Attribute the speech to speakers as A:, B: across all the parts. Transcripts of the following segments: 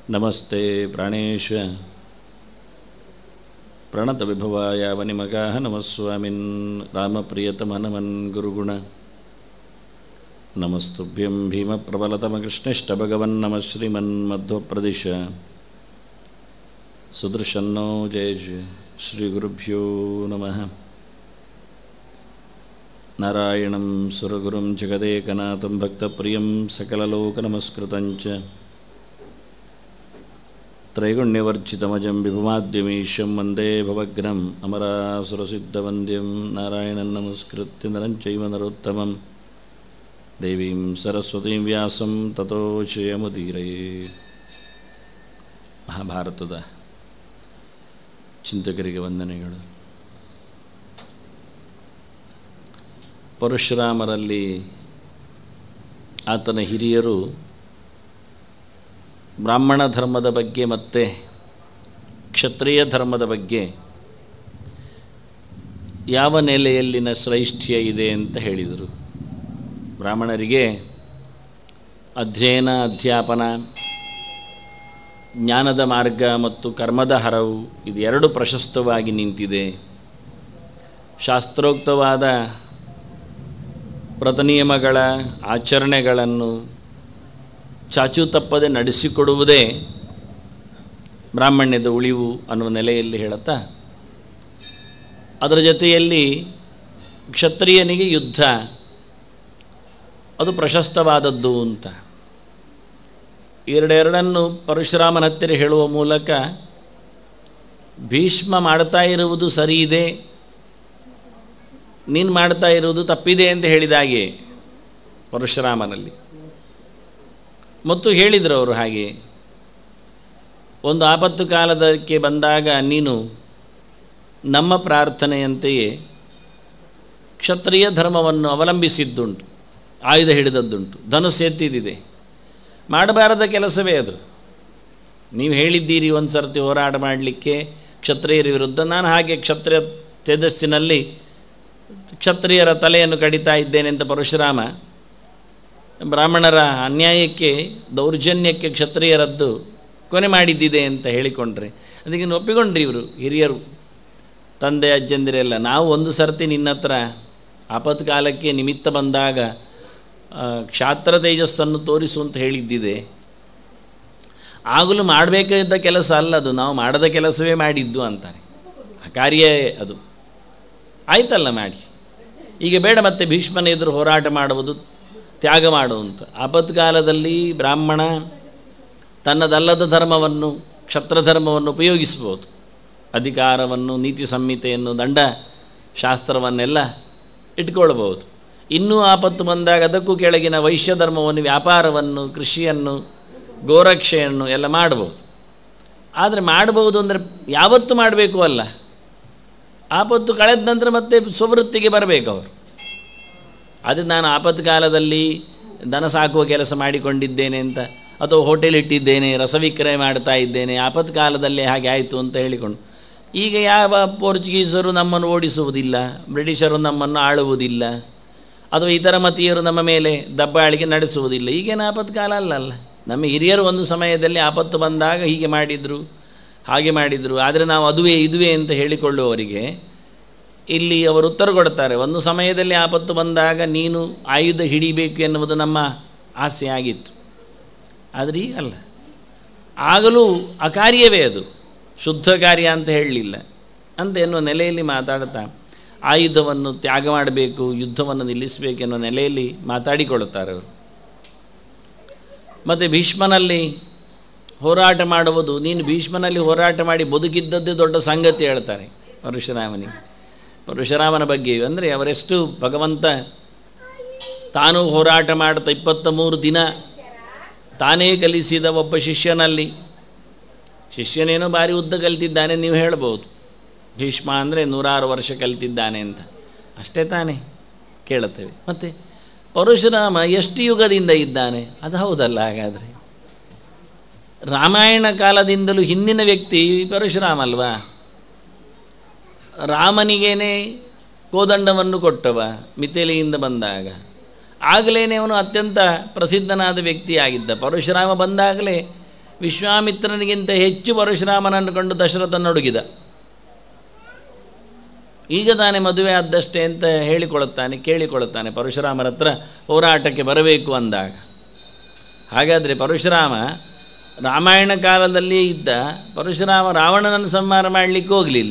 A: ನಮಸ್ತೆ ಪ್ರಾಣೇಶ ಪ್ರಣತವಿಭವಾಯ ವನಿಮಗಾಹ ನಮಸ್ವಾಮಿನ್ ರಾಮಪ್ರಿಯತಮನಮನ್ ಗುರುಗುಣ ನಮಸ್ತುಭ್ಯಂ ಭೀಮಪ್ರಬಲತಮಕೃಷ್ಣಿಷ್ಟಭಗವನ್ ನಮಃ ಶ್ರೀಮನ್ಮಧ್ವಪ್ರದಿಶ ಸುದೃಶನ್ನೋ ಜಯ ಜಯ ಶ್ರೀಗುರುಭ್ಯೋ ನಮಃ ನಾರಾಯಣಂ ಸುರಗುರುಂ ಜಗದೇಕನಾಥಂ ಭಕ್ತಪ್ರಿಯಂ ಸಕಲಲೋಕನಮಸ್ಕೃತಂಚ ತ್ರೈಗುಣ್ಯವರ್ಜಿತಮಜಂ ವಿಭುಮಾದ್ಯಮೀಶಂ ವಂದೇ ಭವಗ್ನಂ ಅಮರಾಸುರಸಿದ್ಧವಂದ್ಯಂ ನಾರಾಯಣಂ ನಮಸ್ಕೃತ್ಯ ನರಂಚೈವ ನರೋತ್ತಮಂ ದೇವೀಂ ಸರಸ್ವತೀಂ ವ್ಯಾಸಂ ತಥೋ ಜಯಮುದೀರಯೇ ಮಹಾಭಾರತದ ಚಿಂತಕರಿಗೆ ವಂದನೆಗಳು ಪರಶುರಾಮರಲ್ಲಿ ಆತನ ಹಿರಿಯರು ಬ್ರಾಹ್ಮಣ ಧರ್ಮದ ಬಗ್ಗೆ ಮತ್ತು ಕ್ಷತ್ರಿಯ ಧರ್ಮದ ಬಗ್ಗೆ ಯಾವ ನೆಲೆಯಲ್ಲಿನ ಶ್ರೈಷ್ಠ್ಯ ಇದೆ ಅಂತ ಹೇಳಿದರು ಬ್ರಾಹ್ಮಣರಿಗೆ ಅಧ್ಯಯನ ಅಧ್ಯಾಪನ ಜ್ಞಾನದ ಮಾರ್ಗ ಮತ್ತು ಕರ್ಮದ ಹರವು ಇದು ಎರಡು ಪ್ರಶಸ್ತವಾಗಿ ನಿಂತಿದೆ ಶಾಸ್ತ್ರೋಕ್ತವಾದ ವ್ರತನಿಯಮಗಳ ಆಚರಣೆಗಳನ್ನು ಚಾಚು ತಪ್ಪದೆ ನಡೆಸಿಕೊಡುವುದೇ ಬ್ರಾಹ್ಮಣ್ಯದ ಉಳಿವು ಅನ್ನುವ ನೆಲೆಯಲ್ಲಿ ಹೇಳುತ್ತಾ ಅದರ ಜೊತೆಯಲ್ಲಿ ಕ್ಷತ್ರಿಯನಿಗೆ ಯುದ್ಧ ಅದು ಪ್ರಶಸ್ತವಾದದ್ದು ಅಂತ ಎರಡೆರಡನ್ನು ಪರಶುರಾಮನ ಹತ್ತಿರ ಹೇಳುವ ಮೂಲಕ ಭೀಷ್ಮ ಮಾಡ್ತಾ ಇರುವುದು ಸರಿ ಇದೆ ನೀನು ಮಾಡ್ತಾ ಇರುವುದು ತಪ್ಪಿದೆ ಅಂತ ಹೇಳಿದಾಗೆ ಪರಶುರಾಮನಲ್ಲಿ ಮತ್ತು ಹೇಳಿದರು ಅವರು ಹಾಗೆ ಒಂದು ಆಪತ್ತು ಕಾಲದಕ್ಕೆ ಬಂದಾಗ ನೀನು ನಮ್ಮ ಪ್ರಾರ್ಥನೆಯಂತೆಯೇ ಕ್ಷತ್ರಿಯ ಧರ್ಮವನ್ನು ಅವಲಂಬಿಸಿದ್ದುಂಟು ಆಯುಧ ಹಿಡಿದದ್ದುಂಟು ಧನುಸ್ಸು ಎತ್ತಿದ್ದಿದೆ ಮಾಡಬಾರದ ಕೆಲಸವೇ ಅದು ನೀವು ಹೇಳಿದ್ದೀರಿ ಒಂದು ಸರ್ತಿ ಹೋರಾಟ ಮಾಡಲಿಕ್ಕೆ ಕ್ಷತ್ರಿಯರ ವಿರುದ್ಧ ನಾನು ಹಾಗೆ ಕ್ಷತ್ರಿಯ ತೇಜಸ್ಸಿನಲ್ಲಿ ಕ್ಷತ್ರಿಯರ ತಲೆಯನ್ನು ಕಡಿತಾ ಇದ್ದೇನೆ ಅಂತ ಪರಶುರಾಮ ಬ್ರಾಹ್ಮಣರ ಅನ್ಯಾಯಕ್ಕೆ ದೌರ್ಜನ್ಯಕ್ಕೆ ಕ್ಷತ್ರಿಯರದ್ದು ಕೊನೆ ಮಾಡಿದ್ದಿದೆ ಅಂತ ಹೇಳಿಕೊಂಡ್ರೆ ಅದಕ್ಕೆ ಒಪ್ಪಿಕೊಂಡ್ರಿ ಇವರು ಹಿರಿಯರು ತಂದೆ ಅಜ್ಜಂದಿರೆಲ್ಲ ನಾವು ಒಂದು ಸರ್ತಿ ನಿನ್ನ ಹತ್ರ ಆಪತ್ಕಾಲಕ್ಕೆ ನಿಮಿತ್ತ ಬಂದಾಗ ಕ್ಷಾತ್ರ ತೇಜಸ್ಸನ್ನು ತೋರಿಸು ಅಂತ ಹೇಳಿದ್ದಿದೆ ಆಗಲೂ ಮಾಡಬೇಕಾದ ಕೆಲಸ ಅಲ್ಲ ಅದು ನಾವು ಮಾಡದ ಕೆಲಸವೇ ಮಾಡಿದ್ದು ಅಂತಾರೆ ಆ ಕಾರ್ಯ ಅದು ಆಯ್ತಲ್ಲ ಮಾಡಿ ಈಗ ಬೇಡ ಮತ್ತೆ ಭೀಷ್ಮನ ಎದುರು ಹೋರಾಟ ಮಾಡುವುದು ತ್ಯಾಗ ಮಾಡುವಂತ ಆಪತ್ಕಾಲದಲ್ಲಿ ಬ್ರಾಹ್ಮಣ ತನ್ನದಲ್ಲದ ಧರ್ಮವನ್ನು ಕ್ಷತ್ರಧರ್ಮವನ್ನು ಉಪಯೋಗಿಸ್ಬೋದು ಅಧಿಕಾರವನ್ನು ನೀತಿ ಸಂಹಿತೆಯನ್ನು ದಂಡ ಶಾಸ್ತ್ರವನ್ನೆಲ್ಲ ಇಟ್ಕೊಳ್ಬೋದು ಇನ್ನೂ ಆಪತ್ತು ಬಂದಾಗ ಅದಕ್ಕೂ ಕೆಳಗಿನ ವೈಶ್ಯ ಧರ್ಮವನ್ನು ವ್ಯಾಪಾರವನ್ನು ಕೃಷಿಯನ್ನು ಗೋರಕ್ಷೆಯನ್ನು ಎಲ್ಲ ಮಾಡ್ಬೋದು ಆದರೆ ಮಾಡಬಹುದು ಅಂದರೆ ಯಾವತ್ತು ಮಾಡಬೇಕು ಅಲ್ಲ ಆಪತ್ತು ಕಳೆದ ನಂತರ ಮತ್ತೆ ಸ್ವವೃತ್ತಿಗೆ ಬರಬೇಕು ಅವರು ಅದು ನಾನು ಆಪತ್ತು ಕಾಲದಲ್ಲಿ ದನ ಸಾಕುವ ಕೆಲಸ ಮಾಡಿಕೊಂಡಿದ್ದೇನೆ ಅಂತ ಅಥವಾ ಹೋಟೆಲ್ ಇಟ್ಟಿದ್ದೇನೆ ರಸವಿಕ್ರಯ ಮಾಡ್ತಾ ಇದ್ದೇನೆ ಆಪತ್ತು ಕಾಲದಲ್ಲಿ ಹಾಗೆ ಆಯಿತು ಅಂತ ಹೇಳಿಕೊಂಡು ಈಗ ಯಾವ ಪೋರ್ಚುಗೀಸರು ನಮ್ಮನ್ನು ಓಡಿಸುವುದಿಲ್ಲ ಬ್ರಿಟಿಷರು ನಮ್ಮನ್ನು ಆಳುವುದಿಲ್ಲ ಅಥವಾ ಇತರ ಮತೀಯರು ನಮ್ಮ ಮೇಲೆ ದಬ್ಬಾಳಿಕೆ ನಡೆಸುವುದಿಲ್ಲ ಈಗೇನು ಆಪತ್ತು ಕಾಲ ಅಲ್ಲಲ್ಲ ನಮ್ಮ ಹಿರಿಯರು ಒಂದು ಸಮಯದಲ್ಲಿ ಆಪತ್ತು ಬಂದಾಗ ಹೀಗೆ ಮಾಡಿದರು ಹಾಗೆ ಮಾಡಿದರು ಆದರೆ ನಾವು ಅದುವೇ ಇದುವೇ ಅಂತ ಹೇಳಿಕೊಳ್ಳುವವರಿಗೆ ಇಲ್ಲಿ ಅವರು ಉತ್ತರ ಕೊಡ್ತಾರೆ ಒಂದು ಸಮಯದಲ್ಲಿ ಆಪತ್ತು ಬಂದಾಗ ನೀನು ಆಯುಧ ಹಿಡಿಬೇಕು ಎನ್ನುವುದು ನಮ್ಮ ಆಸೆ ಆಗಿತ್ತು ಆದರೆ ಈಗಲ್ಲ ಆಗಲೂ ಅಕಾರ್ಯವೇ ಅದು ಶುದ್ಧ ಕಾರ್ಯ ಅಂತ ಹೇಳಲಿಲ್ಲ ಅಂತ ಎನ್ನುವ ನೆಲೆಯಲ್ಲಿ ಮಾತಾಡ್ತಾ ಆಯುಧವನ್ನು ತ್ಯಾಗ ಮಾಡಬೇಕು ಯುದ್ಧವನ್ನು ನಿಲ್ಲಿಸಬೇಕು ಎನ್ನುವ ನೆಲೆಯಲ್ಲಿ ಮಾತಾಡಿಕೊಳ್ಳುತ್ತಾರೆ ಅವರು ಮತ್ತು ಭೀಷ್ಮನಲ್ಲಿ ಹೋರಾಟ ಮಾಡುವುದು ನೀನು ಭೀಷ್ಮನಲ್ಲಿ ಹೋರಾಟ ಮಾಡಿ ಬದುಕಿದ್ದದ್ದೇ ದೊಡ್ಡ ಸಂಗತಿ ಹೇಳ್ತಾರೆ ಪರಶುರಾಮನಿಗೆ ಪರಶುರಾಮನ ಬಗ್ಗೆ ಅಂದರೆ ಅವರೆಷ್ಟು ಭಗವಂತ ತಾನು ಹೋರಾಟ ಮಾಡ್ತಾ ಇಪ್ಪತ್ತ ಮೂರು ದಿನ ತಾನೇ ಕಲಿಸಿದ ಒಬ್ಬ ಶಿಷ್ಯನಲ್ಲಿ ಶಿಷ್ಯನೇನೋ ಭಾರಿ ಉದ್ದ ಕಲಿತಿದ್ದಾನೆ ನೀವು ಹೇಳ್ಬೋದು ಭೀಷ್ಮ ಅಂದರೆ ನೂರಾರು ವರ್ಷ ಕಲಿತಿದ್ದಾನೆ ಅಂತ ಅಷ್ಟೇ ತಾನೇ ಕೇಳುತ್ತೇವೆ ಮತ್ತು ಪರಶುರಾಮ ಎಷ್ಟು ಯುಗದಿಂದ ಇದ್ದಾನೆ ಅದು ಹೌದಲ್ಲ ಹಾಗಾದರೆ ರಾಮಾಯಣ ಕಾಲದಿಂದಲೂ ಹಿಂದಿನ ವ್ಯಕ್ತಿ ಪರಶುರಾಮ ಅಲ್ವಾ ರಾಮನಿಗೇನೆ ಕೋದಂಡವನ್ನು ಕೊಟ್ಟವ ಮಿಥಿಲೆಯಿಂದ ಬಂದಾಗ ಆಗಲೇ ಅವನು ಅತ್ಯಂತ ಪ್ರಸಿದ್ಧನಾದ ವ್ಯಕ್ತಿಯಾಗಿದ್ದ ಪರಶುರಾಮ ಬಂದಾಗಲೇ ವಿಶ್ವಾಮಿತ್ರನಿಗಿಂತ ಹೆಚ್ಚು ಪರಶುರಾಮನನ್ನು ಕಂಡು ದಶರಥನೊಡಗಿದ ಈಗ ತಾನೇ ಮದುವೆ ಆದಷ್ಟೇ ಅಂತ ಹೇಳಿಕೊಳ್ಳುತ್ತಾನೆ ಕೇಳಿಕೊಳ್ಳುತ್ತಾನೆ ಪರಶುರಾಮರ ಹತ್ರ ಹೋರಾಟಕ್ಕೆ ಬರಬೇಕು ಅಂದಾಗ ಹಾಗಾದರೆ ಪರಶುರಾಮ ರಾಮಾಯಣ ಕಾಲದಲ್ಲಿಯೇ ಇದ್ದ ಪರಶುರಾಮ ರಾವಣನನ್ನು ಸಂಹಾರ ಮಾಡಲಿಕ್ಕೆ ಹೋಗಲಿಲ್ಲ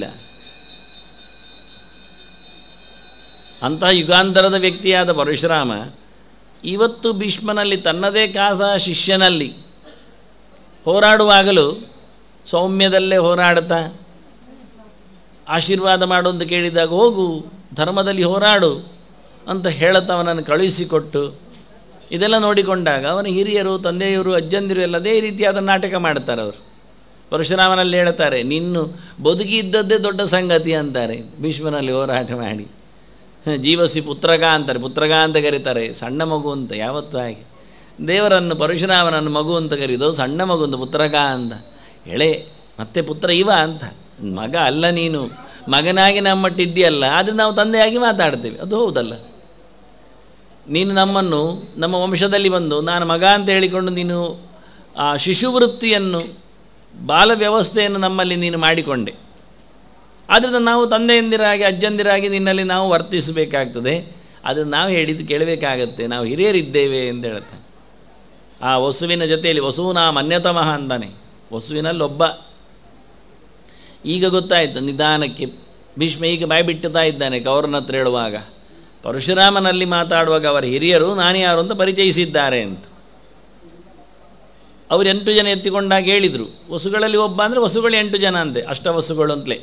A: ಅಂತಹ ಯುಗಾಂತರದ ವ್ಯಕ್ತಿಯಾದ ಪರಶುರಾಮ ಇವತ್ತು ಭೀಷ್ಮನಲ್ಲಿ ತನ್ನದೇ ಕಾಸ ಶಿಷ್ಯನಲ್ಲಿ ಹೋರಾಡುವಾಗಲೂ ಸೌಮ್ಯದಲ್ಲೇ ಹೋರಾಡ್ತಾ ಆಶೀರ್ವಾದ ಮಾಡು ಅಂತ ಕೇಳಿದಾಗ ಹೋಗು ಧರ್ಮದಲ್ಲಿ ಹೋರಾಡು ಅಂತ ಹೇಳುತ್ತಾ ಅವನನ್ನು ಕಳುಹಿಸಿಕೊಟ್ಟು ಇದೆಲ್ಲ ನೋಡಿಕೊಂಡಾಗ ಅವನ ಹಿರಿಯರು ತಂದೆಯವರು ಅಜ್ಜಂದಿರು ಎಲ್ಲ ಅದೇ ರೀತಿಯಾದ ನಾಟಕ ಮಾಡ್ತಾರೆ ಅವರು ಪರಶುರಾಮನಲ್ಲಿ ಹೇಳ್ತಾರೆ ನಿನ್ನು ಬದುಕಿದ್ದದ್ದೇ ದೊಡ್ಡ ಸಂಗತಿ ಅಂತಾರೆ ಭೀಷ್ಮನಲ್ಲಿ ಹೋರಾಟ ಮಾಡಿ ಜೀವಸಿ ಪುತ್ರಗ ಅಂತಾರೆ ಪುತ್ರಗ ಅಂತ ಕರೀತಾರೆ ಸಣ್ಣ ಮಗು ಅಂತ ಯಾವತ್ತೂ ಹಾಗೆ ದೇವರನ್ನು ಪರಶುರಾಮನನ್ನು ಮಗು ಅಂತ ಕರೀದು ಸಣ್ಣ ಮಗು ಅಂತ ಪುತ್ರಗ ಅಂತ ಎಳೆ ಮತ್ತೆ ಪುತ್ರ ಇವ ಅಂತ ಮಗ ಅಲ್ಲ ನೀನು ಮಗನಾಗಿ ನಮ್ಮಟ್ಟಿದ್ದೀಯಲ್ಲ ಅದು ನಾವು ತಂದೆಯಾಗಿ ಮಾತಾಡ್ತೇವೆ ಅದು ಹೌದಲ್ಲ ನೀನು ನಮ್ಮನ್ನು ನಮ್ಮ ವಂಶದಲ್ಲಿ ಬಂದು ನಾನು ಮಗ ಅಂತ ಹೇಳಿಕೊಂಡು ನೀನು ಆ ಶಿಶುವೃತ್ತಿಯನ್ನು ಬಾಲ ವ್ಯವಸ್ಥೆಯನ್ನು ನಮ್ಮಲ್ಲಿ ನೀನು ಮಾಡಿಕೊಂಡೆ ಆದ್ದರಿಂದ ನಾವು ತಂದೆಯಂದಿರಾಗಿ ಅಜ್ಜಂದಿರಾಗಿ ನಿನ್ನಲ್ಲಿ ನಾವು ವರ್ತಿಸಬೇಕಾಗ್ತದೆ ಅದನ್ನು ನಾವು ಹೇಳಿದ್ದು ಕೇಳಬೇಕಾಗತ್ತೆ ನಾವು ಹಿರಿಯರಿದ್ದೇವೆ ಅಂತ ಹೇಳ್ತಾನೆ ಆ ವಸುವಿನ ಜೊತೆಯಲ್ಲಿ ವಸುವಿನ ಮನ್ಯತಮಃ ಅಂತಾನೆ ವಸುವಿನಲ್ಲಿ ಒಬ್ಬ ಈಗ ಗೊತ್ತಾಯಿತು ನಿಧಾನಕ್ಕೆ ಭೀಷ್ಮ ಈಗ ಬಾಯಿ ಬಿಟ್ಟುತ್ತಾ ಇದ್ದಾನೆ ಕೌರನ ಹತ್ರ ಹೇಳುವಾಗ ಪರಶುರಾಮನಲ್ಲಿ ಮಾತಾಡುವಾಗ ಅವರ ಹಿರಿಯರು ನಾನು ಯಾರು ಅಂತ ಪರಿಚಯಿಸಿದ್ದಾರೆ ಅಂತ ಅವರು ಎಂಟು ಜನ ಎತ್ತಿಕೊಂಡಾಗ ಹೇಳಿದರು ವಸುಗಳಲ್ಲಿ ಒಬ್ಬ ಅಂದರೆ ವಸುಗಳು ಎಂಟು ಜನ ಅಂತೆ ಅಷ್ಟ ವಸುಗಳು ಅಂತಲೇ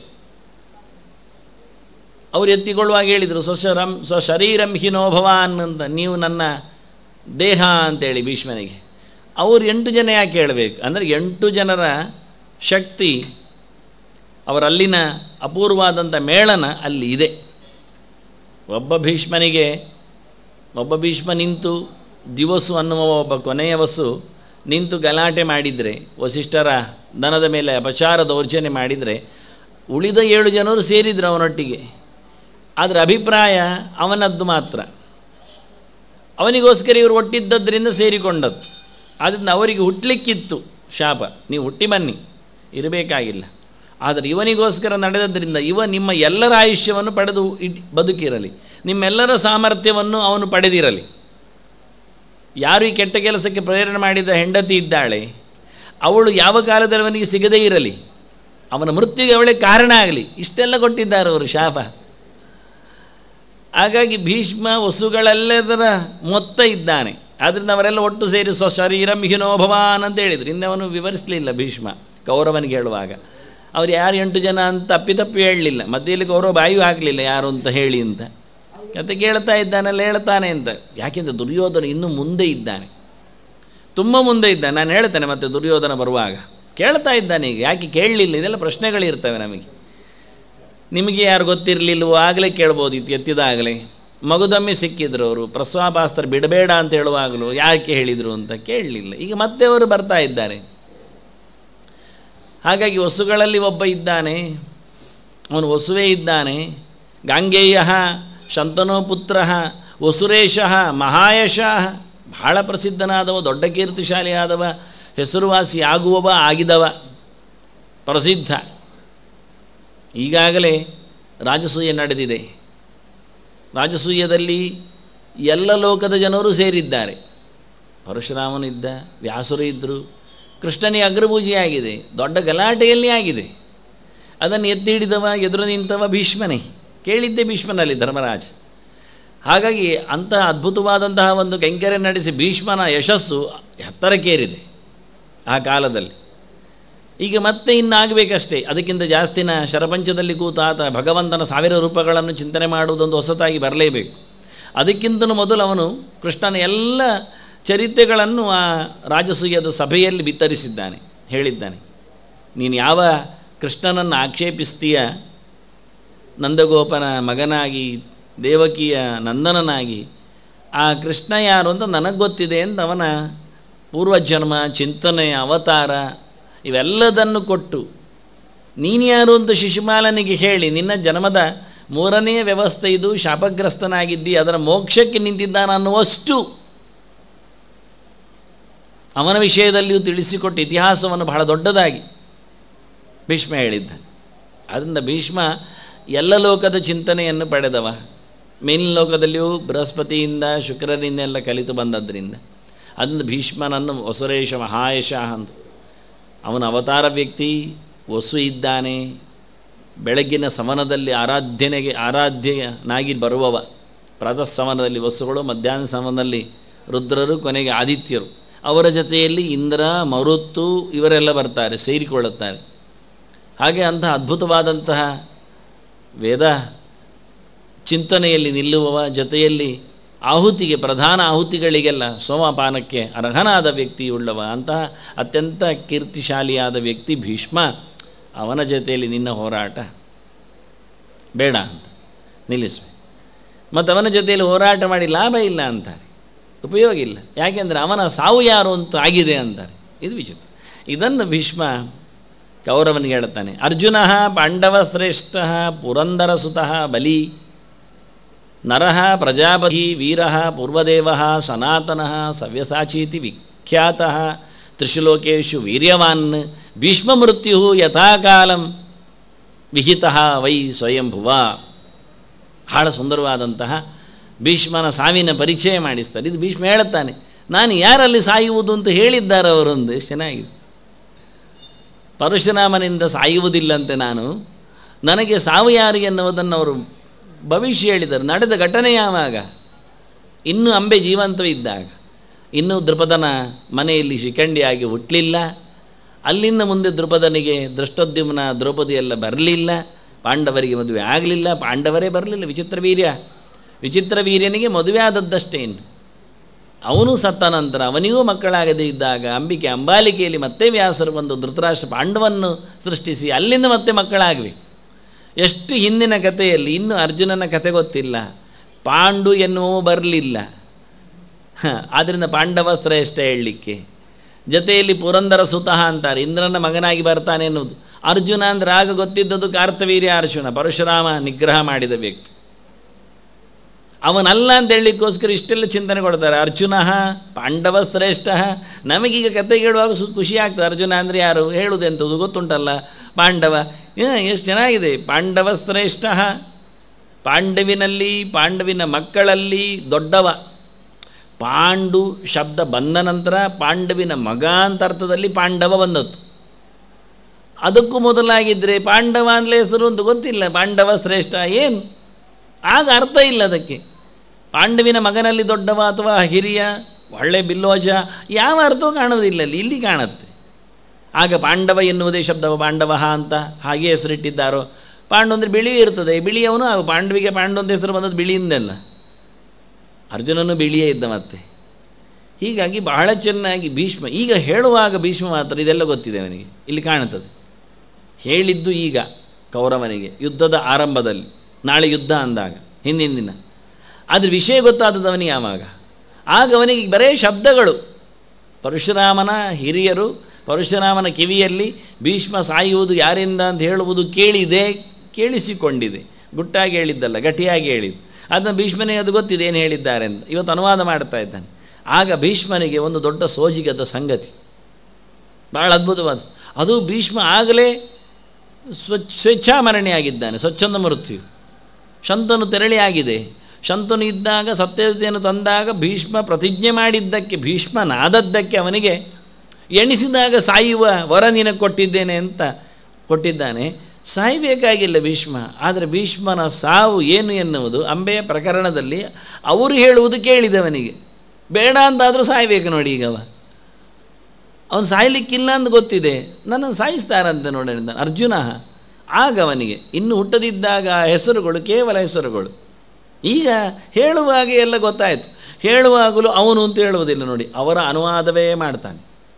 A: ಅವರು ಎತ್ತಿಕೊಳ್ಳುವಾಗ ಹೇಳಿದರು ಸ್ವಶರಂ ಸ್ವಶರೀರಂ ಹಿನೋಭವಾನ್ ಅಂತ ನೀವು ನನ್ನ ದೇಹ ಅಂತೇಳಿ ಭೀಷ್ಮನಿಗೆ ಅವರು ಎಂಟು ಜನ ಯಾಕೆ ಹೇಳಬೇಕು ಅಂದರೆ ಎಂಟು ಜನರ ಶಕ್ತಿ ಅವರಲ್ಲಿನ ಅಪೂರ್ವವಾದಂಥ ಮೇಳನ ಅಲ್ಲಿ ಇದೆ ಒಬ್ಬ ಭೀಷ್ಮನಿಗೆ ಒಬ್ಬ ಭೀಷ್ಮ ನಿಂತು ದಿವಸು ಅನ್ನುವ ಒಬ್ಬ ಕೊನೆಯ ವಸು ನಿಂತು ಗಲಾಟೆ ಮಾಡಿದರೆ ವಸಿಷ್ಠರ ದನದ ಮೇಲೆ ಅಪಚಾರ ದೌರ್ಜನ್ಯ ಮಾಡಿದರೆ ಉಳಿದ ಏಳು ಜನರು ಸೇರಿದರು ಅವನೊಟ್ಟಿಗೆ ಆದರೆ ಅಭಿಪ್ರಾಯ ಅವನದ್ದು ಮಾತ್ರ ಅವನಿಗೋಸ್ಕರ ಇವರು ಒಟ್ಟಿದ್ದದ್ರಿಂದ ಸೇರಿಕೊಂಡದ್ದು ಆದ್ದರಿಂದ ಅವರಿಗೆ ಹುಟ್ಟಲಿಕ್ಕಿತ್ತು ಶಾಪ ನೀವು ಹುಟ್ಟಿ ಬನ್ನಿ ಇರಬೇಕಾಗಿಲ್ಲ ಆದರೆ ಇವನಿಗೋಸ್ಕರ ನಡೆದದ್ರಿಂದ ಇವ ನಿಮ್ಮ ಎಲ್ಲರ ಆಯುಷ್ಯವನ್ನು ಪಡೆದು ಇಟ್ ಬದುಕಿರಲಿ ನಿಮ್ಮೆಲ್ಲರ ಸಾಮರ್ಥ್ಯವನ್ನು ಅವನು ಪಡೆದಿರಲಿ ಯಾರು ಈ ಕೆಟ್ಟ ಕೆಲಸಕ್ಕೆ ಪ್ರೇರಣೆ ಮಾಡಿದ ಹೆಂಡತಿ ಇದ್ದಾಳೆ ಅವಳು ಯಾವ ಕಾಲದಲ್ಲಿ ಅವನಿಗೆ ಸಿಗದೇ ಇರಲಿ ಅವನ ಮೃತ್ಯುಗೆ ಅವಳಿಗೆ ಕಾರಣ ಆಗಲಿ ಇಷ್ಟೆಲ್ಲ ಕೊಟ್ಟಿದ್ದಾರೆ ಅವರು ಶಾಪ ಹಾಗಾಗಿ ಭೀಷ್ಮ ವಸುಗಳೆಲ್ಲದರ ಮೊತ್ತ ಇದ್ದಾನೆ ಆದ್ದರಿಂದ ಅವರೆಲ್ಲ ಒಟ್ಟು ಸೇರಿ ಸ್ವಶರೀರಂ ಹಿನೋಭವಾನ್ ಅಂತ ಹೇಳಿದರು ಇನ್ನು ಅವನು ವಿವರಿಸಲಿಲ್ಲ ಭೀಷ್ಮ ಕೌರವನಿಗೆ ಹೇಳುವಾಗ ಅವ್ರು ಯಾರು ಎಂಟು ಜನ ಅಂತ ತಪ್ಪಿ ಹೇಳಲಿಲ್ಲ ಮಧ್ಯದಲ್ಲಿ ಕೌರವ ಬಾಯು ಹಾಕಲಿಲ್ಲ ಯಾರು ಅಂತ ಹೇಳಿ ಅಂತ ಕತೆ ಕೇಳ್ತಾ ಇದ್ದಾನಲ್ಲ ಹೇಳ್ತಾನೆ ಅಂತ ಯಾಕೆಂದರೆ ದುರ್ಯೋಧನ ಇನ್ನೂ ಮುಂದೆ ಇದ್ದಾನೆ ತುಂಬ ಮುಂದೆ ಇದ್ದಾನೆ ನಾನು ಹೇಳ್ತೇನೆ ಮತ್ತೆ ದುರ್ಯೋಧನ ಬರುವಾಗ ಕೇಳ್ತಾ ಇದ್ದಾನೆ ಈಗ ಯಾಕೆ ಕೇಳಲಿಲ್ಲ ಇದೆಲ್ಲ ಪ್ರಶ್ನೆಗಳಿರ್ತವೆ ನಮಗೆ ನಿಮಗೆ ಯಾರು ಗೊತ್ತಿರಲಿಲ್ವೋ ಆಗಲೇ ಕೇಳ್ಬೋದಿತ್ತು ಎತ್ತಿದಾಗಲೇ ಮಗುದಮ್ಮೆ ಸಿಕ್ಕಿದ್ರು ಅವರು ಪ್ರಸ್ವಾಪಾಸ್ತ್ರ ಬಿಡಬೇಡ ಅಂತ ಹೇಳುವಾಗಲೂ ಯಾಕೆ ಹೇಳಿದರು ಅಂತ ಕೇಳಲಿಲ್ಲ ಈಗ ಮತ್ತೆ ಅವರು ಬರ್ತಾ ಇದ್ದಾರೆ ಹಾಗಾಗಿ ವಸುಗಳಲ್ಲಿ ಒಬ್ಬ ಇದ್ದಾನೆ ಅವನು ವಸುವೇ ಇದ್ದಾನೆ ಗಾಂಗೇಯ ಶಂತನೋ ಪುತ್ರ ವಸುರೇಶ ಮಹಾಯಶ ಬಹಳ ಪ್ರಸಿದ್ಧನಾದವ ದೊಡ್ಡ ಕೀರ್ತಿಶಾಲಿಯಾದವ ಹೆಸರುವಾಸಿ ಆಗುವವ ಆಗಿದವ ಪ್ರಸಿದ್ಧ ಈಗಾಗಲೇ ರಾಜಸೂಯ ನಡೆದಿದೆ ರಾಜಸೂಯದಲ್ಲಿ ಎಲ್ಲ ಲೋಕದ ಜನರು ಸೇರಿದ್ದಾರೆ ಪರಶುರಾಮನು ಇದ್ದ ವ್ಯಾಸರು ಇದ್ದರು ಕೃಷ್ಣನಿಗೆ ಅಗ್ರಪೂಜೆಯಾಗಿದೆ ದೊಡ್ಡ ಗಲಾಟೆಯಲ್ಲಿ ಆಗಿದೆ ಅದನ್ನು ಎತ್ತಿ ಹಿಡಿದವ ಎದುರು ನಿಂತವ ಭೀಷ್ಮನೇ ಕೇಳಿದ್ದೆ ಭೀಷ್ಮನಲ್ಲಿ ಧರ್ಮರಾಜ್ ಹಾಗಾಗಿ ಅಂತಹ ಅದ್ಭುತವಾದಂತಹ ಒಂದು ಕೈಂಕರ್ಯ ನಡೆಸಿ ಭೀಷ್ಮನ ಯಶಸ್ಸು ಎತ್ತರಕ್ಕೇರಿದೆ ಆ ಕಾಲದಲ್ಲಿ ಈಗ ಮತ್ತೆ ಇನ್ನಾಗಬೇಕಷ್ಟೇ ಅದಕ್ಕಿಂತ ಜಾಸ್ತಿನ ಶರಪಂಚದಲ್ಲಿ ಕೂತ ಆತ ಭಗವಂತನ ಸಾವಿರ ರೂಪಗಳನ್ನು ಚಿಂತನೆ ಮಾಡುವುದೊಂದು ಹೊಸತಾಗಿ ಬರಲೇಬೇಕು ಅದಕ್ಕಿಂತಲೂ ಮೊದಲು ಅವನು ಕೃಷ್ಣನ ಎಲ್ಲ ಚರಿತ್ರೆಗಳನ್ನು ಆ ರಾಜಸೂಯದ ಸಭೆಯಲ್ಲಿ ಬಿತ್ತರಿಸಿದ್ದಾನೆ ಹೇಳಿದ್ದಾನೆ ನೀನು ಯಾವ ಕೃಷ್ಣನನ್ನು ಆಕ್ಷೇಪಿಸ್ತೀಯ ನಂದಗೋಪನ ಮಗನಾಗಿ ದೇವಕಿಯ ನಂದನನಾಗಿ ಆ ಕೃಷ್ಣ ಯಾರು ಅಂತ ನನಗೆ ಗೊತ್ತಿದೆ ಅಂತ ಅವನ ಪೂರ್ವಜನ್ಮ ಚಿಂತನೆ ಅವತಾರ ಇವೆಲ್ಲದನ್ನು ಕೊಟ್ಟು ನೀನು ಯಾರು ಅಂತ ಶಿಶುಪಾಲನಿಗೆ ಹೇಳಿ ನಿನ್ನ ಜನ್ಮದ ಮೂರನೆಯ ವ್ಯವಸ್ಥೆ ಇದು ಶಾಪಗ್ರಸ್ತನಾಗಿದ್ದಿ ಅದರ ಮೋಕ್ಷಕ್ಕೆ ನಿಂತಿದ್ದಾನ ಅನ್ನುವಷ್ಟು ಅವನ ವಿಷಯದಲ್ಲಿಯೂ ತಿಳಿಸಿಕೊಟ್ಟು ಇತಿಹಾಸವನ್ನು ಬಹಳ ದೊಡ್ಡದಾಗಿ ಭೀಷ್ಮ ಹೇಳಿದ್ದ ಆದ್ದರಿಂದ ಭೀಷ್ಮ ಎಲ್ಲ ಲೋಕದ ಚಿಂತನೆಯನ್ನು ಪಡೆದವ ಮೇಲಿನ ಲೋಕದಲ್ಲಿಯೂ ಬೃಹಸ್ಪತಿಯಿಂದ ಶುಕ್ರನಿಂದೆಲ್ಲ ಕಲಿತು ಬಂದದ್ದರಿಂದ ಅದರಿಂದ ಭೀಷ್ಮನನ್ನು ವಸುರೇಶ ಮಹಾಯಶ ಅಂತ ಅವನ ಅವತಾರ ವ್ಯಕ್ತಿ ವಸು ಇದ್ದಾನೆ ಬೆಳಗ್ಗಿನ ಸಮನದಲ್ಲಿ ಆರಾಧ್ಯನೆಗೆ ಆರಾಧ್ಯನಾಗಿ ಬರುವವ ಪ್ರಾತಃ ಸಮನದಲ್ಲಿ ವಸುಗಳು ಮಧ್ಯಾಹ್ನ ಸಮನದಲ್ಲಿ ರುದ್ರರು ಕೊನೆಗೆ ಆದಿತ್ಯರು ಅವರ ಜೊತೆಯಲ್ಲಿ ಇಂದ್ರ ಮರುತ್ತು ಇವರೆಲ್ಲ ಬರ್ತಾರೆ ಸೇರಿಕೊಳ್ಳುತ್ತಾರೆ ಹಾಗೆ ಅಂತಹ ಅದ್ಭುತವಾದಂತಹ ವೇದ ಚಿಂತನೆಯಲ್ಲಿ ನಿಲ್ಲುವವ ಜೊತೆಯಲ್ಲಿ ಆಹುತಿಗೆ ಪ್ರಧಾನ ಆಹುತಿಗಳಿಗೆಲ್ಲ ಸೋಮಪಾನಕ್ಕೆ ಅರ್ಹನಾದ ವ್ಯಕ್ತಿಯುಳ್ಳವ ಅಂತಹ ಅತ್ಯಂತ ಕೀರ್ತಿಶಾಲಿಯಾದ ವ್ಯಕ್ತಿ ಭೀಷ್ಮ ಅವನ ಜೊತೆಯಲ್ಲಿ ನಿನ್ನ ಹೋರಾಟ ಬೇಡ ಅಂತ ನಿಲ್ಲಿಸಬೇಕು ಮತ್ತು ಅವನ ಜೊತೆಯಲ್ಲಿ ಹೋರಾಟ ಮಾಡಿ ಲಾಭ ಇಲ್ಲ ಅಂತಾರೆ ಉಪಯೋಗ ಇಲ್ಲ ಯಾಕೆಂದರೆ ಅವನ ಸಾವು ಯಾರು ಅಂತ ಆಗಿದೆ ಅಂತಾರೆ ಇದು ವಿಚಿತ್ರ ಇದನ್ನು ಭೀಷ್ಮ ಕೌರವನಿಗೆ ಹೇಳ್ತಾನೆ ಅರ್ಜುನ ಪಾಂಡವ ಶ್ರೇಷ್ಠ ಪುರಂದರ ಸುತಃ ಬಲಿ ನರಃ ಪ್ರಜಾಪತಿ ವೀರ ಪೂರ್ವದೇವ ಸನಾತನ ಸವ್ಯಸಾಚೀತಿ ವಿಖ್ಯಾತ ತ್ರಿಶುಲೋಕೇಶು ವೀರ್ಯವಾನ್ ಭೀಷ್ಮ ಮೃತ್ಯು ಯಥಾಕಾಲಂ ವಿಹಿತ ವೈ ಸ್ವಯಂಭುವ ಬಹಳ ಸುಂದರವಾದಂತಹ ಭೀಷ್ಮನ ಸಾವಿನ ಪರಿಚಯ ಮಾಡಿಸ್ತಾರೆ ಇದು ಭೀಷ್ಮ ಹೇಳುತ್ತಾನೆ ನಾನು ಯಾರಲ್ಲಿ ಸಾಯುವುದು ಅಂತ ಹೇಳಿದ್ದಾರೆ ಅವರೊಂದು ಚೆನ್ನಾಗಿದೆ ಪರಶುರಾಮನಿಂದ ಸಾಯುವುದಿಲ್ಲಂತೆ ನಾನು ನನಗೆ ಸಾವು ಯಾರು ಎನ್ನುವುದನ್ನು ಅವರು ಭವಿಷ್ಯ ಹೇಳಿದರು ನಡೆದ ಘಟನೆ ಯಾವಾಗ ಇನ್ನೂ ಅಂಬೆ ಜೀವಂತವಿದ್ದಾಗ ಇನ್ನೂ ದೃಪದನ ಮನೆಯಲ್ಲಿ ಶಿಖಂಡಿಯಾಗಿ ಹುಟ್ಟಲಿಲ್ಲ ಅಲ್ಲಿಂದ ಮುಂದೆ ದೃಪದನಿಗೆ ದೃಷ್ಟೋದ್ಯುಮ್ನ ದ್ರೌಪದಿ ಎಲ್ಲ ಬರಲಿಲ್ಲ ಪಾಂಡವರಿಗೆ ಮದುವೆ ಆಗಲಿಲ್ಲ ಪಾಂಡವರೇ ಬರಲಿಲ್ಲ ವಿಚಿತ್ರ ವೀರ್ಯ ವಿಚಿತ್ರ ವೀರ್ಯನಿಗೆ ಮದುವೆ ಆದದ್ದಷ್ಟೇ ಇನ್ನು ಅವನು ಸತ್ತ ನಂತರ ಅವನಿಗೂ ಮಕ್ಕಳಾಗದೇ ಇದ್ದಾಗ ಅಂಬಿಕೆ ಅಂಬಾಲಿಕೆಯಲ್ಲಿ ಮತ್ತೆ ವ್ಯಾಸರು ಬಂದು ಧೃತರಾಷ್ಟ್ರ ಪಾಂಡವನ್ನು ಸೃಷ್ಟಿಸಿ ಅಲ್ಲಿಂದ ಮತ್ತೆ ಮಕ್ಕಳಾಗಬೇಕು ಎಷ್ಟು ಹಿಂದಿನ ಕಥೆಯಲ್ಲಿ ಇನ್ನೂ ಅರ್ಜುನನ ಕಥೆ ಗೊತ್ತಿಲ್ಲ ಪಾಂಡು ಎನ್ನುವ ಬರಲಿಲ್ಲ ಆದ್ದರಿಂದ ಪಾಂಡವ ಶ್ರೇಷ್ಠ ಹೇಳಲಿಕ್ಕೆ ಜೊತೆಯಲ್ಲಿ ಪುರಂದರ ಸುತಃ ಅಂತಾರೆ ಇಂದ್ರನ ಮಗನಾಗಿ ಬರ್ತಾನೆ ಎನ್ನುವುದು ಅರ್ಜುನ ಅಂದರೆ ಆಗ ಗೊತ್ತಿದ್ದದ್ದು ಕಾರ್ತವೀರ್ಯ ಅರ್ಜುನ ಪರಶುರಾಮ ನಿಗ್ರಹ ಮಾಡಿದ ವ್ಯಕ್ತಿ ಅವನಲ್ಲ ಅಂತ ಹೇಳಲಿಕ್ಕೋಸ್ಕರ ಇಷ್ಟೆಲ್ಲ ಚಿಂತನೆ ಕೊಡ್ತಾರೆ ಅರ್ಜುನ ಪಾಂಡವ ಶ್ರೇಷ್ಠ ನಮಗೀಗ ಕತೆ ಹೇಳುವಾಗ ಸು ಖುಷಿ ಆಗ್ತದೆ ಅರ್ಜುನ ಅಂದರೆ ಯಾರು ಹೇಳುವುದೆಂಥದ್ದು ಗೊತ್ತುಂಟಲ್ಲ ಪಾಂಡವ ಎಷ್ಟು ಚೆನ್ನಾಗಿದೆ ಪಾಂಡವ ಶ್ರೇಷ್ಠ ಪಾಂಡವಿನಲ್ಲಿ ಪಾಂಡವಿನ ಮಕ್ಕಳಲ್ಲಿ ದೊಡ್ಡವ ಪಾಂಡು ಶಬ್ದ ಬಂದ ನಂತರ ಪಾಂಡವಿನ ಮಗ ಅಂತ ಅರ್ಥದಲ್ಲಿ ಪಾಂಡವ ಬಂದದ್ದು ಅದಕ್ಕೂ ಮೊದಲಾಗಿದ್ದರೆ ಪಾಂಡವ ಅಂದಲೇ ಹೆಸರು ಅಂತ ಗೊತ್ತಿಲ್ಲ ಪಾಂಡವ ಶ್ರೇಷ್ಠ ಏನು ಆಗ ಅರ್ಥ ಇಲ್ಲ ಅದಕ್ಕೆ ಪಾಂಡವಿನ ಮಗನಲ್ಲಿ ದೊಡ್ಡವ ಅಥವಾ ಹಿರಿಯ ಒಳ್ಳೆ ಬಿಲ್ಲೋಜ ಯಾವ ಅರ್ಥವೂ ಕಾಣೋದಿಲ್ಲ ಅಲ್ಲಿ ಇಲ್ಲಿ ಕಾಣುತ್ತೆ ಆಗ ಪಾಂಡವ ಎನ್ನುವುದೇ ಶಬ್ದವ ಪಾಂಡವ ಅಂತ ಹಾಗೆ ಹೆಸರಿಟ್ಟಿದ್ದಾರೋ ಪಾಂಡು ಅಂದರೆ ಬಿಳಿ ಇರ್ತದೆ ಬಿಳಿಯವನು ಆ ಪಾಂಡವಿಗೆ ಪಾಂಡು ಅಂತ ಹೆಸರು ಬಂದದ್ದು ಬಿಳಿಯಿಂದಲ್ಲ ಅರ್ಜುನನು ಬಿಳಿಯೇ ಇದ್ದ ಮತ್ತೆ ಹೀಗಾಗಿ ಬಹಳ ಚೆನ್ನಾಗಿ ಭೀಷ್ಮ ಈಗ ಹೇಳುವಾಗ ಭೀಷ್ಮ ಮಾತ್ರ ಇದೆಲ್ಲ ಗೊತ್ತಿದೆ ಅವನಿಗೆ ಇಲ್ಲಿ ಕಾಣುತ್ತದೆ ಹೇಳಿದ್ದು ಈಗ ಕೌರವನಿಗೆ ಯುದ್ಧದ ಆರಂಭದಲ್ಲಿ ನಾಳೆ ಯುದ್ಧ ಅಂದಾಗ ಹಿಂದಿನ ದಿನ ಆದರೆ ವಿಷಯ ಗೊತ್ತಾದದ್ದು ಅವನಿಗೆ ಯಾವಾಗ ಆಗ ಅವನಿಗೆ ಬರೇ ಶಬ್ದಗಳು ಪರಶುರಾಮನ ಹಿರಿಯರು ಪರಶುರಾಮನ ಕಿವಿಯಲ್ಲಿ ಭೀಷ್ಮ ಸಾಯುವುದು ಯಾರಿಂದ ಅಂತ ಹೇಳುವುದು ಕೇಳಿದೆ ಕೇಳಿಸಿಕೊಂಡಿದೆ ಗುಟ್ಟಾಗಿ ಹೇಳಿದ್ದಲ್ಲ ಗಟ್ಟಿಯಾಗಿ ಹೇಳಿದ್ದು ಅದನ್ನು ಭೀಷ್ಮನಿಗೆ ಅದು ಗೊತ್ತಿದೆ ಏನು ಹೇಳಿದ್ದಾರೆ ಅಂತ ಇವತ್ತು ಅನುವಾದ ಮಾಡ್ತಾ ಇದ್ದಾನೆ ಆಗ ಭೀಷ್ಮನಿಗೆ ಒಂದು ದೊಡ್ಡ ಸೋಜಿಗದ ಸಂಗತಿ ಭಾಳ ಅದ್ಭುತವಾದ ಅದು ಭೀಷ್ಮ ಆಗಲೇ ಸ್ವಚ್ಛ ಸ್ವೇಚ್ಛಾಮರಣೆಯಾಗಿದ್ದಾನೆ ಸ್ವಚ್ಛಂದ ಮೃತ್ಯು ಶಂತನು ತೆರಳಿಯಾಗಿದೆ ಶಂತನು ಇದ್ದಾಗ ಸತ್ಯತೆಯನ್ನು ತಂದಾಗ ಭೀಷ್ಮ ಪ್ರತಿಜ್ಞೆ ಮಾಡಿದ್ದಕ್ಕೆ ಭೀಷ್ಮನಾದದ್ದಕ್ಕೆ ಅವನಿಗೆ ಎಣಿಸಿದಾಗ ಸಾಯುವ ವರ ನಿನಗೆ ಕೊಟ್ಟಿದ್ದೇನೆ ಅಂತ ಕೊಟ್ಟಿದ್ದಾನೆ ಸಾಯಬೇಕಾಗಿಲ್ಲ ಭೀಷ್ಮ ಆದರೆ ಭೀಷ್ಮನ ಸಾವು ಏನು ಎನ್ನುವುದು ಅಂಬೆಯ ಪ್ರಕರಣದಲ್ಲಿ ಅವರು ಹೇಳುವುದು ಕೇಳಿದವನಿಗೆ ಬೇಡ ಅಂತಾದರೂ ಸಾಯಬೇಕು ನೋಡಿ ಈಗವ ಅವನು ಸಾಯಲಿಕ್ಕಿಲ್ಲ ಅಂತ ಗೊತ್ತಿದೆ ನನ್ನನ್ನು ಸಾಯಿಸ್ತಾರಂತೆ ನೋಡಿ ಅರ್ಜುನ ಆಗ ಅವನಿಗೆ ಇನ್ನು ಹುಟ್ಟದಿದ್ದಾಗ ಹೆಸರುಗಳು ಕೇವಲ ಹೆಸರುಗಳು ಈಗ ಹೇಳುವಾಗ ಎಲ್ಲ ಗೊತ್ತಾಯಿತು ಹೇಳುವಾಗಲೂ ಅವನು ಅಂತ ಹೇಳುವುದಿಲ್ಲ ನೋಡಿ ಅವರ ಅನುವಾದವೇ ಮಾಡ್ತಾನೆ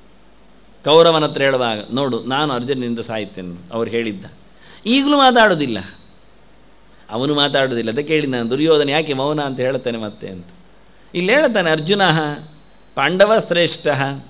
A: ಕೌರವನ ಹತ್ರ ಹೇಳುವಾಗ ನೋಡು ನಾನು ಅರ್ಜುನನಿಂದ ಸಾಯ್ತೇನೆ ಅವ್ರು ಹೇಳಿದ್ದ ಈಗಲೂ ಮಾತಾಡೋದಿಲ್ಲ ಅವನು ಮಾತಾಡೋದಿಲ್ಲ ಅದಕ್ಕೆ ಹೇಳಿದ ನಾನು ದುರ್ಯೋಧನ ಯಾಕೆ ಮೌನ ಅಂತ ಹೇಳ್ತಾನೆ ಮತ್ತೆ ಅಂತ ಇಲ್ಲಿ ಹೇಳ್ತಾನೆ ಅರ್ಜುನ ಪಾಂಡವ ಶ್ರೇಷ್ಠ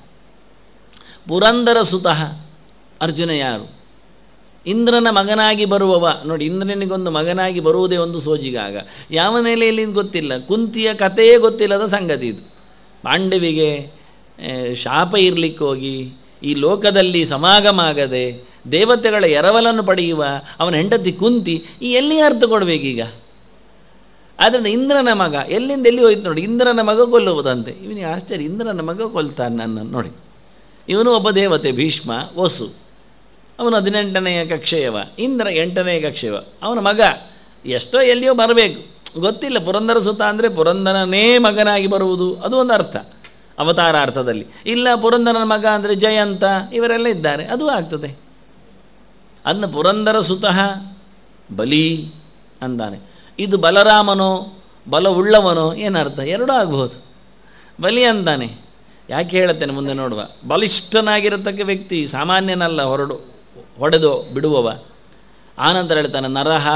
A: ಪುರಂದರ ಸುತಃ ಅರ್ಜುನ ಯಾರು ಇಂದ್ರನ ಮಗನಾಗಿ ಬರುವವ ನೋಡಿ ಇಂದ್ರನಿಗೊಂದು ಮಗನಾಗಿ ಬರುವುದೇ ಒಂದು ಸೋಜಿಗಾಗ ಯಾವ ನೆಲೆಯಲ್ಲಿ ಗೊತ್ತಿಲ್ಲ ಕುಂತಿಯ ಕಥೆಯೇ ಗೊತ್ತಿಲ್ಲದ ಸಂಗತಿ ಇದು ಪಾಂಡವಿಗೆ ಆ, ಶಾಪ ಇರಲಿಕ್ಕೆ ಹೋಗಿ ಈ ಲೋಕದಲ್ಲಿ ಸಮಾಗಮ ಆಗದೆ ದೇವತೆಗಳ ಎರವಲನ್ನು ಪಡೆಯುವ ಅವನ ಹೆಂಡತಿ ಕುಂತಿ ಈ ಎಲ್ಲಿ ಅರ್ಥ ಕೊಡಬೇಕೀಗ ಆದ್ದರಿಂದ ಇಂದ್ರನ ಮಗ ಎಲ್ಲಿಂದ ಎಲ್ಲಿ ಹೋಯ್ತು ನೋಡಿ ಇಂದ್ರನ ಮಗ ಕೊಲ್ಲುವುದಂತೆ ಇವನಿಗೆ ಆಶ್ಚರ್ಯ ಇಂದ್ರನ ಮಗ ಕೊಲ್ತಾನೆ ನನ್ನನ್ನು ನೋಡಿ ಇವನು ಒಬ್ಬ ದೇವತೆ ಭೀಷ್ಮ ವಸು ಅವನು ಹದಿನೆಂಟನೆಯ ಕಕ್ಷೆಯವ ಇಂದ್ರ ಎಂಟನೆಯ ಕಕ್ಷೆಯವ ಅವನ ಮಗ ಎಷ್ಟೋ ಎಲ್ಲಿಯೋ ಬರಬೇಕು ಗೊತ್ತಿಲ್ಲ ಪುರಂದರ ಸುತ ಅಂದರೆ ಪುರಂದರನೇ ಮಗನಾಗಿ ಬರುವುದು ಅದು ಒಂದು ಅರ್ಥ ಅವತಾರ ಅರ್ಥದಲ್ಲಿ ಇಲ್ಲ ಪುರಂದರನ ಮಗ ಅಂದರೆ ಜಯಂತ ಇವರೆಲ್ಲ ಇದ್ದಾರೆ ಅದು ಆಗ್ತದೆ ಅದನ್ನ ಪುರಂದರ ಸುತಃ ಬಲಿ ಅಂದಾನೆ ಇದು ಬಲರಾಮನೋ ಬಲವುಳ್ಳವನೋ ಏನರ್ಥ ಎರಡೂ ಆಗ್ಬೋದು ಬಲಿ ಅಂತಾನೆ ಯಾಕೆ ಹೇಳುತ್ತೇನೆ ಮುಂದೆ ನೋಡುವ ಬಲಿಷ್ಠನಾಗಿರತಕ್ಕ ವ್ಯಕ್ತಿ ಸಾಮಾನ್ಯನಲ್ಲ ಹೊರಡು ಹೊಡೆದು ಬಿಡುವವ ಆನಂತರ ಹೇಳ್ತಾನೆ ನರಹ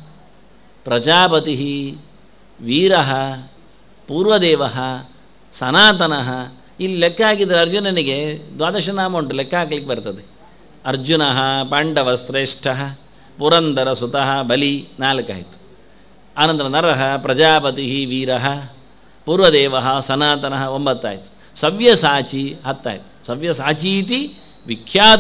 A: ಪ್ರಜಾಪತಿ ವೀರ ಪೂರ್ವದೇವ ಸನಾತನ ಇಲ್ಲಿ ಲೆಕ್ಕ ಹಾಕಿದರೆ ಅರ್ಜುನನಿಗೆ ದ್ವಾದಶ ನಾಮ ಉಂಟು ಲೆಕ್ಕ ಹಾಕ್ಲಿಕ್ಕೆ ಬರ್ತದೆ ಅರ್ಜುನ ಪಾಂಡವ ಶ್ರೇಷ್ಠ ಪುರಂದರ ಸುತಃ ಬಲಿ ನಾಲ್ಕಾಯಿತು ಆನಂತರ ನರಹ ಪ್ರಜಾಪತಿ ವೀರ ಪೂರ್ವದೇವ ಸನಾತನ ಒಂಬತ್ತಾಯಿತು ಸವ್ಯಸಾಚಿ ಹತ್ತಾಯಿತು ಸವ್ಯಸಾಚೀತಿ ವಿಖ್ಯಾತ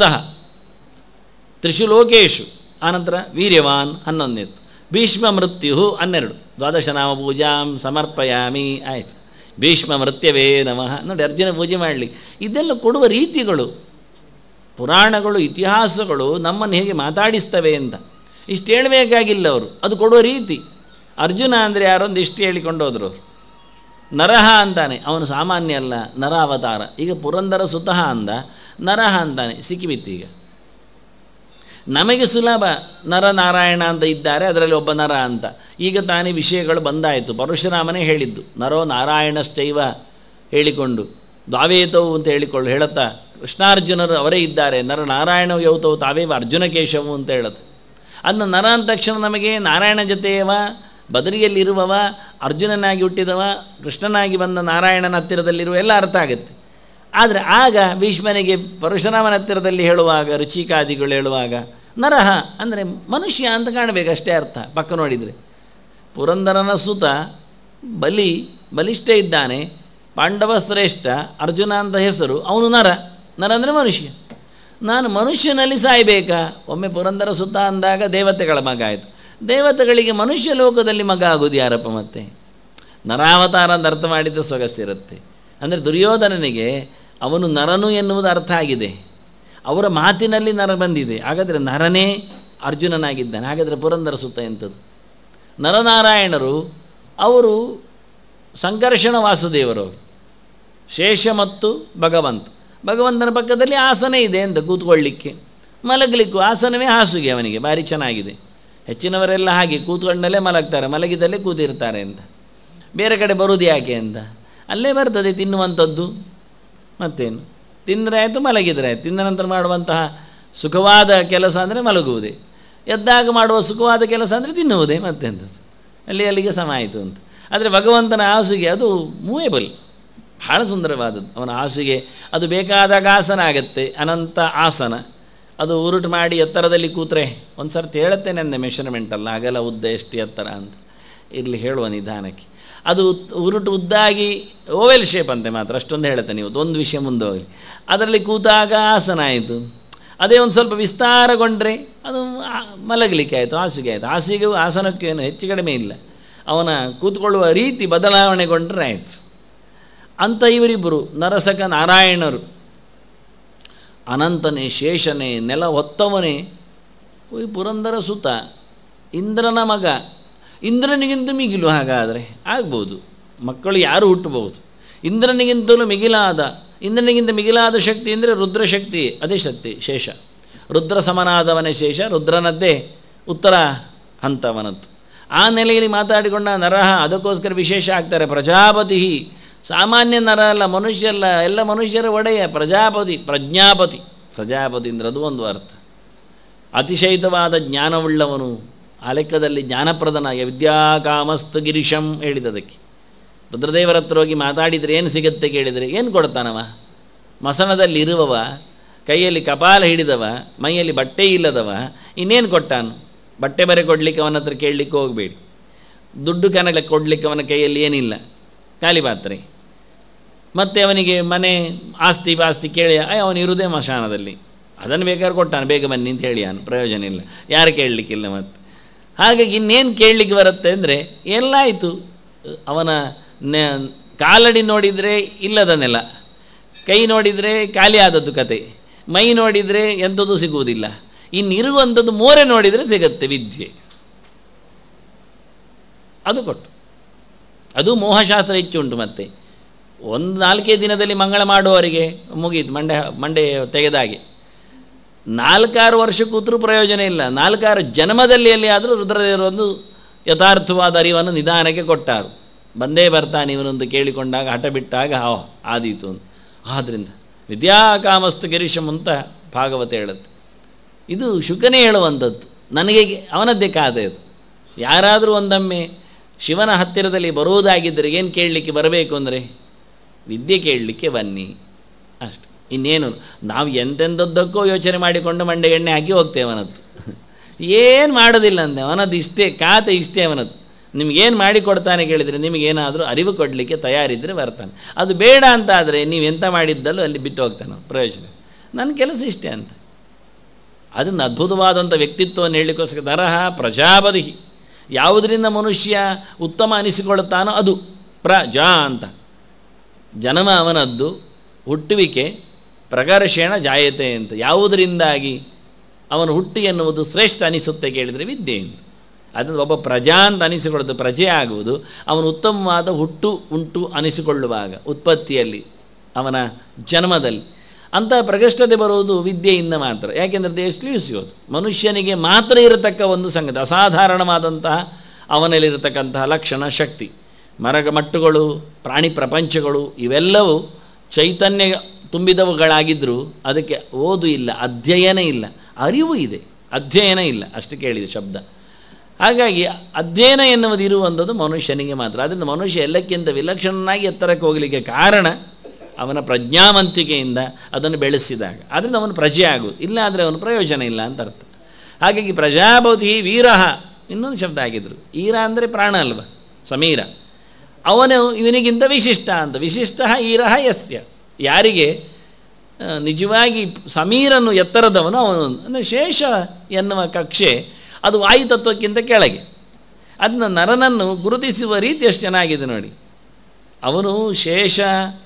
A: ತ್ರಿಷು ಲೋಕೇಶು ಆನಂತರ ವೀರ್ಯವಾನ್ ಹನ್ನೊಂದನೇತ್ತು ಭೀಷ್ಮ ಮೃತ್ಯು ಹನ್ನೆರಡು ದ್ವಾದಶ ನಾಮ ಪೂಜಾಂ ಸಮರ್ಪಯಾಮಿ ಆಯಿತು ಭೀಷ್ಮ ಮೃತ್ಯವೇ ನಮಃ ನೋಡಿ ಅರ್ಜುನ ಪೂಜೆ ಮಾಡಲಿ ಇದೆಲ್ಲ ಕೊಡುವ ರೀತಿಗಳು ಪುರಾಣಗಳು ಇತಿಹಾಸಗಳು ನಮ್ಮನ್ನು ಹೇಗೆ ಮಾತಾಡಿಸ್ತವೆ ಅಂತ ಇಷ್ಟು ಹೇಳಬೇಕಾಗಿಲ್ಲ ಅವರು ಅದು ಕೊಡುವ ರೀತಿ ಅರ್ಜುನ ಅಂದರೆ ಯಾರೊಂದು ಇಷ್ಟು ಹೇಳಿಕೊಂಡು ಹೋದರು ಅವರು ನರಹ ಅಂತಾನೆ ಅವನು ಸಾಮಾನ್ಯ ಅಲ್ಲ ನರ ಅವತಾರ ಈಗ ಪುರಂದರ ಸುತಃ ಅಂದ ನರಹ ಅಂತಾನೆ ಸಿಕ್ಕಿಬಿತ್ತು ಈಗ ನಮಗೆ ಸುಲಭ ನರನಾರಾಯಣ ಅಂತ ಇದ್ದಾರೆ ಅದರಲ್ಲಿ ಒಬ್ಬ ನರ ಅಂತ ಈಗ ತಾನೇ ವಿಷಯಗಳು ಬಂದಾಯಿತು ಪರಶುರಾಮನೇ ಹೇಳಿದ್ದು ನರೋ ನಾರಾಯಣಶ್ಚೈವ ಹೇಳಿಕೊಂಡು ದ್ವಾವೇತವು ಅಂತ ಹೇಳಿಕೊಂಡು ಹೇಳುತ್ತಾ ಕೃಷ್ಣಾರ್ಜುನರು ಅವರೇ ಇದ್ದಾರೆ ನರ ನಾರಾಯಣ ಯೌತವು ತಾವೇ ಅರ್ಜುನ ಕೇಶವು ಅಂತ ಹೇಳುತ್ತೆ ಅದನ್ನ ನರ ಅಂದ ತಕ್ಷಣ ನಮಗೆ ನಾರಾಯಣ ಜೊತೆಯವ ಬದರಿಯಲ್ಲಿರುವವ ಅರ್ಜುನನಾಗಿ ಹುಟ್ಟಿದವ ಕೃಷ್ಣನಾಗಿ ಬಂದ ನಾರಾಯಣನ ಹತ್ತಿರದಲ್ಲಿರುವ ಎಲ್ಲ ಅರ್ಥ ಆಗುತ್ತೆ ಆದರೆ ಆಗ ಭೀಷ್ಮನಿಗೆ ಪರಶುರಾಮನ ಹತ್ತಿರದಲ್ಲಿ ಹೇಳುವಾಗ ರುಚಿಕಾದಿಗಳು ಹೇಳುವಾಗ ನರಹ ಅಂದರೆ ಮನುಷ್ಯ ಅಂತ ಕಾಣಬೇಕಷ್ಟೇ ಅರ್ಥ ಪಕ್ಕ ನೋಡಿದರೆ ಪುರಂದರನ ಸುತ ಬಲಿ ಬಲಿಷ್ಠ ಇದ್ದಾನೆ ಪಾಂಡವ ಶ್ರೇಷ್ಠ ಅರ್ಜುನ ಅಂತ ಹೆಸರು ಅವನು ನರ ನರ ಅಂದರೆ ಮನುಷ್ಯ ನಾನು ಮನುಷ್ಯನಲ್ಲಿ ಸಾಯಬೇಕಾ ಒಮ್ಮೆ ಪುರಂದರ ಸುತ ಅಂದಾಗ ದೇವತೆಗಳ ಮಗ ಆಯಿತು ದೇವತೆಗಳಿಗೆ ಮನುಷ್ಯ ಲೋಕದಲ್ಲಿ ಮಗ ಆಗೋದು ಯಾರಪ್ಪ ಮತ್ತೆ ನರಾವತಾರ ಅಂತ ಅರ್ಥ ಮಾಡಿದರೆ ಸೊಗಸಿರುತ್ತೆ ಅಂದರೆ ದುರ್ಯೋಧನನಿಗೆ ಅವನು ನರನು ಎನ್ನುವುದು ಅರ್ಥ ಆಗಿದೆ ಅವರ ಮಾತಿನಲ್ಲಿ ನರ ಬಂದಿದೆ ಹಾಗಾದರೆ ನರನೇ ಅರ್ಜುನನಾಗಿದ್ದಾನೆ ಹಾಗಾದರೆ ಪುರಂದರ ಸುತ್ತ ಎಂಥದ್ದು ನರನಾರಾಯಣರು ಅವರು ಸಂಕರ್ಷಣ ವಾಸುದೇವರು ಅವರು ಶೇಷ ಮತ್ತು ಭಗವಂತ ಭಗವಂತನ ಪಕ್ಕದಲ್ಲಿ ಆಸನ ಇದೆ ಅಂತ ಕೂತ್ಕೊಳ್ಳಿಕ್ಕೆ ಮಲಗಲಿಕ್ಕೂ ಆಸನವೇ ಹಾಸುಗೆ ಅವನಿಗೆ ಭಾರಿ ಚೆನ್ನಾಗಿದೆ ಹೆಚ್ಚಿನವರೆಲ್ಲ ಹಾಗೆ ಕೂತ್ಕೊಂಡಲ್ಲೇ ಮಲಗ್ತಾರೆ ಮಲಗಿದಲ್ಲೇ ಕೂತಿರ್ತಾರೆ ಅಂತ ಬೇರೆ ಕಡೆ ಬರುವುದು ಯಾಕೆ ಅಂತ ಅಲ್ಲೇ ಬರ್ತದೆ ತಿನ್ನುವಂಥದ್ದು ಮತ್ತೇನು ತಿಂದರೆ ಆಯಿತು ಮಲಗಿದರೆ ಆಯಿತು ತಿಂದ ನಂತರ ಮಾಡುವಂತಹ ಸುಖವಾದ ಕೆಲಸ ಅಂದರೆ ಮಲಗುವುದೇ ಎದ್ದಾಗ ಮಾಡುವ ಸುಖವಾದ ಕೆಲಸ ಅಂದರೆ ತಿನ್ನುವುದೇ ಮತ್ತೆಂಥದ್ದು ಅಲ್ಲಿ ಅಲ್ಲಿಗೆ ಸಮ ಆಯಿತು ಅಂತ ಆದರೆ ಭಗವಂತನ ಹಾಸಿಗೆ ಅದು ಮೂವೇಬಲ್ ಭಾಳ ಸುಂದರವಾದದ್ದು ಅವನ ಹಾಸಿಗೆ ಅದು ಬೇಕಾದಾಗ ಆಸನ ಆಗುತ್ತೆ ಅನಂತ ಆಸನ ಅದು ಉರುಟು ಮಾಡಿ ಎತ್ತರದಲ್ಲಿ ಕೂತ್ರೆ ಒಂದು ಸರ್ತಿ ಹೇಳುತ್ತೇನೆ ಅಂದೆ ಮೆಷರ್ಮೆಂಟಲ್ಲ ಅಗಲ ಉದ್ದ ಎಷ್ಟು ಎತ್ತರ ಅಂತ ಇರಲಿ ಹೇಳುವ ನಿಧಾನಕ್ಕೆ ಅದು ಉರುಟು ಉದ್ದಾಗಿ ಓವೆಲ್ ಶೇಪ್ ಅಂತೆ ಮಾತ್ರ ಅಷ್ಟೊಂದು ಹೇಳುತ್ತೆ ನೀವು ಒಂದು ವಿಷಯ ಮುಂದೆ ಹೋಗಲಿ ಅದರಲ್ಲಿ ಕೂತಾಗ ಆಸನ ಆಯಿತು ಅದೇ ಒಂದು ಸ್ವಲ್ಪ ವಿಸ್ತಾರಗೊಂಡ್ರೆ ಅದು ಮಲಗಲಿಕ್ಕೆ ಆಯಿತು ಹಾಸಿಗೆ ಆಯಿತು ಹಾಸಿಗೆಗೂ ಆಸನಕ್ಕೂ ಏನು ಹೆಚ್ಚು ಕಡಿಮೆ ಇಲ್ಲ ಅವನ ಕೂತ್ಕೊಳ್ಳುವ ರೀತಿ ಬದಲಾವಣೆಗೊಂಡ್ರೆ ಆಯಿತು ಅಂತ ಇವರಿಬ್ಬರು ನರಸಕ ನಾರಾಯಣರು ಅನಂತನೇ ಶೇಷನೇ ನೆಲ ಹೊತ್ತವನೇ ಈ ಪುರಂದರ ಸುತ ಇಂದ್ರನ ಮಗ ಇಂದ್ರನಿಗಿಂತ ಮಿಗಿಲು ಹಾಗಾದರೆ ಆಗ್ಬೋದು ಮಕ್ಕಳು ಯಾರು ಹುಟ್ಟಬಹುದು ಇಂದ್ರನಿಗಿಂತಲೂ ಮಿಗಿಲಾದ ಇಂದ್ರನಿಗಿಂತ ಮಿಗಿಲಾದ ಶಕ್ತಿ ಅಂದರೆ ರುದ್ರಶಕ್ತಿ ಅದೇ ಶಕ್ತಿ ಶೇಷ ರುದ್ರ ಸಮನಾದವನೇ ಶೇಷ ರುದ್ರನದ್ದೇ ಉತ್ತರ ಹಂತವನದ್ದು ಆ ನೆಲೆಯಲ್ಲಿ ಮಾತಾಡಿಕೊಂಡ ನರಹ ಅದಕ್ಕೋಸ್ಕರ ವಿಶೇಷ ಆಗ್ತಾರೆ ಪ್ರಜಾಪತಿ ಸಾಮಾನ್ಯ ನರ ಅಲ್ಲ ಮನುಷ್ಯ ಅಲ್ಲ ಎಲ್ಲ ಮನುಷ್ಯರ ಒಡೆಯ ಪ್ರಜಾಪತಿ ಪ್ರಜ್ಞಾಪತಿ ಪ್ರಜಾಪತಿ ಅಂದರೆ ಅದು ಒಂದು ಅರ್ಥ ಅತಿಶಯಿತವಾದ ಜ್ಞಾನವುಳ್ಳವನು ಆ ಲೆಕ್ಕದಲ್ಲಿ ಜ್ಞಾನಪ್ರದನಾಗಿ ವಿದ್ಯಾಕಾಮಸ್ತು ಗಿರೀಶಂ ಹೇಳಿದದಕ್ಕೆ ರುದ್ರದೇವರ ಹತ್ರ ಹೋಗಿ ಮಾತಾಡಿದರೆ ಏನು ಸಿಗುತ್ತೆ ಕೇಳಿದರೆ ಏನು ಕೊಡ್ತಾನವ ಮಸಣದಲ್ಲಿ ಇರುವವ ಕೈಯಲ್ಲಿ ಕಪಾಲ ಹಿಡಿದವ ಮೈಯಲ್ಲಿ ಬಟ್ಟೆ ಇಲ್ಲದವ ಇನ್ನೇನು ಕೊಟ್ಟಾನು ಬಟ್ಟೆ ಬರೆ ಕೊಡಲಿಕ್ಕೆ ಅವನ ಹತ್ರ ಕೇಳಲಿಕ್ಕೆ ಹೋಗಬೇಡಿ ದುಡ್ಡು ಕನಕ ಕೊಡಲಿಕ್ಕೆ ಅವನ ಕೈಯಲ್ಲಿ ಏನಿಲ್ಲ ಖಾಲಿ ಪಾತ್ರೆ ಮತ್ತು ಅವನಿಗೆ ಮನೆ ಆಸ್ತಿ ಪಾಸ್ತಿ ಕೇಳಿ ಅಯ್ಯ ಅವನು ಇರುವುದೇ ಮಶಾನದಲ್ಲಿ ಅದನ್ನು ಬೇಕಾದ್ರೆ ಕೊಟ್ಟಾನೆ ಬೇಗ ಬನ್ನಿ ಅಂತ ಹೇಳಿ ಅವನು ಪ್ರಯೋಜನ ಇಲ್ಲ ಯಾರು ಕೇಳಲಿಕ್ಕಿಲ್ಲ ಮತ್ತು ಹಾಗಾಗಿ ಇನ್ನೇನು ಕೇಳಲಿಕ್ಕೆ ಬರುತ್ತೆ ಅಂದರೆ ಎಲ್ಲಾಯಿತು ಅವನ ನೆ ಕಾಲಡಿ ನೋಡಿದರೆ ಇಲ್ಲದ ನೆಲ ಕೈ ನೋಡಿದರೆ ಖಾಲಿ ಆದದ್ದು ಕತೆ ಮೈ ನೋಡಿದರೆ ಎಂಥದ್ದು ಸಿಗುವುದಿಲ್ಲ ಇನ್ನು ಇರುವಂಥದ್ದು ಮೋರೆ ನೋಡಿದರೆ ಸಿಗತ್ತೆ ವಿದ್ಯೆ ಅದು ಕೊಟ್ಟು ಅದು ಮೋಹಶಾಸ್ತ್ರ ಹೆಚ್ಚು ಉಂಟು ಮತ್ತೆ ಒಂದು ನಾಲ್ಕೇ ದಿನದಲ್ಲಿ ಮಂಗಳ ಮಾಡುವವರಿಗೆ ಮುಗೀತು ಮಂಡೆ ಮಂಡೆ ತೆಗೆದಾಗೆ ನಾಲ್ಕಾರು ವರ್ಷ ಕೂತರೂ ಪ್ರಯೋಜನ ಇಲ್ಲ ನಾಲ್ಕಾರು ಜನ್ಮದಲ್ಲಿ ಎಲ್ಲಿಯಾದರೂ ರುದ್ರದೇವರು ಒಂದು ಯಥಾರ್ಥವಾದ ಅರಿವನ್ನು ನಿಧಾನಕ್ಕೆ ಕೊಟ್ಟಾರು ಬಂದೇ ಬರ್ತಾನೆ ಇವನೊಂದು ಕೇಳಿಕೊಂಡಾಗ ಹಠ ಬಿಟ್ಟಾಗ ಹಾ ಆದೀತು ಅಂತ ಆದ್ದರಿಂದ ವಿದ್ಯಾಕಾಮಸ್ತು ಗಿರೀಶಂ ಅಂತ ಭಾಗವತ ಹೇಳುತ್ತೆ ಇದು ಶುಕನೇ ಹೇಳುವಂಥದ್ದು ನನಗೆ ಅವನದ್ದೇ ಕಾದೆ ಅದು ಯಾರಾದರೂ ಒಂದೊಮ್ಮೆ ಶಿವನ ಹತ್ತಿರದಲ್ಲಿ ಬರುವುದಾಗಿದ್ದರೆ ಏನು ಕೇಳಲಿಕ್ಕೆ ಬರಬೇಕು ಅಂದರೆ ವಿದ್ಯೆ ಕೇಳಲಿಕ್ಕೆ ಬನ್ನಿ ಅಷ್ಟೆ ಇನ್ನೇನು ನಾವು ಎಂತೆಂಥದ್ದಕ್ಕೋ ಯೋಚನೆ ಮಾಡಿಕೊಂಡು ಮಂಡೆ ಎಣ್ಣೆ ಹಾಕಿ ಹೋಗ್ತೇವೆ ಅವನದ್ದು ಏನು ಮಾಡೋದಿಲ್ಲ ಅಂದೆ ಅವನದ್ದು ಇಷ್ಟೇ ಖಾತೆ ಇಷ್ಟೇ ಅವನದ್ದು ನಿಮಗೇನು ಮಾಡಿಕೊಡ್ತಾನೆ ಕೇಳಿದರೆ ನಿಮಗೇನಾದರೂ ಅರಿವು ಕೊಡಲಿಕ್ಕೆ ತಯಾರಿದ್ದರೆ ಬರ್ತಾನೆ ಅದು ಬೇಡ ಅಂತ ಆದರೆ ನೀವು ಎಂತ ಮಾಡಿದ್ದಲ್ಲೂ ಅಲ್ಲಿ ಬಿಟ್ಟು ಹೋಗ್ತಾನೆ ಪ್ರಯೋಜನ ನನ್ನ ಕೆಲಸ ಇಷ್ಟೇ ಅಂತ ಅದನ್ನು ಅದ್ಭುತವಾದಂಥ ವ್ಯಕ್ತಿತ್ವವನ್ನು ಹೇಳಲಿಕ್ಕೋಸ್ಕರ ತರಹ ಪ್ರಜಾಪತಿ ಯಾವುದರಿಂದ ಮನುಷ್ಯ ಉತ್ತಮ ಅನಿಸಿಕೊಳ್ಳುತ್ತಾನೋ ಅದು ಪ್ರಜಾ ಅಂತ ಜನ್ಮ ಅವನದ್ದು ಹುಟ್ಟುವಿಕೆ ಪ್ರಕರ್ಷಣ ಜಾಯತೆ ಅಂತ ಯಾವುದರಿಂದಾಗಿ ಅವನು ಹುಟ್ಟಿ ಎನ್ನುವುದು ಶ್ರೇಷ್ಠ ಅನಿಸುತ್ತೆ ಕೇಳಿದರೆ ವಿದ್ಯೆ ಅಂತ ಅದನ್ನು ಒಬ್ಬ ಪ್ರಜಾ ಅಂತ ಅನಿಸಿಕೊಳ್ಳೋದು ಪ್ರಜೆ ಆಗುವುದು ಅವನು ಉತ್ತಮವಾದ ಹುಟ್ಟು ಉಂಟು ಅನಿಸಿಕೊಳ್ಳುವಾಗ ಉತ್ಪತ್ತಿಯಲ್ಲಿ ಅವನ ಜನ್ಮದಲ್ಲಿ ಅಂತಹ ಪ್ರಕೃಷ್ಟತೆ ಬರುವುದು ವಿದ್ಯೆಯಿಂದ ಮಾತ್ರ ಯಾಕೆಂದರೆ ದೇ ಎಕ್ಸ್ಕ್ಲೂಸಿವ್ ಮನುಷ್ಯನಿಗೆ ಮಾತ್ರ ಇರತಕ್ಕ ಒಂದು ಸಂಗತಿ ಅಸಾಧಾರಣವಾದಂತಹ ಅವನಲ್ಲಿರತಕ್ಕಂತಹ ಲಕ್ಷಣ ಶಕ್ತಿ ಮರ ಮಟ್ಟುಗಳು ಪ್ರಾಣಿ ಪ್ರಪಂಚಗಳು ಇವೆಲ್ಲವೂ ಚೈತನ್ಯ ತುಂಬಿದವುಗಳಾಗಿದ್ದರೂ ಅದಕ್ಕೆ ಓದು ಇಲ್ಲ ಅಧ್ಯಯನ ಇಲ್ಲ ಅರಿವು ಇದೆ ಅಧ್ಯಯನ ಇಲ್ಲ ಅಷ್ಟು ಕೇಳಿದೆ ಶಬ್ದ ಹಾಗಾಗಿ ಅಧ್ಯಯನ ಎನ್ನುವುದು ಇರುವಂಥದ್ದು ಮನುಷ್ಯನಿಗೆ ಮಾತ್ರ ಅದರಿಂದ ಮನುಷ್ಯ ಎಲ್ಲಕ್ಕಿಂತ ವಿಲಕ್ಷಣನಾಗಿ ಎತ್ತರಕ್ಕೆ ಹೋಗಲಿಕ್ಕೆ ಕಾರಣ ಅವನ ಪ್ರಜ್ಞಾವಂತಿಕೆಯಿಂದ ಅದನ್ನು ಬೆಳೆಸಿದಾಗ ಅದರಿಂದ ಅವನು ಪ್ರಜೆ ಆಗುವುದು ಇಲ್ಲ ಆದರೆ ಅವನು ಪ್ರಯೋಜನ ಇಲ್ಲ ಅಂತ ಅರ್ಥ ಹಾಗಾಗಿ ಪ್ರಜಾಪತಿ ವೀರಃ ಇನ್ನೊಂದು ಶಬ್ದ ಆಗಿದ್ರು ಈರ ಅಂದರೆ ಪ್ರಾಣ ಅಲ್ವ ಸಮೀರ ಅವನು ಇವನಿಗಿಂತ ವಿಶಿಷ್ಟ ಅಂತ ವಿಶಿಷ್ಟ ಈರಃ ಯಸ್ಯ ಯಾರಿಗೆ ಆ, ನಿಜವಾಗಿ ಸಮೀರನು ಎತ್ತರದವನು ಅವನು ಅಂದರೆ ಶೇಷ ಎನ್ನುವ ಕಕ್ಷೆ ಅದು ವಾಯುತತ್ವಕ್ಕಿಂತ ಕೆಳಗೆ ಅದನ್ನ ನರನನ್ನು ಗುರುತಿಸುವ ರೀತಿ ಎಷ್ಟು ಚೆನ್ನಾಗಿದೆ ನೋಡಿ ಅವನು ಶೇಷ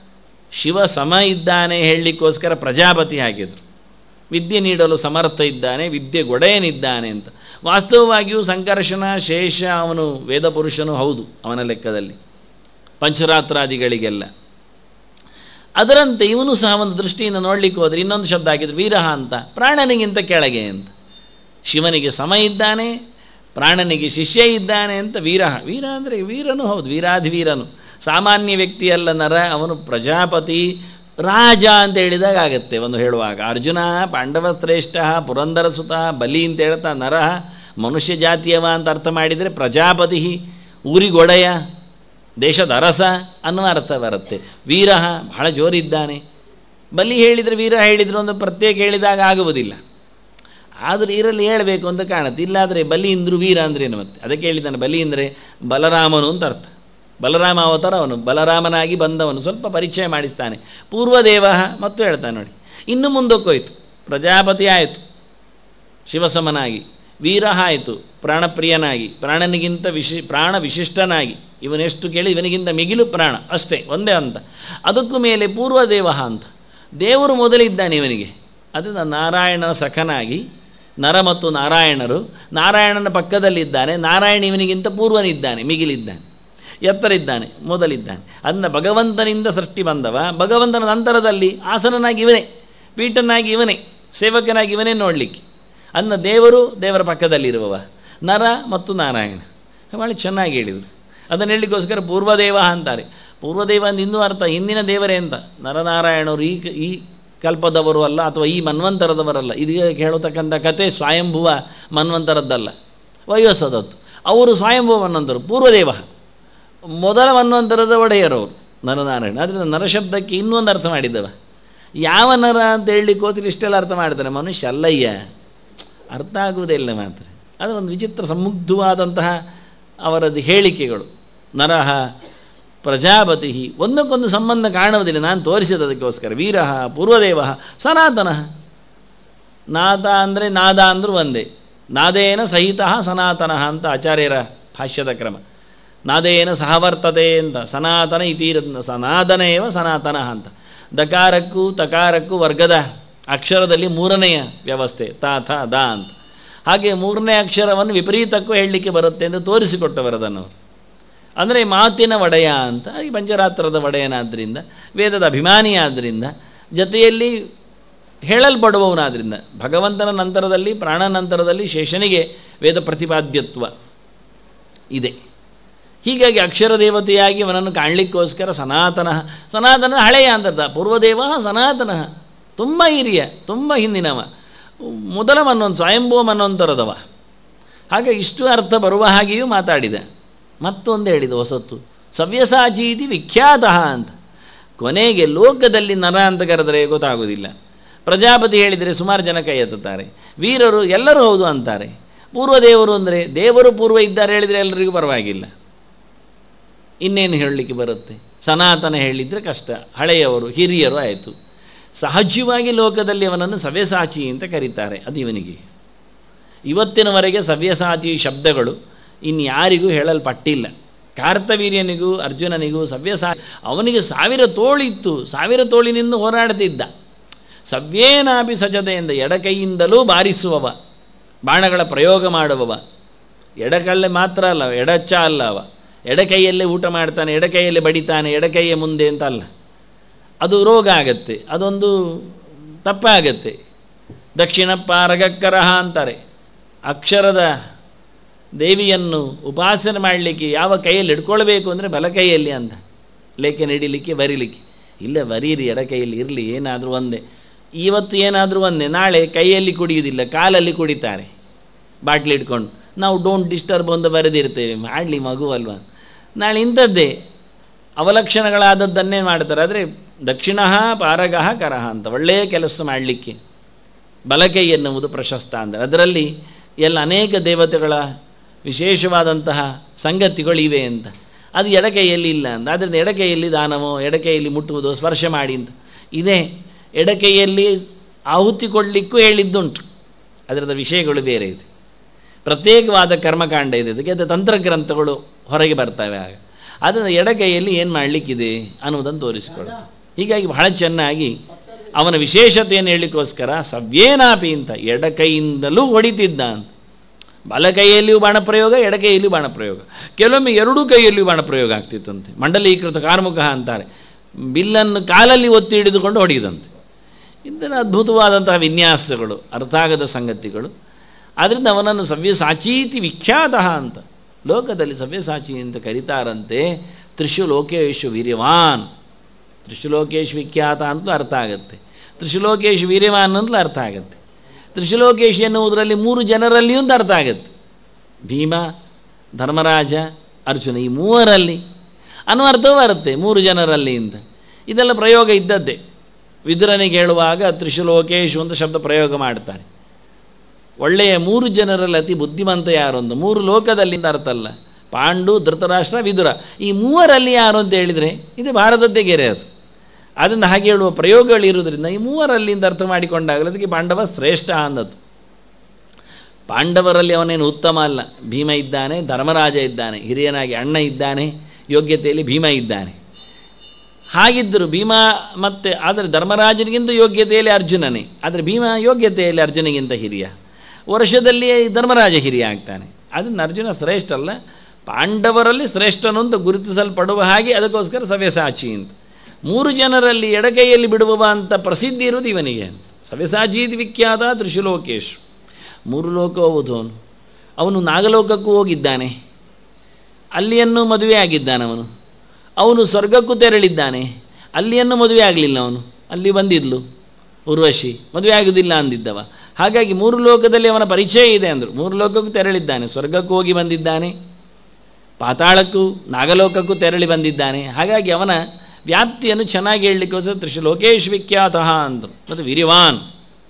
A: ಶಿವ ಸಮ ಇದ್ದಾನೆ ಹೇಳಲಿಕ್ಕೋಸ್ಕರ ಪ್ರಜಾಪತಿ ಹಾಕಿದರು ವಿದ್ಯೆ ನೀಡಲು ಸಮರ್ಥ ಇದ್ದಾನೆ ವಿದ್ಯೆ ಗೊಡೆಯನಿದ್ದಾನೆ ಅಂತ ವಾಸ್ತವವಾಗಿಯೂ ಸಂಕರ್ಷಣ ಶೇಷ ಅವನು ವೇದಪುರುಷನು ಹೌದು ಅವನ ಲೆಕ್ಕದಲ್ಲಿ ಪಂಚರಾತ್ರಾದಿಗಳಿಗೆಲ್ಲ ಅದರಂತೆ ಇವನು ಸಹ ಒಂದು ದೃಷ್ಟಿಯಿಂದ ನೋಡಲಿಕ್ಕೆ ಹೋದರೆ ಇನ್ನೊಂದು ಶಬ್ದ ಹಾಕಿದ್ರು ವೀರಹ ಅಂತ ಪ್ರಾಣನಿಗಿಂತ ಕೆಳಗೆ ಅಂತ ಶಿವನಿಗೆ ಸಮ ಇದ್ದಾನೆ ಪ್ರಾಣನಿಗೆ ಶಿಷ್ಯ ಇದ್ದಾನೆ ಅಂತ ವೀರಹ ವೀರ ಅಂದರೆ ವೀರನು ಹೌದು ವೀರಾಧಿವೀರನು ಸಾಮಾನ್ಯ ವ್ಯಕ್ತಿಯಲ್ಲ ನರ ಅವನು ಪ್ರಜಾಪತಿ ರಾಜ ಅಂತ ಹೇಳಿದಾಗ ಆಗುತ್ತೆ ಒಂದು ಹೇಳುವಾಗ ಅರ್ಜುನ ಪಾಂಡವ ಶ್ರೇಷ್ಠ ಪುರಂದರ ಸುತ ಬಲಿ ಅಂತ ಹೇಳ್ತಾ ನರಹ ಮನುಷ್ಯ ಜಾತಿಯವ ಅಂತ ಅರ್ಥ ಮಾಡಿದರೆ ಪ್ರಜಾಪತಿ ಊರಿಗೊಡೆಯ ದೇಶದ ಅರಸ ಅನ್ನುವ ಅರ್ಥ ಬರುತ್ತೆ ವೀರಃ ಬಹಳ ಜೋರಿದ್ದಾನೆ ಬಲಿ ಹೇಳಿದರೆ ವೀರ ಹೇಳಿದರೆ ಒಂದು ಪ್ರತ್ಯೇಕ ಹೇಳಿದಾಗ ಆಗುವುದಿಲ್ಲ ಆದರೂ ಇರಲ್ಲಿ ಹೇಳಬೇಕು ಅಂತ ಕಾಣುತ್ತೆ ಇಲ್ಲಾದರೆ ಬಲಿ ಇಂದ್ರು ವೀರ ಅಂದ್ರೇನು ಮತ್ತೆ ಅದಕ್ಕೆ ಹೇಳಿದ್ದಾನೆ ಬಲಿ ಅಂದರೆ ಬಲರಾಮನು ಅಂತ ಅರ್ಥ ಬಲರಾಮ ಅವತಾರ ಅವನು ಬಲರಾಮನಾಗಿ ಬಂದವನು ಸ್ವಲ್ಪ ಪರಿಚಯ ಮಾಡಿಸ್ತಾನೆ ಪೂರ್ವದೇವ ಮತ್ತು ಹೇಳ್ತಾನೆ ನೋಡಿ ಇನ್ನು ಮುಂದಕ್ಕೋಯ್ತು ಪ್ರಜಾಪತಿ ಆಯಿತು ಶಿವಸಮನಾಗಿ ವೀರ ಆಯಿತು ಪ್ರಾಣಪ್ರಿಯನಾಗಿ ಪ್ರಾಣನಿಗಿಂತ ವಿಶಿ ಪ್ರಾಣ ವಿಶಿಷ್ಟನಾಗಿ ಇವನೆಷ್ಟು ಕೇಳಿ ಇವನಿಗಿಂತ ಮಿಗಿಲು ಪ್ರಾಣ ಅಷ್ಟೇ ಒಂದೇ ಅಂತ ಅದಕ್ಕೂ ಮೇಲೆ ಪೂರ್ವದೇವ ಅಂತ ದೇವರು ಮೊದಲಿದ್ದಾನೆ ಇವನಿಗೆ ಅದರಿಂದ ನಾರಾಯಣನ ಸಖನಾಗಿ ನರ ಮತ್ತು ನಾರಾಯಣರು ನಾರಾಯಣನ ಪಕ್ಕದಲ್ಲಿದ್ದಾನೆ ನಾರಾಯಣ ಇವನಿಗಿಂತ ಪೂರ್ವನಿದ್ದಾನೆ ಮಿಗಿಲಿದ್ದಾನೆ ಎತ್ತರಿದ್ದಾನೆ ಮೊದಲಿದ್ದಾನೆ ಅದನ್ನ ಭಗವಂತನಿಂದ ಸೃಷ್ಟಿ ಬಂದವ ಭಗವಂತನ ನಂತರದಲ್ಲಿ ಆಸನನಾಗಿ ಇವನೇ ಪೀಠನಾಗಿ ಇವನೇ ಸೇವಕನಾಗಿ ಇವನೇ ನೋಡಲಿಕ್ಕೆ ಅನ್ನ ದೇವರು ದೇವರ ಪಕ್ಕದಲ್ಲಿರುವವ ನರ ಮತ್ತು ನಾರಾಯಣ ಭಾಳ ಚೆನ್ನಾಗಿ ಹೇಳಿದರು ಅದನ್ನು ಹೇಳಲಿಕ್ಕೋಸ್ಕರ ಪೂರ್ವದೇವ ಅಂತಾರೆ ಪೂರ್ವದೇವ ಅಂತ ಇನ್ನೂ ಅರ್ಥ ಹಿಂದಿನ ದೇವರೇ ಅಂತ ನರನಾರಾಯಣರು ಈ ಕ- ಈ ಕಲ್ಪದವರು ಅಲ್ಲ ಅಥವಾ ಈ ಮನ್ವಂತರದವರಲ್ಲ ಇದೀಗ ಹೇಳತಕ್ಕಂಥ ಕತೆ ಸ್ವಯಂಭುವ ಮನ್ವಂತರದ್ದಲ್ಲ ವಯೋಸದತ್ತು ಅವರು ಸ್ವಯಂಭುವ ಮನ್ವಂತರು ಪೂರ್ವದೇವ ಮೊದಲ ಮನ್ವಂತರದ ಒಡೆಯರವರು ನರನಾರಾಯಣ ಆದ್ದರಿಂದ ನರಶಬ್ದಕ್ಕೆ ಇನ್ನೊಂದು ಅರ್ಥ ಮಾಡಿದ್ದವ ಯಾವ ನರ ಅಂತ ಹೇಳಲಿಕ್ಕೋಸ್ಕರ ಇಷ್ಟೆಲ್ಲ ಅರ್ಥ ಮಾಡ್ತಾರೆ ಮನುಷ್ಯ ಅಲ್ಲಯ್ಯ ಅರ್ಥ ಆಗುವುದೇ ಇಲ್ಲ ಮಾತ್ರ ಅದು ಒಂದು ವಿಚಿತ್ರ ಸಮುಗ್ಧವಾದಂತಹ ಅವರದ್ದು ಹೇಳಿಕೆಗಳು ನರಹ ಪ್ರಜಾಪತಿ ಒಂದಕ್ಕೊಂದು ಸಂಬಂಧ ಕಾಣುವುದಿಲ್ಲ ನಾನು ತೋರಿಸಿದದಕ್ಕೋಸ್ಕರ ವೀರ ಪೂರ್ವದೇವ ಸನಾತನ ನಾದ ಅಂದರೆ ನಾದ ಅಂದರೂ ಒಂದೇ ನಾದೇನ ಸಹಿತ ಸನಾತನ ಅಂತ ಆಚಾರ್ಯರ ಭಾಷ್ಯದ ಕ್ರಮ ನಾದೇನ ಸಹವರ್ತತೆ ಅಂತ ಸನಾತನ ಇತೀರ ಸನಾತನೇವ ಸನಾತನ ಅಂತ ದಕಾರಕ್ಕೂ ತಕಾರಕ್ಕೂ ವರ್ಗದ ಅಕ್ಷರದಲ್ಲಿ ಮೂರನೆಯ ವ್ಯವಸ್ಥೆ ತ ಥ ದ ಅಂತ ಹಾಗೆ ಮೂರನೇ ಅಕ್ಷರವನ್ನು ವಿಪರೀತಕ್ಕೂ ಹೇಳಲಿಕ್ಕೆ ಬರುತ್ತೆ ಎಂದು ತೋರಿಸಿಕೊಟ್ಟವರದನ್ನು ಅಂದರೆ ಮಾತಿನ ಒಡೆಯ ಅಂತ ಈ ಪಂಚರಾತ್ರದ ಒಡೆಯನಾದ್ದರಿಂದ ವೇದದ ಅಭಿಮಾನಿಯಾದ್ದರಿಂದ ಜೊತೆಯಲ್ಲಿ ಹೇಳಲ್ಪಡುವವನಾದ್ದರಿಂದ ಭಗವಂತನ ನಂತರದಲ್ಲಿ ಪ್ರಾಣ ನಂತರದಲ್ಲಿ ಶೇಷನಿಗೆ ವೇದ ಪ್ರತಿಪಾದ್ಯತ್ವ ಇದೆ ಹೀಗಾಗಿ ಅಕ್ಷರ ದೇವತೆಯಾಗಿ ಅವನನ್ನು ಕಾಣಲಿಕ್ಕೋಸ್ಕರ ಸನಾತನ ಸನಾತನ ಹಳೆಯ ಅಂತರ್ಥ ಪೂರ್ವದೇವ ಸನಾತನ ತುಂಬ ಹಿರಿಯ ತುಂಬ ಹಿಂದಿನವ ಮೊದಲ ಮನ್ನೊಂದು ಸ್ವಯಂಭೂ ಮನ್ನೊಂತರದವ ಹಾಗೆ ಇಷ್ಟು ಅರ್ಥ ಬರುವ ಹಾಗೆಯೂ ಮಾತಾಡಿದ ಮತ್ತೊಂದು ಹೇಳಿದ ಹೊಸತ್ತು ಸವ್ಯಸಾಚೀತಿ ವಿಖ್ಯಾತ ಅಂತ ಕೊನೆಗೆ ಲೋಕದಲ್ಲಿ ನರ ಅಂತ ಕರೆದರೆ ಗೊತ್ತಾಗೋದಿಲ್ಲ ಪ್ರಜಾಪತಿ ಹೇಳಿದರೆ ಸುಮಾರು ಜನ ಕೈ ಎತ್ತುತ್ತಾರೆ ವೀರರು ಎಲ್ಲರೂ ಹೌದು ಅಂತಾರೆ ಪೂರ್ವದೇವರು ಅಂದರೆ ದೇವರು ಪೂರ್ವ ಇದ್ದಾರೆ ಹೇಳಿದರೆ ಎಲ್ಲರಿಗೂ ಪರವಾಗಿಲ್ಲ ಇನ್ನೇನು ಹೇಳಲಿಕ್ಕೆ ಬರುತ್ತೆ ಸನಾತನ ಹೇಳಿದರೆ ಕಷ್ಟ ಹಳೆಯವರು ಹಿರಿಯರು ಆಯಿತು ಸಹಜವಾಗಿ ಲೋಕದಲ್ಲಿ ಅವನನ್ನು ಸವ್ಯಸಾಚಿ ಅಂತ ಕರೀತಾರೆ ಅದು ಇವನಿಗೆ ಇವತ್ತಿನವರೆಗೆ ಸವ್ಯಸಾಚಿ ಶಬ್ದಗಳು ಇನ್ಯಾರಿಗೂ ಹೇಳಲ್ಪಟ್ಟಿಲ್ಲ ಕಾರ್ತವೀರ್ಯನಿಗೂ ಅರ್ಜುನನಿಗೂ ಸವ್ಯಸಾ ಅವನಿಗೆ ಸಾವಿರ ತೋಳಿತ್ತು ಸಾವಿರ ತೋಳಿನಿಂದ ಹೋರಾಡ್ತಿದ್ದ ಸವ್ಯೇನಾಪಿ ಸಜದೆಯಿಂದ ಎಡಕೈಯಿಂದಲೂ ಬಾರಿಸುವವ ಬಾಣಗಳ ಪ್ರಯೋಗ ಮಾಡುವವ ಎಡಕಲ್ಲೇ ಮಾತ್ರ ಅಲ್ಲ ಎಡಚ್ಚ ಅಲ್ಲ ಅವ ಎಡಕೈಯಲ್ಲೇ ಊಟ ಮಾಡ್ತಾನೆ ಎಡಕೈಯಲ್ಲೇ ಬಡಿತಾನೆ ಎಡಕೈಯ ಮುಂದೆ ಅಂತ ಅಲ್ಲ ಅದು ರೋಗ ಆಗತ್ತೆ ಅದೊಂದು ತಪ್ಪಾಗತ್ತೆ ದಕ್ಷಿಣ ಪಾರಗಕ್ಕರಹ ಅಂತಾರೆ ಅಕ್ಷರದ ದೇವಿಯನ್ನು ಉಪಾಸನೆ ಮಾಡಲಿಕ್ಕೆ ಯಾವ ಕೈಯಲ್ಲಿ ಹಿಡ್ಕೊಳ್ಬೇಕು ಅಂದರೆ ಬಲ ಕೈಯಲ್ಲಿ ಅಂತ ಲೇಖೆ ನಡಿಲಿಕ್ಕೆ ಬರೀಲಿಕ್ಕೆ ಇಲ್ಲ ಬರೀರಿ ಎಡ ಕೈಯಲ್ಲಿ ಇರಲಿ ಏನಾದರೂ ಒಂದೇ ಇವತ್ತು ಏನಾದರೂ ಒಂದೇ ನಾಳೆ ಕೈಯಲ್ಲಿ ಕುಡಿಯುವುದಿಲ್ಲ ಕಾಲಲ್ಲಿ ಕುಡಿತಾರೆ ಬಾಟ್ಲಿ ಇಟ್ಕೊಂಡು ನಾವು ಡೋಂಟ್ ಡಿಸ್ಟರ್ಬ್ ಅಂತ ಬರೆದಿರ್ತೇವೆ ಮಾಡಲಿ ಮಗು ಅಲ್ವಾ ನಾಳೆ ಇಂಥದ್ದೇ ಅವಲಕ್ಷಣಗಳಾದದ್ದನ್ನೇ ಮಾಡ್ತಾರೆ ಆದರೆ ದಕ್ಷಿಣ ಪಾರಗಃ ಕರಹ ಅಂತ ಒಳ್ಳೆಯ ಕೆಲಸ ಮಾಡಲಿಕ್ಕೆ ಬಲಕೈ ಎನ್ನುವುದು ಪ್ರಶಸ್ತ ಅಂದರೆ ಅದರಲ್ಲಿ ಎಲ್ಲ ಅನೇಕ ದೇವತೆಗಳ ವಿಶೇಷವಾದಂತಹ ಸಂಗತಿಗಳಿವೆ ಅಂತ ಅದು ಎಡಕೈಯಲ್ಲಿ ಇಲ್ಲ ಅಂತ ಆದ್ದರಿಂದ ಎಡಕೈಯಲ್ಲಿ ದಾನವೋ ಎಡಕೈಯಲ್ಲಿ ಮುಟ್ಟುವುದು ಸ್ಪರ್ಶ ಮಾಡಿ ಅಂತ ಇದೆ ಎಡಕೈಯಲ್ಲಿ ಆಹುತಿ ಕೊಡಲಿಕ್ಕೂ ಹೇಳಿದ್ದುಂಟು ಅದರದ ವಿಷಯಗಳು ಬೇರೆ ಇದೆ ಪ್ರತ್ಯೇಕವಾದ ಕರ್ಮಕಾಂಡ ಇದೆ ಅದಕ್ಕೆ ಅದು ತಂತ್ರಗ್ರಂಥಗಳು ಹೊರಗೆ ಬರ್ತವೆ ಆಗ ಅದನ್ನು ಎಡಗೈಯಲ್ಲಿ ಏನು ಮಾಡಲಿಕ್ಕಿದೆ ಅನ್ನೋದನ್ನು ತೋರಿಸಿಕೊಡುತ್ತೆ ಹೀಗಾಗಿ ಬಹಳ ಚೆನ್ನಾಗಿ ಅವನ ವಿಶೇಷತೆಯನ್ನು ಹೇಳಲಿಕ್ಕೋಸ್ಕರ ಸವ್ಯೇನಾಪಿ ಅಂತ ಎಡಕೈಯಿಂದಲೂ ಹೊಡಿತಿದ್ದ ಅಂತ ಬಲಕೈಯಲ್ಲಿಯೂ ಬಾಣಪ್ರಯೋಗ ಎಡಕೈಯಲ್ಲಿಯೂ ಬಾಣಪ್ರಯೋಗ ಕೆಲವೊಮ್ಮೆ ಎರಡೂ ಕೈಯಲ್ಲಿಯೂ ಬಾಣಪ್ರಯೋಗ ಆಗ್ತಿತ್ತಂತೆ ಮಂಡಲೀಕೃತ ಕಾರ್ಮುಖ ಅಂತಾರೆ ಬಿಲ್ಲನ್ನು ಕಾಲಲ್ಲಿ ಒತ್ತಿ ಹಿಡಿದುಕೊಂಡು ಹೊಡೆಯುದಂತೆ ಇಂತಹ ಅದ್ಭುತವಾದಂತಹ ವಿನ್ಯಾಸಗಳು ಅರ್ಥ ಆಗದ ಸಂಗತಿಗಳು ಆದ್ದರಿಂದ ಅವನನ್ನು ಸವ್ಯಸಾಚೀತಿ ವಿಖ್ಯಾತ ಅಂತ ಲೋಕದಲ್ಲಿ ಸವ್ಯಸಾಚಿ ಅಂತ ಕರೀತಾರಂತೆ ತ್ರಿಶು ಲೋಕೇಶು ವೀರ್ಯವಾನ್ ತ್ರಿಶುಲೋಕೇಶ್ ವಿಖ್ಯಾತ ಅಂತಲೂ ಅರ್ಥ ಆಗುತ್ತೆ ತ್ರಿಶುಲೋಕೇಶ್ ವೀರ್ಯವಾನ್ ಅಂತಲೂ ಅರ್ಥ ಆಗುತ್ತೆ ತ್ರಿಶುಲೋಕೇಶ್ ಎನ್ನುವುದರಲ್ಲಿ ಮೂರು ಜನರಲ್ಲಿಯೂ ಅಂತ ಅರ್ಥ ಆಗುತ್ತೆ ಭೀಮ ಧರ್ಮರಾಜ ಅರ್ಜುನ ಈ ಮೂವರಲ್ಲಿ ಅನ್ನೋ ಅರ್ಥವೂ ಬರುತ್ತೆ ಮೂರು ಜನರಲ್ಲಿ ಅಂತ ಇದೆಲ್ಲ ಪ್ರಯೋಗ ಇದ್ದದ್ದೇ ವಿದುರನಿಗೆ ಹೇಳುವಾಗ ತ್ರಿಶುಲೋಕೇಶು ಅಂತ ಶಬ್ದ ಪ್ರಯೋಗ ಮಾಡ್ತಾರೆ ಒಳ್ಳೆಯ ಮೂರು ಜನರಲ್ಲಿ ಅತಿ ಬುದ್ಧಿವಂತ ಯಾರು ಅಂತ ಮೂರು ಲೋಕದಲ್ಲಿಂದ ಅರ್ಥ ಅಲ್ಲ ಪಾಂಡು ಧೃತರಾಷ್ಟ್ರ ವಿದುರ ಈ ಮೂವರಲ್ಲಿ ಯಾರು ಅಂತ ಹೇಳಿದರೆ ಇದು ಭಾರತದ್ದೇ ಗೆರೆ ಅದು ಅದನ್ನು ಹಾಗೆ ಹೇಳುವ ಪ್ರಯೋಗಗಳಿರುವುದರಿಂದ ಈ ಮೂವರಲ್ಲಿಂದ ಅರ್ಥ ಮಾಡಿಕೊಂಡಾಗಲೇ ಅದಕ್ಕೆ ಪಾಂಡವ ಶ್ರೇಷ್ಠ ಅಂದದ್ದು ಪಾಂಡವರಲ್ಲಿ ಅವನೇನು ಉತ್ತಮ ಅಲ್ಲ ಭೀಮ ಇದ್ದಾನೆ ಧರ್ಮರಾಜ ಇದ್ದಾನೆ ಹಿರಿಯನಾಗಿ ಅಣ್ಣ ಇದ್ದಾನೆ ಯೋಗ್ಯತೆಯಲ್ಲಿ ಭೀಮ ಇದ್ದಾನೆ ಹಾಗಿದ್ದರು ಭೀಮ ಮತ್ತು ಆದರೆ ಧರ್ಮರಾಜನಿಗಿಂತ ಯೋಗ್ಯತೆಯಲ್ಲಿ ಅರ್ಜುನನೇ ಆದರೆ ಭೀಮ ಯೋಗ್ಯತೆಯಲ್ಲಿ ಅರ್ಜುನಿಗಿಂತ ಹಿರಿಯ ವರ್ಷದಲ್ಲಿ ಧರ್ಮರಾಜ ಹಿರಿಯ ಆಗ್ತಾನೆ ಅದನ್ನು ಅರ್ಜುನ ಶ್ರೇಷ್ಠ ಅಲ್ಲ ಪಾಂಡವರಲ್ಲಿ ಶ್ರೇಷ್ಠನು ಅಂತ ಗುರುತಿಸಲ್ಪಡುವ ಹಾಗೆ ಅದಕ್ಕೋಸ್ಕರ ಸವ್ಯಸಾಚಿ ಅಂತ ಮೂರು ಜನರಲ್ಲಿ ಎಡಕೈಯಲ್ಲಿ ಬಿಡುವವ ಅಂತ ಪ್ರಸಿದ್ಧಿ ಇರುವುದು ಇವನಿಗೆ ಸವ್ಯಸಾಚೀತಿ ವಿಖ್ಯಾತ ತ್ರಿಶುಲೋಕೇಶ್ ಮೂರು ಲೋಕ ಹೋಗುವುದು ಅವನು ಅವನು ನಾಗಲೋಕಕ್ಕೂ ಹೋಗಿದ್ದಾನೆ ಅಲ್ಲಿಯನ್ನು ಮದುವೆ ಆಗಿದ್ದಾನೆ ಅವನು ಅವನು ಸ್ವರ್ಗಕ್ಕೂ ತೆರಳಿದ್ದಾನೆ ಅಲ್ಲಿಯನ್ನು ಮದುವೆ ಆಗಲಿಲ್ಲ ಅವನು ಅಲ್ಲಿ ಬಂದಿದ್ಲು ಉರ್ವಶಿ ಮದುವೆ ಆಗುವುದಿಲ್ಲ ಅಂದಿದ್ದವ ಹಾಗಾಗಿ ಮೂರು ಲೋಕದಲ್ಲಿ ಅವನ ಪರಿಚಯ ಇದೆ ಅಂದರು ಮೂರು ಲೋಕಕ್ಕೂ ತೆರಳಿದ್ದಾನೆ ಸ್ವರ್ಗಕ್ಕೂ ಹೋಗಿ ಬಂದಿದ್ದಾನೆ ಪಾತಾಳಕ್ಕೂ ನಾಗಲೋಕಕ್ಕೂ ತೆರಳಿ ಬಂದಿದ್ದಾನೆ ಹಾಗಾಗಿ ಅವನ ವ್ಯಾಪ್ತಿಯನ್ನು ಚೆನ್ನಾಗಿ ಹೇಳಲಿಕ್ಕೋಸ್ಕರ ತ್ರಿಶುಲೋಕೇಶ್ ವಿಖ್ಯಾತಃ ಅಂದರು ಮತ್ತು ವೀರ್ಯವಾನ್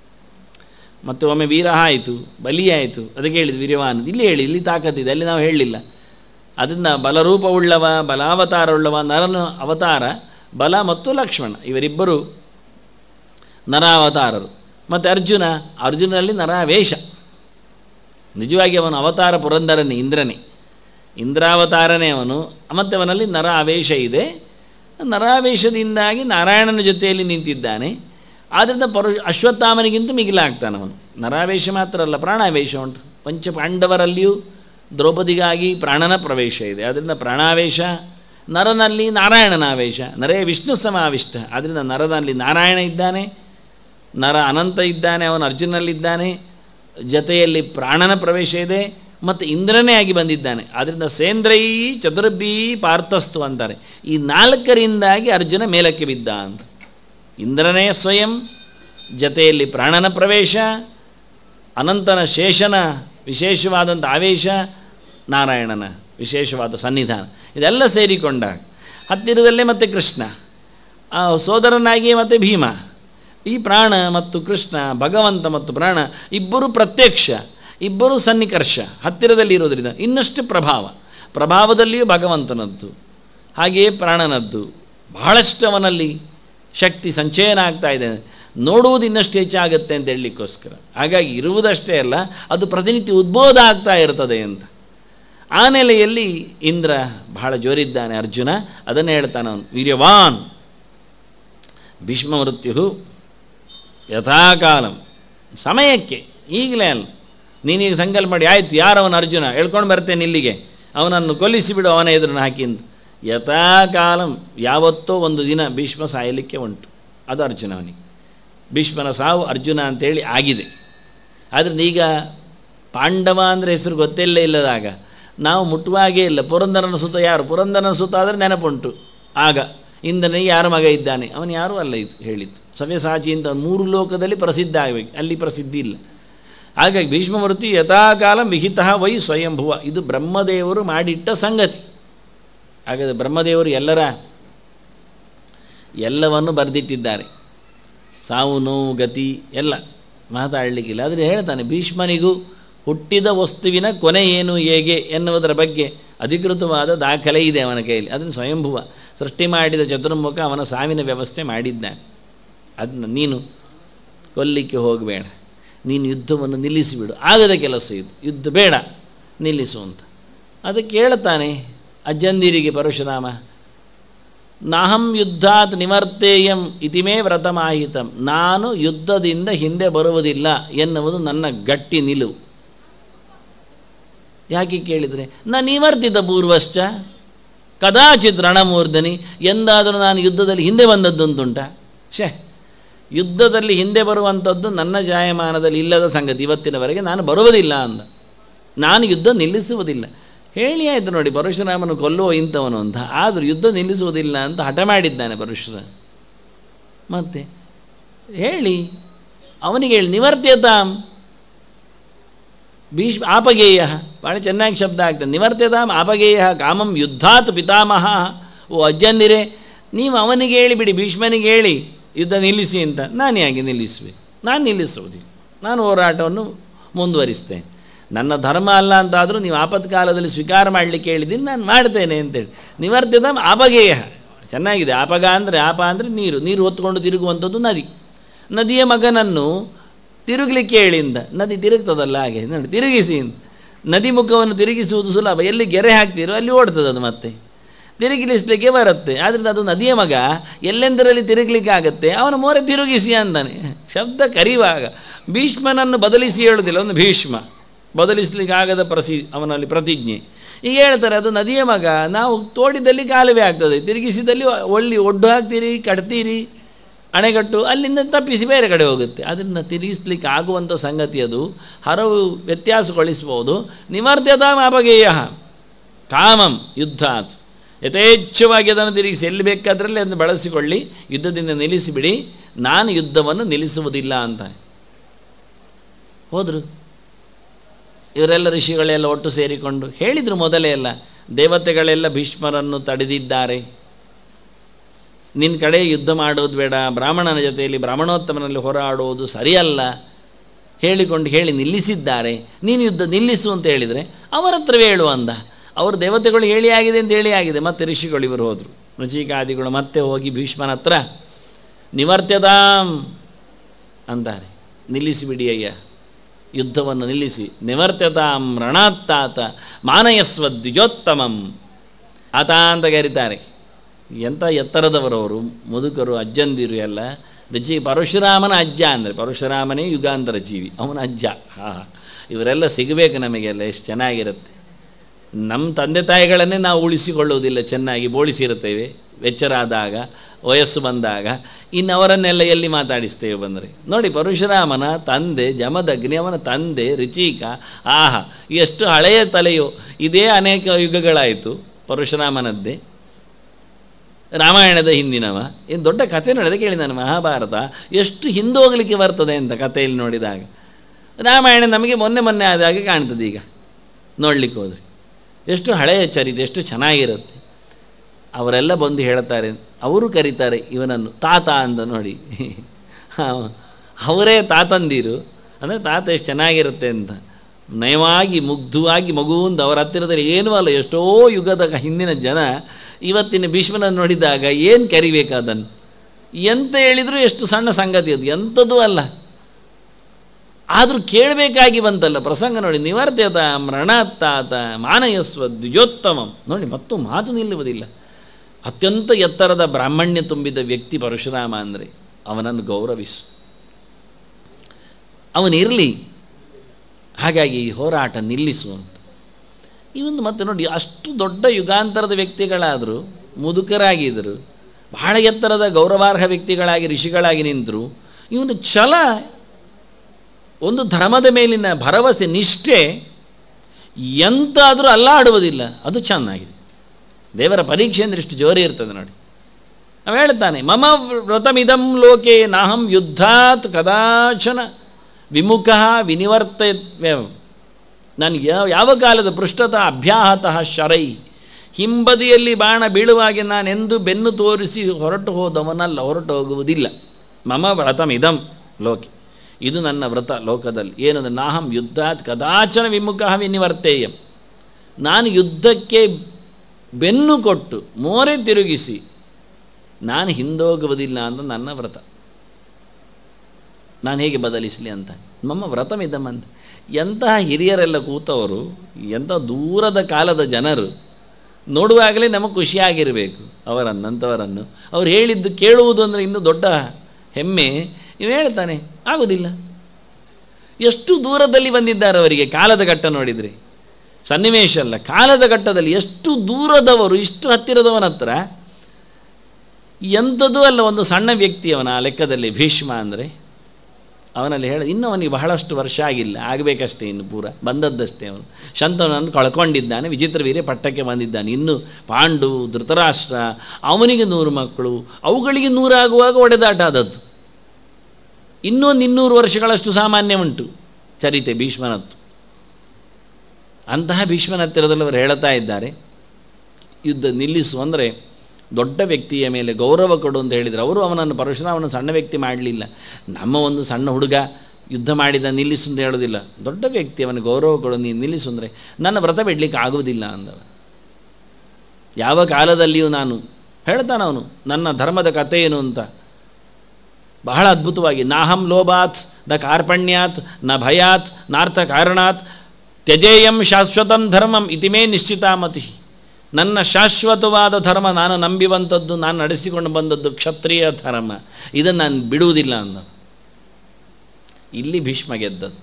A: ಮತ್ತು ಒಮ್ಮೆ ವೀರ ಆಯಿತು ಬಲಿ ಆಯಿತು ಅದಕ್ಕೆ ಹೇಳಿದ್ದು ವೀರ್ಯವಾನ್ ಇಲ್ಲಿ ಹೇಳಿ ಇಲ್ಲಿ ತಾಕತ್ತಿದೆ ಅಲ್ಲಿ ನಾವು ಹೇಳಲಿಲ್ಲ ಅದನ್ನು ಬಲರೂಪವುಳ್ಳವ ಬಲಾವತಾರವುಳ್ಳವ ನರನ ಅವತಾರ ಬಲ ಮತ್ತು ಲಕ್ಷ್ಮಣ ಇವರಿಬ್ಬರು ನರಾವತಾರರು ಮತ್ತು ಅರ್ಜುನ ಅರ್ಜುನಲ್ಲಿ ನರಾವೇಶ ನಿಜವಾಗಿ ಅವನು ಅವತಾರ ಪುರಂದರನೇ ಇಂದ್ರನೇ ಇಂದ್ರಾವತಾರನೇ ಅವನು ಮತ್ತು ಅವನಲ್ಲಿ ನರ ಆವೇಶ ಇದೆ ನರಾವೇಶದಿಂದಾಗಿ ನಾರಾಯಣನ ಜೊತೆಯಲ್ಲಿ ನಿಂತಿದ್ದಾನೆ ಆದ್ದರಿಂದ ಪರು ಅಶ್ವತ್ಥಾಮನಿಗಿಂತ ಮಿಗಿಲಾಗ್ತಾನೆ ಅವನು ನರಾವೇಶ ಮಾತ್ರ ಅಲ್ಲ ಪ್ರಾಣಾವೇಶ ಉಂಟು ಪಂಚ ಪಾಂಡವರಲ್ಲಿಯೂ ದ್ರೌಪದಿಗಾಗಿ ಪ್ರಾಣನ ಪ್ರವೇಶ ಇದೆ ಆದ್ದರಿಂದ ಪ್ರಾಣಾವೇಶ ನರನಲ್ಲಿ ನಾರಾಯಣನ ಆವೇಶ ನರೇ ವಿಷ್ಣು ಸಮಾವಿಷ್ಟ ಆದ್ದರಿಂದ ನರನಲ್ಲಿ ನಾರಾಯಣ ಇದ್ದಾನೆ ನರ ಅನಂತ ಇದ್ದಾನೆ ಅವನು ಅರ್ಜುನಲ್ಲಿದ್ದಾನೆ ಜೊತೆಯಲ್ಲಿ ಪ್ರಾಣನ ಪ್ರವೇಶ ಇದೆ ಮತ್ತು ಇಂದ್ರನೇ ಆಗಿ ಬಂದಿದ್ದಾನೆ ಆದ್ದರಿಂದ ಸೇಂದ್ರೈ ಚತುರ್ಭಿ ಪಾರ್ಥಸ್ತು ಅಂತಾರೆ ಈ ನಾಲ್ಕರಿಂದಾಗಿ ಅರ್ಜುನ ಮೇಲಕ್ಕೆ ಬಿದ್ದ ಅಂತ ಇಂದ್ರನೇ ಸ್ವಯಂ ಜತೆಯಲ್ಲಿ ಪ್ರಾಣನ ಪ್ರವೇಶ ಅನಂತನ ಶೇಷನ ವಿಶೇಷವಾದಂಥ ಆವೇಶ ನಾರಾಯಣನ ವಿಶೇಷವಾದ ಸನ್ನಿಧಾನ ಇದೆಲ್ಲ ಸೇರಿಕೊಂಡಾಗ ಹತ್ತಿರದಲ್ಲೇ ಮತ್ತೆ ಕೃಷ್ಣ ಆ ಸೋದರನಾಗಿಯೇ ಮತ್ತೆ ಭೀಮ ಈ ಪ್ರಾಣ ಮತ್ತು ಕೃಷ್ಣ ಭಗವಂತ ಮತ್ತು ಪ್ರಾಣ ಇಬ್ಬರು ಪ್ರತ್ಯಕ್ಷ ಇಬ್ಬರು ಸನ್ನಿಕರ್ಷ ಹತ್ತಿರದಲ್ಲಿ ಇರೋದ್ರಿಂದ ಇನ್ನಷ್ಟು ಪ್ರಭಾವ ಪ್ರಭಾವದಲ್ಲಿಯೂ ಭಗವಂತನದ್ದು ಹಾಗೆಯೇ ಪ್ರಾಣನದ್ದು ಬಹಳಷ್ಟು ಅವನಲ್ಲಿ ಶಕ್ತಿ ಸಂಚಯನ ಆಗ್ತಾ ಇದೆ ನೋಡುವುದು ಇನ್ನಷ್ಟು ಹೆಚ್ಚಾಗುತ್ತೆ ಅಂತ ಹೇಳಲಿಕ್ಕೋಸ್ಕರ ಹಾಗಾಗಿ ಇರುವುದಷ್ಟೇ ಅಲ್ಲ ಅದು ಪ್ರತಿನಿತ್ಯ ಉದ್ಬೋಧ ಆಗ್ತಾ ಇರ್ತದೆ ಅಂತ ಆ ನೆಲೆಯಲ್ಲಿ ಇಂದ್ರ ಬಹಳ ಜೋರಿದ್ದಾನೆ ಅರ್ಜುನ ಅದನ್ನೇ ಹೇಳ್ತಾನೆ ಅವನು ವೀರ್ಯವಾನ್ ಭೀಷ್ಮ ಮೃತ್ಯು ಯಥಾಕಾಲಂ ಸಮಯಕ್ಕೆ ಈಗಲೇ ಅಲ್ಲ ನೀನೀಗ ಸಂಕಲ್ಪ ಮಾಡಿ ಆಯಿತು ಯಾರವನು ಅರ್ಜುನ ಹೇಳ್ಕೊಂಡು ಬರ್ತೇನೆ ಇಲ್ಲಿಗೆ ಅವನನ್ನು ಕೊಲ್ಲಿಸಿಬಿಡು ಅವನ ಎದುರನ್ನು ಹಾಕಿಂದು ಯಥಾಕಾಲಂ ಯಾವತ್ತೋ ಒಂದು ದಿನ ಭೀಷ್ಮ ಸಾಯಲಿಕ್ಕೆ ಉಂಟು ಅದು ಅರ್ಜುನ ಅವನಿಗೆ ಭೀಷ್ಮನ ಸಾವು ಅರ್ಜುನ ಅಂತೇಳಿ ಆಗಿದೆ ಆದ್ದರಿಂದ ಈಗ ಪಾಂಡವ ಅಂದರೆ ಹೆಸರು ಗೊತ್ತಿಲ್ಲೇ ಇಲ್ಲದಾಗ ನಾವು ಮುಟ್ಟುವಾಗೇ ಇಲ್ಲ ಪುರಂದರನ ಸುತ ಯಾರು ಪುರಂದರನ ಸುತ ಆದರೆ ನೆನಪುಂಟು ಆಗ ಇಂದನಿಗೆ ಯಾರ ಮಗ ಇದ್ದಾನೆ ಅವನು ಯಾರೂ ಅಲ್ಲ ಇದು ಹೇಳಿದ್ದು ಸವ್ಯಸಾಚಿ ಅಂತ ಮೂರು ಲೋಕದಲ್ಲಿ ಪ್ರಸಿದ್ಧ ಆಗಬೇಕು ಅಲ್ಲಿ ಪ್ರಸಿದ್ಧಿ ಇಲ್ಲ ಹಾಗಾಗಿ ಭೀಷ್ಮ ಮೃತ್ಯು ಯಥಾಕಾಲ ವಿಹಿತ ವೈ ಸ್ವಯಂಭುವ ಇದು ಬ್ರಹ್ಮದೇವರು ಮಾಡಿಟ್ಟ ಸಂಗತಿ ಹಾಗಾದರೆ ಬ್ರಹ್ಮದೇವರು ಎಲ್ಲರ ಎಲ್ಲವನ್ನು ಬರೆದಿಟ್ಟಿದ್ದಾರೆ ಸಾವು ನೋವು ಗತಿ ಎಲ್ಲ ಮಾತಾಡಲಿಕ್ಕಿಲ್ಲ ಆದರೆ ಹೇಳ್ತಾನೆ ಭೀಷ್ಮನಿಗೂ ಹುಟ್ಟಿದ ವಸ್ತುವಿನ ಕೊನೆ ಏನು ಹೇಗೆ ಎನ್ನುವುದರ ಬಗ್ಗೆ ಅಧಿಕೃತವಾದ ದಾಖಲೆ ಇದೆ ಅವನ ಕೈಯಲ್ಲಿ ಅದನ್ನು ಸ್ವಯಂಭುವ ಸೃಷ್ಟಿ ಮಾಡಿದ ಚತುರ್ಮುಖ ಅವನ ಸಾವಿನ ವ್ಯವಸ್ಥೆ ಮಾಡಿದ್ದಾನೆ ಅದನ್ನು ನೀನು ಕೊಲ್ಲಿಕ್ಕೆ ಹೋಗಬೇಡ ನೀನು ಯುದ್ಧವನ್ನು ನಿಲ್ಲಿಸಿಬಿಡು ಆಗದ ಕೆಲಸ ಇದು ಯುದ್ಧ ಬೇಡ ನಿಲ್ಲಿಸು ಅಂತ ಅದಕ್ಕೆ ಹೇಳ್ತಾನೆ ಅಜ್ಜಂದಿರಿಗೆ ಪರಶುರಾಮ ನಾಹಂ ಯುದ್ಧಾತ್ ನಿವರ್ತೇಯಂ ಇತಿಮೇ ವ್ರತಮಾಹಿತಂ ನಾನು ಯುದ್ಧದಿಂದ ಹಿಂದೆ ಬರುವುದಿಲ್ಲ ಎನ್ನುವುದು ನನ್ನ ಗಟ್ಟಿ ನಿಲುವು ಯಾಕೆ ಕೇಳಿದರೆ ನಾನು ನಿವರ್ತಿತ ಪೂರ್ವಶ್ಚ ಕದಾಚಿತ್ ರಣಮೂರ್ಧನಿ ಎಂದಾದರೂ ನಾನು ಯುದ್ಧದಲ್ಲಿ ಹಿಂದೆ ಬಂದದ್ದುಂಟುಂಟ ಶೇ ಯುದ್ಧದಲ್ಲಿ ಹಿಂದೆ ಬರುವಂಥದ್ದು ನನ್ನ ಜಾಯಮಾನದಲ್ಲಿ ಇಲ್ಲದ ಸಂಗತಿ ಇವತ್ತಿನವರೆಗೆ ನಾನು ಬರುವುದಿಲ್ಲ ಅಂದ ನಾನು ಯುದ್ಧ ನಿಲ್ಲಿಸುವುದಿಲ್ಲ ಹೇಳಿ ಆಯಿತು ನೋಡಿ ಪರಶುರಾಮನು ಕೊಲ್ಲುವ ಇಂಥವನು ಅಂತ ಆದರೂ ಯುದ್ಧ ನಿಲ್ಲಿಸುವುದಿಲ್ಲ ಅಂತ ಹಠ ಮಾಡಿದ್ದಾನೆ ಪರಶುರಾಮ ಮತ್ತೆ ಹೇಳಿ ಅವನಿಗೆ ಹೇಳಿ ನಿವರ್ತ್ಯತಾಂ ಭೀಷ್ಮ ಆಪಗೇಯ ಭಾಳ ಚೆನ್ನಾಗಿ ಶಬ್ದ ಆಗ್ತದೆ ನಿವರ್ತ್ಯತಾಂ ಆಪಗೇಯ ಕಾಮಂ ಯುದ್ಧಾತ್ ಪಿತಾಮಹ ಓ ಅಜ್ಜಂದಿರೆ ನೀವು ಅವನಿಗೆ ಹೇಳಿಬಿಡಿ ಭೀಷ್ಮನಿಗೆ ಹೇಳಿ ಯುದ್ಧ ನಿಲ್ಲಿಸಿ ಅಂತ ನಾನು ಯಾಕೆ ನಿಲ್ಲಿಸಬೇಕು ನಾನು ನಿಲ್ಲಿಸುವುದಿಲ್ಲ ನಾನು ಹೋರಾಟವನ್ನು ಮುಂದುವರಿಸ್ತೇನೆ ನನ್ನ ಧರ್ಮ ಅಲ್ಲ ಅಂತಾದರೂ ನೀವು ಆಪತ್ಕಾಲದಲ್ಲಿ ಸ್ವೀಕಾರ ಮಾಡಲಿಕ್ಕೆ ಹೇಳಿದ್ದೀನಿ ನಾನು ಮಾಡ್ತೇನೆ ಅಂತೇಳಿ ನಿವರ್ತಿತ ಅಪಗೇಯ ಚೆನ್ನಾಗಿದೆ ಆಪಗ ಅಂದರೆ ಆಪ ಅಂದರೆ ನೀರು ನೀರು ಹೊತ್ಕೊಂಡು ತಿರುಗುವಂಥದ್ದು ನದಿ ನದಿಯ ಮಗನನ್ನು ತಿರುಗಲಿಕ್ಕೆ ಹೇಳಿಂದ ನದಿ ತಿರುಗ್ತದಲ್ಲ ಹಾಗೆ ನೋಡಿ ತಿರುಗಿಸಿ ಅಂತ ನದಿ ಮುಖವನ್ನು ತಿರುಗಿಸುವುದು ಸುಲಭ ಎಲ್ಲಿ ಗೆರೆ ಹಾಕ್ತೀರೋ ಅಲ್ಲಿ ಓಡ್ತದೆ ಅದು ಮತ್ತೆ ತಿರುಗಿಲಿಸಲಿಕ್ಕೆ ಬರುತ್ತೆ ಆದ್ದರಿಂದ ಅದು ನದಿಯ ಮಗ ಎಲ್ಲೆಂದರಲ್ಲಿ ತಿರುಗಲಿಕ್ಕೆ ಆಗುತ್ತೆ ಅವನ ಮೋರೆ ತಿರುಗಿಸಿ ಅಂತಾನೆ ಶಬ್ದ ಕರಿವಾಗ ಭೀಷ್ಮನನ್ನು ಬದಲಿಸಿ ಹೇಳುವುದಿಲ್ಲ ಒಂದು ಭೀಷ್ಮ ಬದಲಿಸಲಿಕ್ಕೆ ಆಗದ ಪ್ರಸಿ ಅವನಲ್ಲಿ ಪ್ರತಿಜ್ಞೆ ಈಗ ಹೇಳ್ತಾರೆ ಅದು ನದಿಯ ಮಗ ನಾವು ತೋಡಿದಲ್ಲಿ ಕಾಲುವೆ ಆಗ್ತದೆ ತಿರುಗಿಸಿದಲ್ಲಿ ಒಳ್ಳಿ ಒಡ್ಡು ಹಾಕ್ತೀರಿ ಕಟ್ತೀರಿ ಅಣೆಗಟ್ಟು ಅಲ್ಲಿಂದ ತಪ್ಪಿಸಿ ಬೇರೆ ಕಡೆ ಹೋಗುತ್ತೆ ಅದನ್ನು ತಿರುಗಿಸ್ಲಿಕ್ಕೆ ಆಗುವಂಥ ಸಂಗತಿ ಅದು ಹರವು ವ್ಯತ್ಯಾಸಗೊಳಿಸ್ಬೋದು ನಿವರ್ತ್ಯತ ಅಪಗೇಯ ಕಾಮಂ ಯುದ್ಧಾತ್ ಯಥೇಚ್ಛವಾಗಿ ಅದನ್ನು ತಿರುಗಿಸಿ ಎಲ್ಲಿ ಬೇಕಾದ್ರಲ್ಲಿ ಅದನ್ನು ಬಳಸಿಕೊಳ್ಳಿ ಯುದ್ಧದಿಂದ ನಿಲ್ಲಿಸಿಬಿಡಿ ನಾನು ಯುದ್ಧವನ್ನು ನಿಲ್ಲಿಸುವುದಿಲ್ಲ ಅಂತಾನೆ ಹೋದರು ಇವರೆಲ್ಲ ಋಷಿಗಳೆಲ್ಲ ಒಟ್ಟು ಸೇರಿಕೊಂಡು ಹೇಳಿದರು ಮೊದಲೇ ಎಲ್ಲ ದೇವತೆಗಳೆಲ್ಲ ಭೀಷ್ಮರನ್ನು ತಡೆದಿದ್ದಾರೆ ನಿನ್ನ ಕಡೆ ಯುದ್ಧ ಮಾಡೋದು ಬೇಡ ಬ್ರಾಹ್ಮಣನ ಜೊತೆಯಲ್ಲಿ ಬ್ರಾಹ್ಮಣೋತ್ತಮನಲ್ಲಿ ಹೋರಾಡುವುದು ಸರಿಯಲ್ಲ ಹೇಳಿಕೊಂಡು ಹೇಳಿ ನಿಲ್ಲಿಸಿದ್ದಾರೆ ನೀನು ಯುದ್ಧ ನಿಲ್ಲಿಸು ಅಂತ ಹೇಳಿದರೆ ಅವರ ಹತ್ರವೇ ಹೇಳು ಅಂದ ಅವರು ದೇವತೆಗಳು ಹೇಳಿ ಆಗಿದೆ ಅಂತ ಹೇಳಿ ಆಗಿದೆ ಮತ್ತೆ ಋಷಿಗಳು ಇವರು ಹೋದರು ರುಚಿಕಾದಿಗಳು ಮತ್ತೆ ಹೋಗಿ ಭೀಷ್ಮನ ಹತ್ರ ನಿವರ್ತ್ಯತಾಂ ಅಂತಾರೆ ನಿಲ್ಲಿಸಿಬಿಡಿ ಅಯ್ಯ ಯುದ್ಧವನ್ನು ನಿಲ್ಲಿಸಿ ನಿವರ್ತ್ಯತಾಂ ರಣಾತ್ತಾತ ಮಾನಯಸ್ವ ದ್ವಿಜೋತ್ತಮಂ ಆತ ಅಂತ ಕರೀತಾರೆ ಎಂಥ ಎತ್ತರದವರವರು ಮುದುಕರು ಅಜ್ಜಂದಿರು ಎಲ್ಲ ರುಚಿ ಪರಶುರಾಮನ ಅಜ್ಜ ಅಂದರೆ ಪರಶುರಾಮನೇ ಯುಗಾಂತರ ಜೀವಿ ಅವನ ಅಜ್ಜ ಹಾ ಇವರೆಲ್ಲ ಸಿಗಬೇಕು ನಮಗೆಲ್ಲ ಎಷ್ಟು ಚೆನ್ನಾಗಿರುತ್ತೆ ನಮ್ಮ ತಂದೆ ತಾಯಿಗಳನ್ನೇ ನಾವು ಉಳಿಸಿಕೊಳ್ಳುವುದಿಲ್ಲ ಚೆನ್ನಾಗಿ ಬೋಳಿಸಿರುತ್ತೇವೆ ಎಚ್ಚರಾದಾಗ ವಯಸ್ಸು ಬಂದಾಗ ಇನ್ನು ಅವರನ್ನೆಲ್ಲ ಎಲ್ಲಿ ಮಾತಾಡಿಸ್ತೇವೆ ಬಂದರೆ ನೋಡಿ ಪರಶುರಾಮನ ತಂದೆ ಜಮದಗ್ನಿ ಅವನ ತಂದೆ ರುಚಿಕ ಆಹಾ ಎಷ್ಟು ಹಳೆಯ ತಲೆಯೋ ಇದೇ ಅನೇಕ ಯುಗಗಳಾಯಿತು ಪರಶುರಾಮನದ್ದೇ ರಾಮಾಯಣದ ಹಿಂದಿನವ ಏನು ದೊಡ್ಡ ಕಥೆ ನಡೆದ ಕೇಳಿ ನಾನು ಮಹಾಭಾರತ ಎಷ್ಟು ಹಿಂದೋಗಲಿಕ್ಕೆ ಬರ್ತದೆ ಅಂತ ಕಥೆಯಲ್ಲಿ ನೋಡಿದಾಗ ರಾಮಾಯಣ ನಮಗೆ ಮೊನ್ನೆ ಮೊನ್ನೆ ಆದಾಗೆ ಕಾಣ್ತದೆ ಈಗ ನೋಡಲಿಕ್ಕೆ ಹೋದರೆ ಎಷ್ಟು ಹಳೆಯ ಚರಿತೆ ಎಷ್ಟು ಚೆನ್ನಾಗಿರುತ್ತೆ ಅವರೆಲ್ಲ ಬಂದು ಹೇಳ್ತಾರೆ ಅವರು ಕರೀತಾರೆ ಇವನನ್ನು ತಾತ ಅಂತ ನೋಡಿ ಅವರೇ ತಾತಂದಿರು ಅಂದರೆ ತಾತ ಎಷ್ಟು ಚೆನ್ನಾಗಿರುತ್ತೆ ಅಂತ ನಯವಾಗಿ ಮುಗ್ಧವಾಗಿ ಮಗುವಂದು ಅವರ ಹತ್ತಿರದಲ್ಲಿ ಏನೂ ಅಲ್ಲ ಎಷ್ಟೋ ಯುಗದ ಹಿಂದಿನ ಜನ ಇವತ್ತಿನ ಭೀಷ್ಮನನ್ನು ನೋಡಿದಾಗ ಏನು ಕರಿಬೇಕು ಅದನ್ನು ಎಂತ ಹೇಳಿದರೂ ಎಷ್ಟು ಸಣ್ಣ ಸಂಗತಿ ಅದು ಎಂಥದ್ದು ಅಲ್ಲ ಆದರೂ ಕೇಳಬೇಕಾಗಿ ಬಂತಲ್ಲ ಪ್ರಸಂಗ ನೋಡಿ ನಿವರ್ತ್ಯತ ಮರಣಾತ್ತಾತ ಮಾನಯಸ್ವ ದ್ವಿಜೋತ್ತಮಂ ನೋಡಿ ಮತ್ತು ಮಾತು ನಿಲ್ಲುವುದಿಲ್ಲ ಅತ್ಯಂತ ಎತ್ತರದ ಬ್ರಾಹ್ಮಣ್ಯ ತುಂಬಿದ ವ್ಯಕ್ತಿ ಪರಶುರಾಮ ಅಂದರೆ ಅವನನ್ನು ಗೌರವಿಸು ಅವನಿರಲಿ ಹಾಗಾಗಿ ಈ ಹೋರಾಟ ನಿಲ್ಲಿಸು ಅಂತ ಈ ಒಂದು ಮತ್ತೆ ನೋಡಿ ಅಷ್ಟು ದೊಡ್ಡ ಯುಗಾಂತರದ ವ್ಯಕ್ತಿಗಳಾದರೂ ಮುದುಕರಾಗಿದ್ದರು ಬಹಳ ಎತ್ತರದ ಗೌರವಾರ್ಹ ವ್ಯಕ್ತಿಗಳಾಗಿ ಋಷಿಗಳಾಗಿ ನಿಂತರು ಈ ಒಂದು ಛಲ ಒಂದು ಧರ್ಮದ ಮೇಲಿನ ಭರವಸೆ ನಿಷ್ಠೆ ಎಂತಾದರೂ ಅಲ್ಲಾಡುವುದಿಲ್ಲ ಅದು ಚೆನ್ನಾಗಿದೆ ದೇವರ ಪರೀಕ್ಷೆ ಅಂದರೆ ಇಷ್ಟು ಜೋರಿ ಇರ್ತದೆ ನೋಡಿ ನಾವು ಹೇಳ್ತಾನೆ ಮಮ ವ್ರತಮಿದಂ ಲೋಕೆ ನಾಹಂ ಯುದ್ಧಾತ್ ಕದಾಚನ ವಿಮುಖ ವಿನಿವರ್ತ ನನಗೆ ಯಾವ ಯಾವ ಕಾಲದ ಪೃಷ್ಠತ ಅಭ್ಯಾಹತಃ ಶರೈ ಹಿಂಬದಿಯಲ್ಲಿ ಬಾಣ ಬೀಳುವಾಗೆ ನಾನೆಂದು ಬೆನ್ನು ತೋರಿಸಿ ಹೊರಟು ಹೋದವನಲ್ಲ ಹೊರಟು ಹೋಗುವುದಿಲ್ಲ ಮಮ ವ್ರತಮಿದಂ ಲೋಕೆ ಇದು ನನ್ನ ವ್ರತ ಲೋಕದಲ್ಲಿ ಏನಂದರೆ ನಾಹಂ ಯುದ್ಧಾತ್ ಕದಾಚನ ವಿಮುಖ ವಿನಿವರ್ತೇಯಂ ನಾನು ಯುದ್ಧಕ್ಕೆ ಬೆನ್ನು ಕೊಟ್ಟು ಮೋರೆ ತಿರುಗಿಸಿ ನಾನು ಹಿಂದೋಗುವುದಿಲ್ಲ ಅಂತ ನನ್ನ ವ್ರತ ನಾನು ಹೇಗೆ ಬದಲಿಸಲಿ ಅಂತ ನಮ್ಮ ವ್ರತಮಿದ್ದಮ್ಮಂತ ಎಂತಹ ಹಿರಿಯರೆಲ್ಲ ಕೂತವರು ಎಂಥ ದೂರದ ಕಾಲದ ಜನರು ನೋಡುವಾಗಲೇ ನಮಗೆ ಖುಷಿಯಾಗಿರಬೇಕು ಅವರನ್ನಂಥವರನ್ನು ಅವ್ರು ಹೇಳಿದ್ದು ಕೇಳುವುದು ಅಂದರೆ ಇನ್ನೂ ದೊಡ್ಡ ಹೆಮ್ಮೆ ಇವು ಹೇಳ್ತಾನೆ ಆಗೋದಿಲ್ಲ ಎಷ್ಟು ದೂರದಲ್ಲಿ ಬಂದಿದ್ದಾರೆ ಅವರಿಗೆ ಕಾಲದ ಘಟ್ಟ ನೋಡಿದರೆ ಸನ್ನಿವೇಶ ಅಲ್ಲ ಕಾಲದ ಘಟ್ಟದಲ್ಲಿ ಎಷ್ಟು ದೂರದವರು ಇಷ್ಟು ಹತ್ತಿರದವನ ಹತ್ರ ಎಂಥದೂ ಅಲ್ಲ ಒಂದು ಸಣ್ಣ ವ್ಯಕ್ತಿ ಅವನ ಆ ಲೆಕ್ಕದಲ್ಲಿ ಭೀಷ್ಮ ಅಂದರೆ ಅವನಲ್ಲಿ ಹೇಳ ಇನ್ನೂ ಅವನಿಗೆ ಬಹಳಷ್ಟು ವರ್ಷ ಆಗಿಲ್ಲ ಆಗಬೇಕಷ್ಟೇ ಇನ್ನು ಪೂರ ಬಂದದ್ದಷ್ಟೇ ಅವನು ಶಂತನನ್ನು ಕಳ್ಕೊಂಡಿದ್ದಾನೆ ವಿಚಿತ್ರ ವೀರ್ಯ ಪಟ್ಟಕ್ಕೆ ಬಂದಿದ್ದಾನೆ ಇನ್ನು ಪಾಂಡು ಧೃತರಾಷ್ಟ್ರ ಅವನಿಗೆ ನೂರು ಮಕ್ಕಳು ಅವುಗಳಿಗೆ ನೂರಾಗುವಾಗ ಒಡೆದಾಟ ಆದದ್ದು ಇನ್ನೊಂದು ಇನ್ನೂರು ವರ್ಷಗಳಷ್ಟು ಸಾಮಾನ್ಯ ಉಂಟು ಚರಿತೆ ಭೀಷ್ಮನತ್ತು ಅಂತಹ ಭೀಷ್ಮನ ಹತ್ತಿರದಲ್ಲಿ ಅವರು ಹೇಳ್ತಾ ಇದ್ದಾರೆ ಯುದ್ಧ ನಿಲ್ಲಿಸು ಅಂದರೆ ದೊಡ್ಡ ವ್ಯಕ್ತಿಯ ಮೇಲೆ ಗೌರವ ಕೊಡು ಅಂತ ಹೇಳಿದರೆ ಅವರು ಅವನನ್ನು ಪರಶುರಾಮನ ಸಣ್ಣ ವ್ಯಕ್ತಿ ಮಾಡಲಿಲ್ಲ ನಮ್ಮ ಒಂದು ಸಣ್ಣ ಹುಡುಗ ಯುದ್ಧ ಮಾಡಿದ ನಿಲ್ಲಿಸು ಅಂತ ಹೇಳೋದಿಲ್ಲ ದೊಡ್ಡ ವ್ಯಕ್ತಿ ಅವನ ಗೌರವ ಕೊಡು ನೀನು ನಿಲ್ಲಿಸು ಅಂದರೆ ನನ್ನ ವ್ರತ ಬಿಡಲಿಕ್ಕೆ ಆಗುವುದಿಲ್ಲ ಅಂದವ ಯಾವ ಕಾಲದಲ್ಲಿಯೂ ನಾನು ಹೇಳ್ತಾನೆ ಅವನು ನನ್ನ ಧರ್ಮದ ಕಥೆ ಏನು ಅಂತ ಬಹಳ ಅದ್ಭುತವಾಗಿ ನಾಹಂ ಲೋಭಾತ್ ದ ಕಾರ್ಪಣ್ಯಾತ್ ನ ಭಯಾತ್ ನಾರ್ಥ ಕಾರಣಾತ್ ತ್ಯಜೇಯಂ ಶಾಶ್ವತಂ ಧರ್ಮಂ ಇತಿಮೇ ನಿಶ್ಚಿತಾಮತಿ ನನ್ನ ಶಾಶ್ವತವಾದ ಧರ್ಮ ನಾನು ನಂಬಿವಂಥದ್ದು ನಾನು ನಡೆಸಿಕೊಂಡು ಬಂದದ್ದು ಕ್ಷತ್ರಿಯ ಧರ್ಮ ಇದನ್ನು ನಾನು ಬಿಡುವುದಿಲ್ಲ ಅಂದ ಇಲ್ಲಿ ಭೀಷ್ಮ ಗೆದ್ದದ್ದು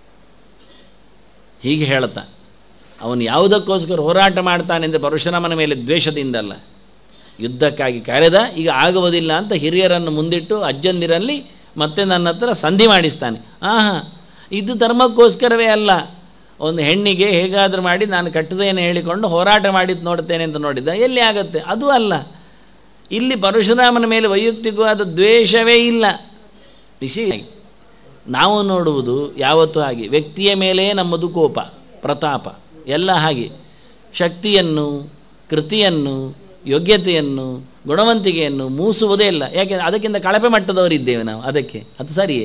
A: ಹೀಗೆ ಹೇಳ್ತಾ ಅವನು ಯಾವುದಕ್ಕೋಸ್ಕರ ಹೋರಾಟ ಮಾಡ್ತಾನೆ ಅಂದರೆ ಪರಶುರಾಮನ ಮೇಲೆ ದ್ವೇಷದಿಂದಲ್ಲ ಯುದ್ಧಕ್ಕಾಗಿ ಕರೆದ ಈಗ ಆಗುವುದಿಲ್ಲ ಅಂತ ಹಿರಿಯರನ್ನು ಮುಂದಿಟ್ಟು ಅಜ್ಜಂದಿರಲ್ಲಿ ಮತ್ತೆ ನನ್ನ ಹತ್ರ ಸಂಧಿ ಮಾಡಿಸ್ತಾನೆ ಆಹಾ ಇದು ಧರ್ಮಕ್ಕೋಸ್ಕರವೇ ಅಲ್ಲ ಒಂದು ಹೆಣ್ಣಿಗೆ ಹೇಗಾದರೂ ಮಾಡಿ ನಾನು ಕಟ್ಟದೇನೆ ಹೇಳಿಕೊಂಡು ಹೋರಾಟ ಮಾಡಿದ್ದು ನೋಡ್ತೇನೆ ಅಂತ ನೋಡಿದ್ದ ಎಲ್ಲಿ ಆಗುತ್ತೆ ಅದು ಅಲ್ಲ ಇಲ್ಲಿ ಪರಶುರಾಮನ ಮೇಲೆ ವೈಯಕ್ತಿಕವಾದ ದ್ವೇಷವೇ ಇಲ್ಲ ವಿಷಯ ನಾವು ನೋಡುವುದು ಯಾವತ್ತೂ ಹಾಗೆ ವ್ಯಕ್ತಿಯ ಮೇಲೇ ನಮ್ಮದು ಕೋಪ ಪ್ರತಾಪ ಎಲ್ಲ ಹಾಗೆ ಶಕ್ತಿಯನ್ನು ಕೃತಿಯನ್ನು ಯೋಗ್ಯತೆಯನ್ನು ಗುಣವಂತಿಕೆಯನ್ನು ಮೂಸುವುದೇ ಇಲ್ಲ ಯಾಕೆಂದರೆ ಅದಕ್ಕಿಂತ ಕಳಪೆ ಮಟ್ಟದವರಿದ್ದೇವೆ ನಾವು ಅದಕ್ಕೆ ಅದು ಸರಿಯೇ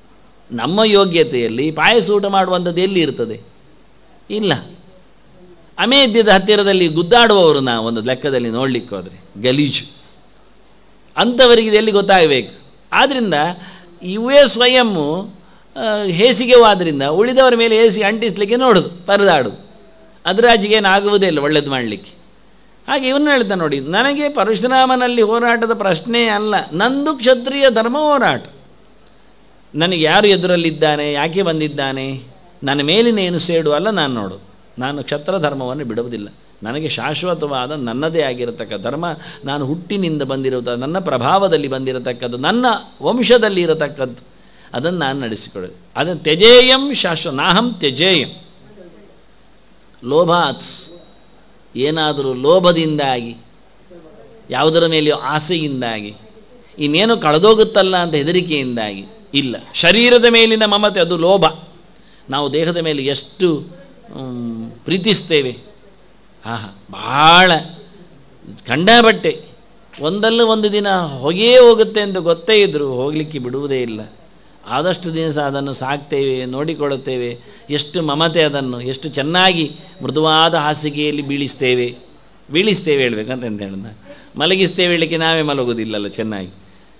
A: ನಮ್ಮ ಯೋಗ್ಯತೆಯಲ್ಲಿ ಪಾಯಸ ಊಟ ಮಾಡುವಂಥದ್ದು ಎಲ್ಲಿ ಇರ್ತದೆ ಇಲ್ಲ ಅಮೇಧ್ಯದ ಹತ್ತಿರದಲ್ಲಿ ಗುದ್ದಾಡುವವರು ನಾವು ಒಂದು ಲೆಕ್ಕದಲ್ಲಿ ನೋಡಲಿಕ್ಕೆ ಹೋದರೆ ಗಲೀಜು ಅಂಥವರಿಗೆ ಇದು ಎಲ್ಲಿ ಗೊತ್ತಾಗಬೇಕು ಆದ್ದರಿಂದ ಇವೇ ಸ್ವಯಮ್ಮು ಆ, ಹೇಸಿಗೆವಾದ್ದರಿಂದ ಉಳಿದವರ ಮೇಲೆ ಹೇಸಿ ಅಂಟಿಸ್ಲಿಕ್ಕೆ ನೋಡೋದು ಪರದಾಡು ಅದರಾಜಿಗೆ ಏನಾಗುವುದೇ ಇಲ್ಲ ಒಳ್ಳೇದು ಮಾಡಲಿಕ್ಕೆ ಹಾಗೆ ಇವನು ಹೇಳ್ತಾನೆ ನೋಡಿ ನನಗೆ ಪರಶುರಾಮನಲ್ಲಿ ಹೋರಾಟದ ಪ್ರಶ್ನೆ ಅಲ್ಲ ನಂದು ಕ್ಷತ್ರಿಯ ಧರ್ಮ ಹೋರಾಟ ನನಗೆ ಯಾರು ಎದುರಲ್ಲಿದ್ದಾನೆ ಯಾಕೆ ಬಂದಿದ್ದಾನೆ ನನ್ನ ಮೇಲಿನ ಏನು ಸೇಡು ಅಲ್ಲ ನಾನು ನೋಡು ನಾನು ಕ್ಷತ್ರ ಧರ್ಮವನ್ನು ಬಿಡುವುದಿಲ್ಲ ನನಗೆ ಶಾಶ್ವತವಾದ ನನ್ನದೇ ಆಗಿರತಕ್ಕ ಧರ್ಮ ನಾನು ಹುಟ್ಟಿನಿಂದ ಬಂದಿರುತ್ತ ನನ್ನ ಪ್ರಭಾವದಲ್ಲಿ ಬಂದಿರತಕ್ಕದ್ದು ನನ್ನ ವಂಶದಲ್ಲಿ ಇರತಕ್ಕದ್ದು ಅದನ್ನು ನಾನು ನಡೆಸಿಕೊಳ್ಳೋದು ಅದನ್ನು ತ್ಯಜೇಯಂ ಶಾಶ್ವ ನಾಹಂ ತ್ಯಜೇಯಂ ಲೋಭಾತ್ ಏನಾದರೂ ಲೋಭದಿಂದಾಗಿ ಯಾವುದರ ಮೇಲೆಯೋ ಆಸೆಯಿಂದಾಗಿ ಇನ್ನೇನು ಕಳೆದೋಗುತ್ತಲ್ಲ ಅಂತ ಹೆದರಿಕೆಯಿಂದಾಗಿ ಇಲ್ಲ ಶರೀರದ ಮೇಲಿನ ಮಮತೆ ಅದು ಲೋಭ ನಾವು ದೇಹದ ಮೇಲೆ ಎಷ್ಟು ಮ್, ಪ್ರೀತಿಸ್ತೇವೆ ಆಹಾ ಭಾಳ ಕಂಡಬಟ್ಟೆ ಒಂದಲ್ಲ ಒಂದು ದಿನ ಹೊಗೆಯೇ ಹೋಗುತ್ತೆ ಅಂತ ಗೊತ್ತೇ ಇದ್ದರೂ ಹೋಗಲಿಕ್ಕೆ ಬಿಡುವುದೇ ಇಲ್ಲ ಆದಷ್ಟು ದಿವಸ ಅದನ್ನು ಸಾಕ್ತೇವೆ ನೋಡಿಕೊಳ್ಳುತ್ತೇವೆ ಎಷ್ಟು ಮಮತೆ ಅದನ್ನು ಎಷ್ಟು ಚೆನ್ನಾಗಿ ಮೃದುವಾದ ಹಾಸಿಗೆಯಲ್ಲಿ ಬೀಳಿಸ್ತೇವೆ ಬೀಳಿಸ್ತೇವೆ ಹೇಳ್ಬೇಕಂತ ಅಂತ ಹೇಳಿದ ಮಲಗಿಸ್ತೇವೆ ಹೇಳಲಿಕ್ಕೆ ನಾವೇ ಮಲಗೋದಿಲ್ಲಲ್ಲ ಚೆನ್ನಾಗಿ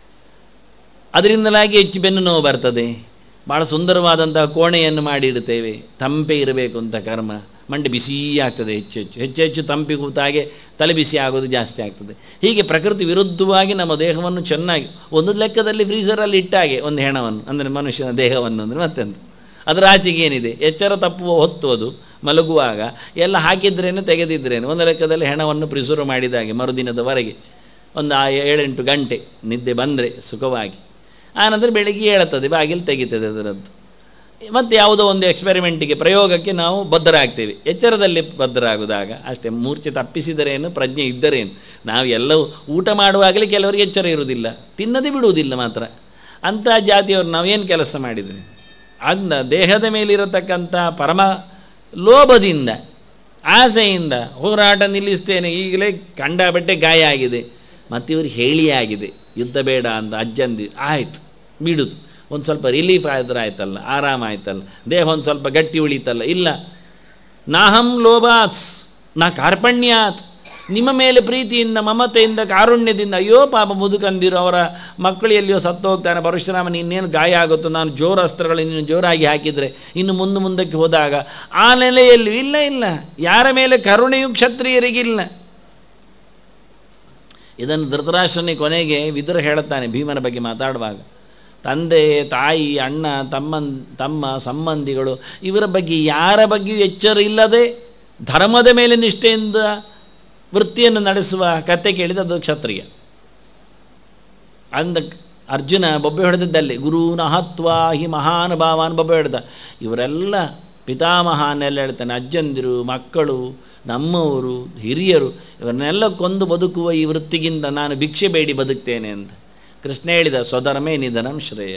A: ಅದರಿಂದಲಾಗಿ ಹೆಚ್ಚು ಬೆನ್ನು ನೋವು ಬರ್ತದೆ ಭಾಳ ಸುಂದರವಾದಂತಹ ಕೋಣೆಯನ್ನು ಮಾಡಿಡ್ತೇವೆ ತಂಪೆ ಇರಬೇಕು ಅಂತ ಕರ್ಮ ಮಂಡೆ ಬಿಸಿ ಆಗ್ತದೆ ಹೆಚ್ಚು ಹೆಚ್ಚು ಹೆಚ್ಚು ಹೆಚ್ಚು ತಂಪಿ ಕೂತಾಗೆ ತಲೆ ಬಿಸಿ ಆಗೋದು ಜಾಸ್ತಿ ಆಗ್ತದೆ ಹೀಗೆ ಪ್ರಕೃತಿ ವಿರುದ್ಧವಾಗಿ ನಮ್ಮ ದೇಹವನ್ನು ಚೆನ್ನಾಗಿ ಒಂದು ಲೆಕ್ಕದಲ್ಲಿ ಫ್ರೀಸರಲ್ಲಿ ಇಟ್ಟಾಗೆ ಒಂದು ಹೆಣವನ್ನು ಅಂದರೆ ಮನುಷ್ಯನ ದೇಹವನ್ನು ಅಂದರೆ ಮತ್ತೆಂತ ಅದರ ಆಚೆಗೆ ಏನಿದೆ ಎಚ್ಚರ ತಪ್ಪುವ ಹೊತ್ತು ಅದು ಮಲಗುವಾಗ ಎಲ್ಲ ಹಾಕಿದ್ರೇನು ತೆಗೆದಿದ್ರೇನು ಒಂದು ಲೆಕ್ಕದಲ್ಲಿ ಹೆಣವನ್ನು ಪ್ರಿಸರ್ವ್ ಮಾಡಿದಾಗೆ ಮರುದಿನದವರೆಗೆ ಒಂದು ಆ ಏಳೆಂಟು ಗಂಟೆ ನಿದ್ದೆ ಬಂದರೆ ಸುಖವಾಗಿ ಆನಂತರ ಬೆಳಿಗ್ಗೆ ಹೇಳುತ್ತದೆ ಬಾಗಿಲು ತೆಗಿತದೆ ಅದರದ್ದು ಮತ್ತು ಯಾವುದೋ ಒಂದು ಎಕ್ಸ್ಪೆರಿಮೆಂಟಿಗೆ ಪ್ರಯೋಗಕ್ಕೆ ನಾವು ಬದ್ಧರಾಗ್ತೇವೆ ಎಚ್ಚರದಲ್ಲಿ ಬದ್ಧರಾಗುವಾಗ ಅಷ್ಟೇ ಮೂರ್ಛೆ ತಪ್ಪಿಸಿದರೇನು ಪ್ರಜ್ಞೆ ಇದ್ದರೇನು ನಾವು ಎಲ್ಲವೂ ಊಟ ಮಾಡುವಾಗಲೇ ಕೆಲವರಿಗೆ ಎಚ್ಚರ ಇರುವುದಿಲ್ಲ ತಿನ್ನದೇ ಬಿಡುವುದಿಲ್ಲ ಮಾತ್ರ ಅಂಥ ಜಾತಿಯವರು ನಾವೇನು ಕೆಲಸ ಮಾಡಿದ್ರಿ ಅಂದ ದೇಹದ ಮೇಲಿರತಕ್ಕಂಥ ಪರಮ ಲೋಭದಿಂದ ಆಸೆಯಿಂದ ಹೋರಾಟ ನಿಲ್ಲಿಸ್ತೇನೆ ಈಗಲೇ ಕಂಡಬಟ್ಟೆ ಗಾಯ ಆಗಿದೆ ಮತ್ತು ಇವ್ರಿಗೆ ಹೇಳಿ ಆಗಿದೆ ಯುದ್ಧ ಬೇಡ ಅಂತ ಅಜ್ಜಂದಿ ಆಯಿತು ಬಿಡುದು ಒಂದು ಸ್ವಲ್ಪ ರಿಲೀಫ್ ಆದ್ರೆ ಆಯ್ತಲ್ಲ ಆರಾಮ ಆಯ್ತಲ್ಲ ದೇಹ ಒಂದು ಸ್ವಲ್ಪ ಗಟ್ಟಿ ಉಳಿತಲ್ಲ ಇಲ್ಲ ನಾಹಂ ಲೋಭಾತ್ ನಾ ಕಾರ್ಪಣ್ಯಾತ್ ನಿಮ್ಮ ಮೇಲೆ ಪ್ರೀತಿಯಿಂದ ಮಮತೆಯಿಂದ ಕಾರುಣ್ಯದಿಂದ ಅಯ್ಯೋ ಪಾಪ ಮುದುಕಂದಿರು ಅವರ ಮಕ್ಕಳು ಎಲ್ಲಿಯೋ ಸತ್ತು ಹೋಗ್ತಾನೆ ಪರಶುರಾಮನ ಇನ್ನೇನು ಗಾಯ ಆಗುತ್ತೋ ನಾನು ಜೋರು ಅಸ್ತ್ರಗಳನ್ನು ಇನ್ನು ಜೋರಾಗಿ ಹಾಕಿದರೆ ಇನ್ನು ಮುಂದೆ ಮುಂದಕ್ಕೆ ಹೋದಾಗ ಆ ನೆಲೆಯಲ್ಲೂ ಇಲ್ಲ ಇಲ್ಲ ಯಾರ ಮೇಲೆ ಕರುಣೆಯು ಕ್ಷತ್ರಿಯರಿಗಿಲ್ಲ ಇದನ್ನು ಧೃತರಾಷ್ಟ್ರನೇ ಕೊನೆಗೆ ವಿದುರ ಹೇಳುತ್ತಾನೆ ಭೀಮನ ಬಗ್ಗೆ ಮಾತಾಡುವಾಗ ತಂದೆ ತಾಯಿ ಅಣ್ಣ ತಮ್ಮನ್ ತಮ್ಮ ಸಂಬಂಧಿಗಳು ಇವರ ಬಗ್ಗೆ ಯಾರ ಬಗ್ಗೆಯೂ ಎಚ್ಚರ ಇಲ್ಲದೆ ಧರ್ಮದ ಮೇಲೆ ನಿಷ್ಠೆಯಿಂದ ವೃತ್ತಿಯನ್ನು ನಡೆಸುವ ಕತೆ ಕೇಳಿದ ಅದು ಕ್ಷತ್ರಿಯ ಅಂದ ಅರ್ಜುನ ಬೊಬ್ಬೆ ಹೊಡೆದಿದ್ದಲ್ಲಿ ಗುರುನ ಹತ್ವ ಹಿ ಮಹಾನುಭಾವಾನ್ ಬೊಬ್ಬೆ ಹೊಡೆದ ಇವರೆಲ್ಲ ಪಿತಾಮಹಾನೆಲ್ಲ ಹೇಳ್ತಾನೆ ಅಜ್ಜಂದಿರು ಮಕ್ಕಳು ನಮ್ಮವರು ಹಿರಿಯರು ಇವರನ್ನೆಲ್ಲ ಕೊಂದು ಬದುಕುವ ಈ ವೃತ್ತಿಗಿಂತ ನಾನು ಭಿಕ್ಷೆ ಬೇಡಿ ಬದುಕ್ತೇನೆ ಅಂತ ಕೃಷ್ಣ ಹೇಳಿದ ಸ್ವಧರ್ಮೇ ನಿಧನಂ ಶ್ರೇಯ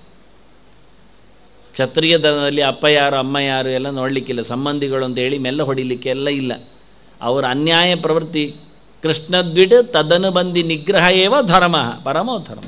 A: ಕ್ಷತ್ರಿಯ ಧರ್ಮದಲ್ಲಿ ಅಪ್ಪ ಯಾರು ಅಮ್ಮ ಯಾರು ಎಲ್ಲ ನೋಡಲಿಕ್ಕಿಲ್ಲ ಸಂಬಂಧಿಗಳು ಅಂತ ಹೇಳಿ ಮೆಲ್ಲ ಹೊಡಿಲಿಕ್ಕೆ ಎಲ್ಲ ಇಲ್ಲ ಅವರ ಅನ್ಯಾಯ ಪ್ರವೃತ್ತಿ ಕೃಷ್ಣದ್ವಿಡ್ ತದನು ಬಂದಿ ನಿಗ್ರಹ ಏವ ಧರ್ಮ ಪರಮೋ ಧರ್ಮ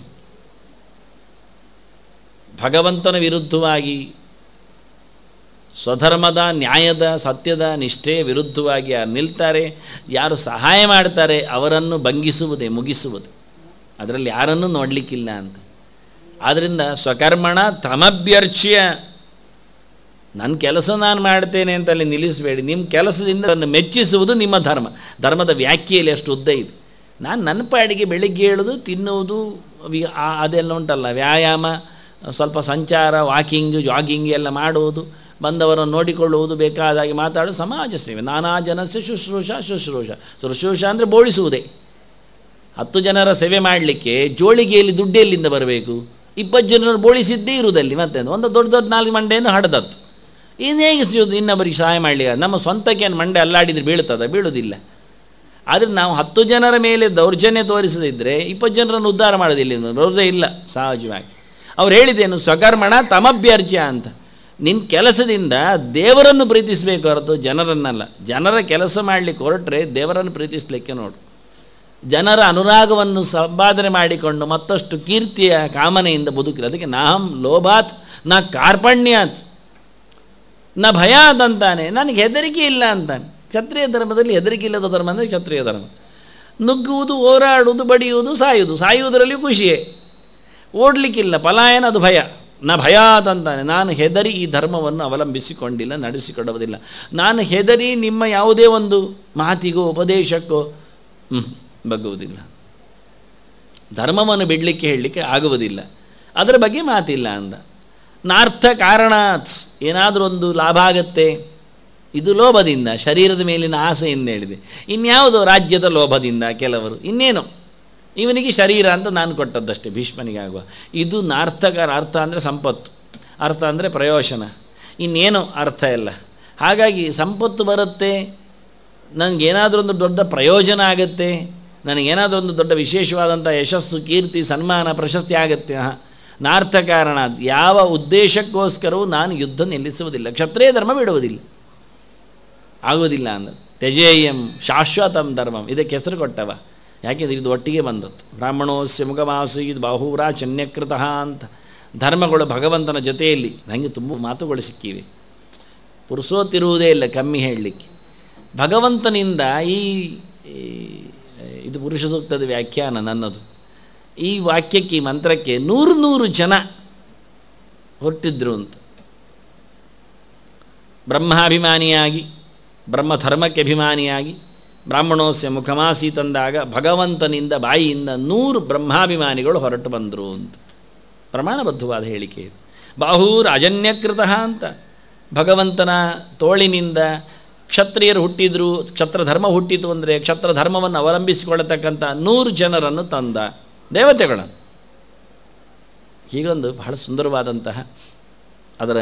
A: ಭಗವಂತನ ವಿರುದ್ಧವಾಗಿ ಸ್ವಧರ್ಮದ ನ್ಯಾಯದ ಸತ್ಯದ ನಿಷ್ಠೆಯ ವಿರುದ್ಧವಾಗಿ ಯಾರು ನಿಲ್ತಾರೆ ಯಾರು ಸಹಾಯ ಮಾಡ್ತಾರೆ ಅವರನ್ನು ಭಂಗಿಸುವುದೇ ಮುಗಿಸುವುದು ಅದರಲ್ಲಿ ಯಾರನ್ನೂ ನೋಡಲಿಕ್ಕಿಲ್ಲ ಅಂತ ಆದ್ದರಿಂದ ಸ್ವಕರ್ಮಣ ತಮಭ್ಯರ್ಚ್ಯ ನನ್ನ ಕೆಲಸ ನಾನು ಮಾಡ್ತೇನೆ ಅಂತ ಅಲ್ಲಿ ನಿಲ್ಲಿಸಬೇಡಿ ನಿಮ್ಮ ಕೆಲಸದಿಂದ ಅದನ್ನು ಮೆಚ್ಚಿಸುವುದು ನಿಮ್ಮ ಧರ್ಮ ಧರ್ಮದ ವ್ಯಾಖ್ಯೆಯಲ್ಲಿ ಅಷ್ಟು ಉದ್ದ ಇದೆ ನಾನು ನನ್ನ ಪಾಡಿಗೆ ಬೆಳಿಗ್ಗೆ ಹೇಳೋದು ತಿನ್ನುವುದು ವಿ- ಆ- ಅದೆಲ್ಲ ಉಂಟಲ್ಲ ವ್ಯಾಯಾಮ ಸ್ವಲ್ಪ ಸಂಚಾರ ವಾಕಿಂಗ್ ಜಾಗಿಂಗ್ ಎಲ್ಲ ಮಾಡುವುದು ಬಂದವರನ್ನು ನೋಡಿಕೊಳ್ಳುವುದು ಬೇಕಾದಾಗಿ ಮಾತಾಡು ಸಮಾಜ ಸೇವೆ ನಾನಾ ಜನಸ್ಯ ಶುಶ್ರೂಷ ಶುಶ್ರೂಷ ಶುಶ್ರೂಷ ಅಂದರೆ ಬೋಳಿಸುವುದೇ ಹತ್ತು ಜನರ ಸೇವೆ ಮಾಡಲಿಕ್ಕೆ ಜೋಳಿಗೆಯಲ್ಲಿ ದುಡ್ಡು ಎಲ್ಲಿಂದ ಬರಬೇಕು ಇಪ್ಪತ್ತು ಜನರು ಬೋಳಿಸಿದ್ದೇ ಇರುವುದಲ್ಲಿ ಮತ್ತೆ ಒಂದು ದೊಡ್ಡ ದೊಡ್ಡ ನಾಲ್ಕು ಮಂಡೆಯನ್ನು ಹಡದತ್ತು ಇನ್ನು ಹೇಗೆ ಸ- ಇನ್ನೊಬ್ಬರಿಗೆ ಸಹಾಯ ಮಾಡಲಿಲ್ಲ ನಮ್ಮ ಸ್ವಂತಕ್ಕೆ ಏನು ಮಂಡೆ ಅಲ್ಲಾಡಿದ್ರೆ ಬೀಳ್ತದ ಬೀಳುವುದಿಲ್ಲ ಆದರೆ ನಾವು ಹತ್ತು ಜನರ ಮೇಲೆ ದೌರ್ಜನ್ಯ ತೋರಿಸದಿದ್ದರೆ ಇಪ್ಪತ್ತು ಜನರನ್ನು ಉದ್ಧಾರ ಮಾಡೋದಿಲ್ಲ ಬರೋದೇ ಇಲ್ಲ ಸಹಜವಾಗಿ ಅವ್ರು ಹೇಳಿದ್ದೇನು ಸ್ವಕರ್ಮಣ ತಮಭ್ಯರ್ಚ್ಯ ಅಂತ ನಿನ್ನ ಕೆಲಸದಿಂದ ದೇವರನ್ನು ಪ್ರೀತಿಸಬೇಕು ಹೊರತು ಜನರನ್ನಲ್ಲ ಜನರ ಕೆಲಸ ಮಾಡಲಿಕ್ಕೆ ಹೊರಟ್ರೆ ದೇವರನ್ನು ಪ್ರೀತಿಸಲಿಕ್ಕೆ ನೋಡು ಜನರ ಅನುರಾಗವನ್ನು ಸಂಪಾದನೆ ಮಾಡಿಕೊಂಡು ಮತ್ತಷ್ಟು ಕೀರ್ತಿಯ ಕಾಮನೆಯಿಂದ ಬದುಕಿಲ್ಲ ಅದಕ್ಕೆ ನಾಹಂ ಲೋಭಾತ್ ನ ಕಾರ್ಪಣ್ಯಾತ್ ನ ಭಯಾತ್ ಅಂತಾನೆ ನನಗೆ ಹೆದರಿಕೆ ಇಲ್ಲ ಅಂತಾನೆ ಕ್ಷತ್ರಿಯ ಧರ್ಮದಲ್ಲಿ ಹೆದರಿಕಿಲ್ಲದ ಧರ್ಮ ಅಂದರೆ ಕ್ಷತ್ರಿಯ ಧರ್ಮ ನುಗ್ಗುವುದು ಹೋರಾಡುವುದು ಬಡಿಯುವುದು ಸಾಯುವುದು ಸಾಯುವುದರಲ್ಲಿ ಖುಷಿಯೇ ಓಡಲಿಕ್ಕಿಲ್ಲ ಪಲಾಯನ ಅದು ಭಯ ನ ಭಯಾತ್ ಅಂತಾನೆ ನಾನು ಹೆದರಿ ಈ ಧರ್ಮವನ್ನು ಅವಲಂಬಿಸಿಕೊಂಡಿಲ್ಲ ನಡೆಸಿಕೊಡುವುದಿಲ್ಲ ನಾನು ಹೆದರಿ ನಿಮ್ಮ ಯಾವುದೇ ಒಂದು ಮಾತಿಗೋ ಉಪದೇಶಕ್ಕೋ ಹ್ಞೂ ಬಗ್ಗುವುದಿಲ್ಲ ಧರ್ಮವನ್ನು ಬಿಡಲಿಕ್ಕೆ ಹೇಳಲಿಕ್ಕೆ ಆಗುವುದಿಲ್ಲ ಅದರ ಬಗ್ಗೆ ಮಾತಿಲ್ಲ ಅಂದ ನಾರ್ಥ ಕಾರಣಾತ್ ಏನಾದರೂ ಒಂದು ಲಾಭ ಆಗತ್ತೆ ಇದು ಲೋಭದಿಂದ ಶರೀರದ ಮೇಲಿನ ಆಸೆಯಿಂದ ಹೇಳಿದೆ ಇನ್ಯಾವುದೋ ರಾಜ್ಯದ ಲೋಭದಿಂದ ಕೆಲವರು ಇನ್ನೇನು ಇವನಿಗೆ ಶರೀರ ಅಂತ ನಾನು ಕೊಟ್ಟದ್ದಷ್ಟೇ ಭೀಷ್ಮನಿಗಾಗುವ ಇದು ನಾರ್ಥಕರ ಅರ್ಥ ಅಂದರೆ ಸಂಪತ್ತು ಅರ್ಥ ಅಂದರೆ ಪ್ರಯೋಜನ ಇನ್ನೇನು ಅರ್ಥ ಇಲ್ಲ ಹಾಗಾಗಿ ಸಂಪತ್ತು ಬರುತ್ತೆ ನನಗೇನಾದರೂ ಒಂದು ದೊಡ್ಡ ಪ್ರಯೋಜನ ಆಗುತ್ತೆ ನನಗೇನಾದರೂ ಒಂದು ದೊಡ್ಡ ವಿಶೇಷವಾದಂಥ ಯಶಸ್ಸು ಕೀರ್ತಿ ಸನ್ಮಾನ ಪ್ರಶಸ್ತಿ ಆಗುತ್ತೆ ಹಾಂ ನಾರ್ಥ ಕಾರಣ ಯಾವ ಉದ್ದೇಶಕ್ಕೋಸ್ಕರವೂ ನಾನು ಯುದ್ಧ ನಿಲ್ಲಿಸುವುದಿಲ್ಲ ಕ್ಷತ್ರಿಯ ಧರ್ಮ ಬಿಡುವುದಿಲ್ಲ ಆಗೋದಿಲ್ಲ ಅಂದ್ರೆ ತ್ಯಜೇಯಂ ಶಾಶ್ವತಂ ಧರ್ಮಂ ಇದಕ್ಕೆ ಹೆಸರು ಕೊಟ್ಟವ ಯಾಕೆಂದರೆ ಇದು ಒಟ್ಟಿಗೆ ಬಂದದ್ದು ಬ್ರಾಹ್ಮಣೋಸ್ಯ ಮುಖಮಾಸು ಇದು ಬಾಹೂರ ಚನ್ಯಕೃತಃ ಅಂತ ಧರ್ಮಗಳು ಭಗವಂತನ ಜೊತೆಯಲ್ಲಿ ನನಗೆ ತುಂಬ ಮಾತುಗಳು ಸಿಕ್ಕಿವೆ ಪುರುಸೋತಿರುವುದೇ ಇಲ್ಲ ಕಮ್ಮಿ ಹೇಳಲಿಕ್ಕೆ ಭಗವಂತನಿಂದ ಈ ಈ, ಇದು ಪುರುಷ ಸೂಕ್ತದ ವ್ಯಾಖ್ಯಾನ ನನ್ನದು ಈ ವಾಕ್ಯಕ್ಕೆ ಈ ಮಂತ್ರಕ್ಕೆ ನೂರು ನೂರು ಜನ ಹೊರಟಿದ್ರು ಅಂತ ಬ್ರಹ್ಮಾಭಿಮಾನಿಯಾಗಿ ಬ್ರಹ್ಮಧರ್ಮಕ್ಕೆ ಅಭಿಮಾನಿಯಾಗಿ ಬ್ರಾಹ್ಮಣೋಸ್ಯ ಮುಖಮಾಸಿ ತಂದಾಗ ಭಗವಂತನಿಂದ ಬಾಯಿಯಿಂದ ನೂರು ಬ್ರಹ್ಮಾಭಿಮಾನಿಗಳು ಹೊರಟು ಬಂದರು ಅಂತ ಪ್ರಮಾಣಬದ್ಧವಾದ ಹೇಳಿಕೆ ಇದು ಬಾಹೂರ್ ಅಜನ್ಯಕೃತ ಅಂತ ಭಗವಂತನ ತೋಳಿನಿಂದ ಕ್ಷತ್ರಿಯರು ಹುಟ್ಟಿದ್ರು ಕ್ಷತ್ರ ಧರ್ಮ ಹುಟ್ಟಿತು ಅಂದರೆ ಕ್ಷತ್ರ ಧರ್ಮವನ್ನು ಅವಲಂಬಿಸಿಕೊಳ್ಳತಕ್ಕಂಥ ನೂರು ಜನರನ್ನು ತಂದ ದೇವತೆಗಳನ್ನು ಹೀಗೊಂದು ಬಹಳ ಸುಂದರವಾದಂತಹ ಅದರ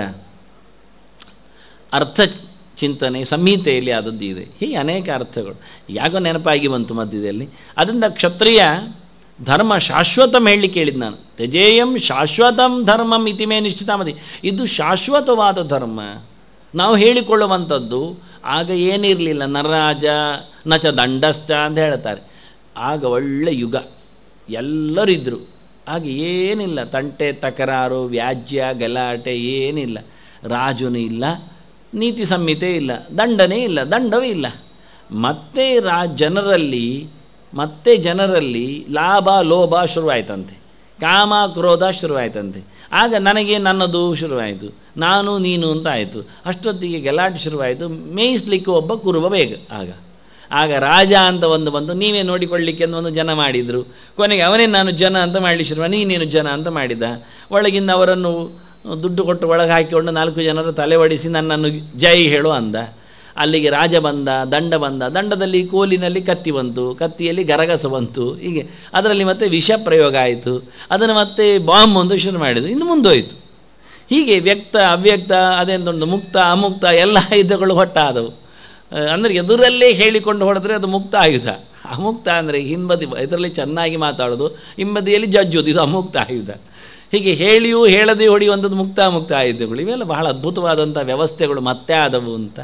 A: ಅರ್ಥ ಚಿಂತನೆ ಸಂಹಿತೆಯಲ್ಲಿ ಆದದ್ದು ಇದೆ ಹೀಗೆ ಅನೇಕ ಅರ್ಥಗಳು ಯಾಕೋ ನೆನಪಾಗಿ ಬಂತು ಮಧ್ಯದಲ್ಲಿ ಅದರಿಂದ ಕ್ಷತ್ರಿಯ ಧರ್ಮ ಶಾಶ್ವತಂ ಹೇಳಲಿಕ್ಕೆ ಹೇಳಿದ್ದು ನಾನು ತ್ಯಜೇಯಂ ಶಾಶ್ವತಂ ಧರ್ಮಂ ಇತಿಮೇ ನಿಶ್ಚಿತಾಮತಿ ಇದು ಶಾಶ್ವತವಾದ ಧರ್ಮ ನಾವು ಹೇಳಿಕೊಳ್ಳುವಂಥದ್ದು ಆಗ ಏನಿರಲಿಲ್ಲ ನರಾಜ ನಚ ದಂಡಶ್ಚ ಅಂತ ಹೇಳ್ತಾರೆ ಆಗ ಒಳ್ಳೆ ಯುಗ ಎಲ್ಲರಿದ್ದರು ಆಗ ಏನಿಲ್ಲ ತಂಟೆ ತಕರಾರು ವ್ಯಾಜ್ಯ ಗಲಾಟೆ ಏನಿಲ್ಲ ರಾಜುನೂ ಇಲ್ಲ ನೀತಿ ಸಂಹಿತೆ ಇಲ್ಲ ದಂಡನೇ ಇಲ್ಲ ದಂಡವೇ ಇಲ್ಲ ಮತ್ತೆ ರಾ ಜನರಲ್ಲಿ ಮತ್ತೆ ಜನರಲ್ಲಿ ಲಾಭ ಲೋಭ ಶುರುವಾಯ್ತಂತೆ ಕಾಮ ಕ್ರೋಧ ಶುರುವಾಯ್ತಂತೆ ಆಗ ನನಗೆ ನನ್ನದು ಶುರುವಾಯಿತು ನಾನು ನೀನು ಅಂತ ಆಯಿತು ಅಷ್ಟೊತ್ತಿಗೆ ಗಲಾಟೆ ಶುರುವಾಯಿತು ಮೇಯಿಸ್ಲಿಕ್ಕೆ ಒಬ್ಬ ಕುರುಬ ಬೇಗ ಆಗ ಆಗ ರಾಜ ಅಂತ ಒಂದು ಬಂದು ನೀವೇ ನೋಡಿಕೊಳ್ಳಿಕ್ಕೆ ಅಂತ ಒಂದು ಜನ ಮಾಡಿದರು ಕೊನೆಗೆ ಅವನೇ ನಾನು ಜನ ಅಂತ ಮಾಡಲಿ ಶುರು ನೀನೇನು ಜನ ಅಂತ ಮಾಡಿದ ಒಳಗಿಂದ ಅವರನ್ನು ದುಡ್ಡು ಕೊಟ್ಟು ಒಳಗೆ ಹಾಕಿಕೊಂಡು ನಾಲ್ಕು ಜನರ ತಲೆ ಒಡಿಸಿ ನನ್ನನ್ನು ಜೈ ಹೇಳು ಅಂದ ಅಲ್ಲಿಗೆ ರಾಜ ಬಂದ ದಂಡ ಬಂದ ದಂಡದಲ್ಲಿ ಕೋಲಿನಲ್ಲಿ ಕತ್ತಿ ಬಂತು ಕತ್ತಿಯಲ್ಲಿ ಗರಗಸ ಬಂತು ಹೀಗೆ ಅದರಲ್ಲಿ ಮತ್ತೆ ವಿಷ ಪ್ರಯೋಗ ಆಯಿತು ಅದನ್ನು ಮತ್ತೆ ಬಾಂಬ್ ಒಂದು ಶುರು ಮಾಡಿದ್ರು ಇನ್ನು ಮುಂದೋಯಿತು ಹೀಗೆ ವ್ಯಕ್ತ ಅವ್ಯಕ್ತ ಅದೇನೊಂದು ಮುಕ್ತ ಅಮುಕ್ತ ಎಲ್ಲ ಆಯುಧಗಳು ಹೊಟ್ಟಾದವು ಅಂದರೆ ಎದುರಲ್ಲೇ ಹೇಳಿಕೊಂಡು ಹೊಡೆದ್ರೆ ಅದು ಮುಕ್ತ ಆಯುಧ ಅಮುಕ್ತ ಅಂದರೆ ಹಿಂಬದಿ ಇದರಲ್ಲಿ ಚೆನ್ನಾಗಿ ಮಾತಾಡೋದು ಹಿಂಬದಿಯಲ್ಲಿ ಜಜ್ಜೋದು ಇದು ಅಮುಕ್ತ ಆಯುಧ ಹೀಗೆ ಹೇಳಿಯೂ ಹೇಳದೇ ಹೊಡೆಯುವಂಥದ್ದು ಮುಕ್ತ ಮುಕ್ತ ಆಯುಧಗಳು ಇವೆಲ್ಲ ಬಹಳ ಅದ್ಭುತವಾದಂಥ ವ್ಯವಸ್ಥೆಗಳು ಮತ್ತೆ ಆದವು ಅಂತ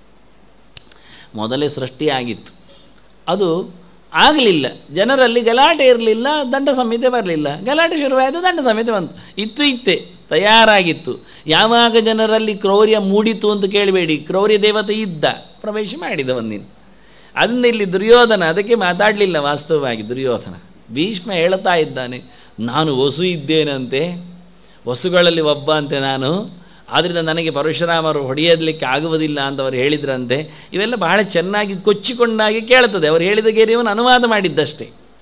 A: ಮೊದಲೇ ಸೃಷ್ಟಿಯಾಗಿತ್ತು ಅದು ಆಗಲಿಲ್ಲ ಜನರಲ್ಲಿ ಗಲಾಟೆ ಇರಲಿಲ್ಲ ದಂಡ ಸಂಹಿತೆ ಬರಲಿಲ್ಲ ಗಲಾಟೆ ಶುರುವಾಯಿತು ದಂಡ ಸಂಹಿತೆ ಬಂತು ಇತ್ತು ಇತ್ತೆ ತಯಾರಾಗಿತ್ತು ಯಾವಾಗ ಜನರಲ್ಲಿ ಕ್ರೌರ್ಯ ಮೂಡಿತು ಅಂತ ಕೇಳಬೇಡಿ ಕ್ರೌರ್ಯ ದೇವತೆ ಇದ್ದ ಪ್ರವೇಶ ಮಾಡಿದ ಒಂದಿನ ಅದರಿಂದ ಇಲ್ಲಿ ದುರ್ಯೋಧನ ಅದಕ್ಕೆ ಮಾತಾಡಲಿಲ್ಲ ವಾಸ್ತವವಾಗಿ ದುರ್ಯೋಧನ ಭೀಷ್ಮ ಹೇಳ್ತಾ ಇದ್ದಾನೆ ನಾನು ವಸು ಇದ್ದೇನಂತೆ ವಸುಗಳಲ್ಲಿ ಒಬ್ಬ ಅಂತೆ ನಾನು ಆದ್ದರಿಂದ ನನಗೆ ಪರಶುರಾಮರು ಹೊಡೆಯಲಿಕ್ಕೆ ಆಗುವುದಿಲ್ಲ ಅಂತ ಅವರು ಹೇಳಿದ್ರಂತೆ ಇವೆಲ್ಲ ಬಹಳ ಚೆನ್ನಾಗಿ ಕೊಚ್ಚಿಕೊಂಡಾಗಿ ಕೇಳ್ತದೆ ಅವರು ಹೇಳಿದ ಗೆರೆಯನ್ನು ಅನುವಾದ ಮಾಡಿದ್ದಷ್ಟೇ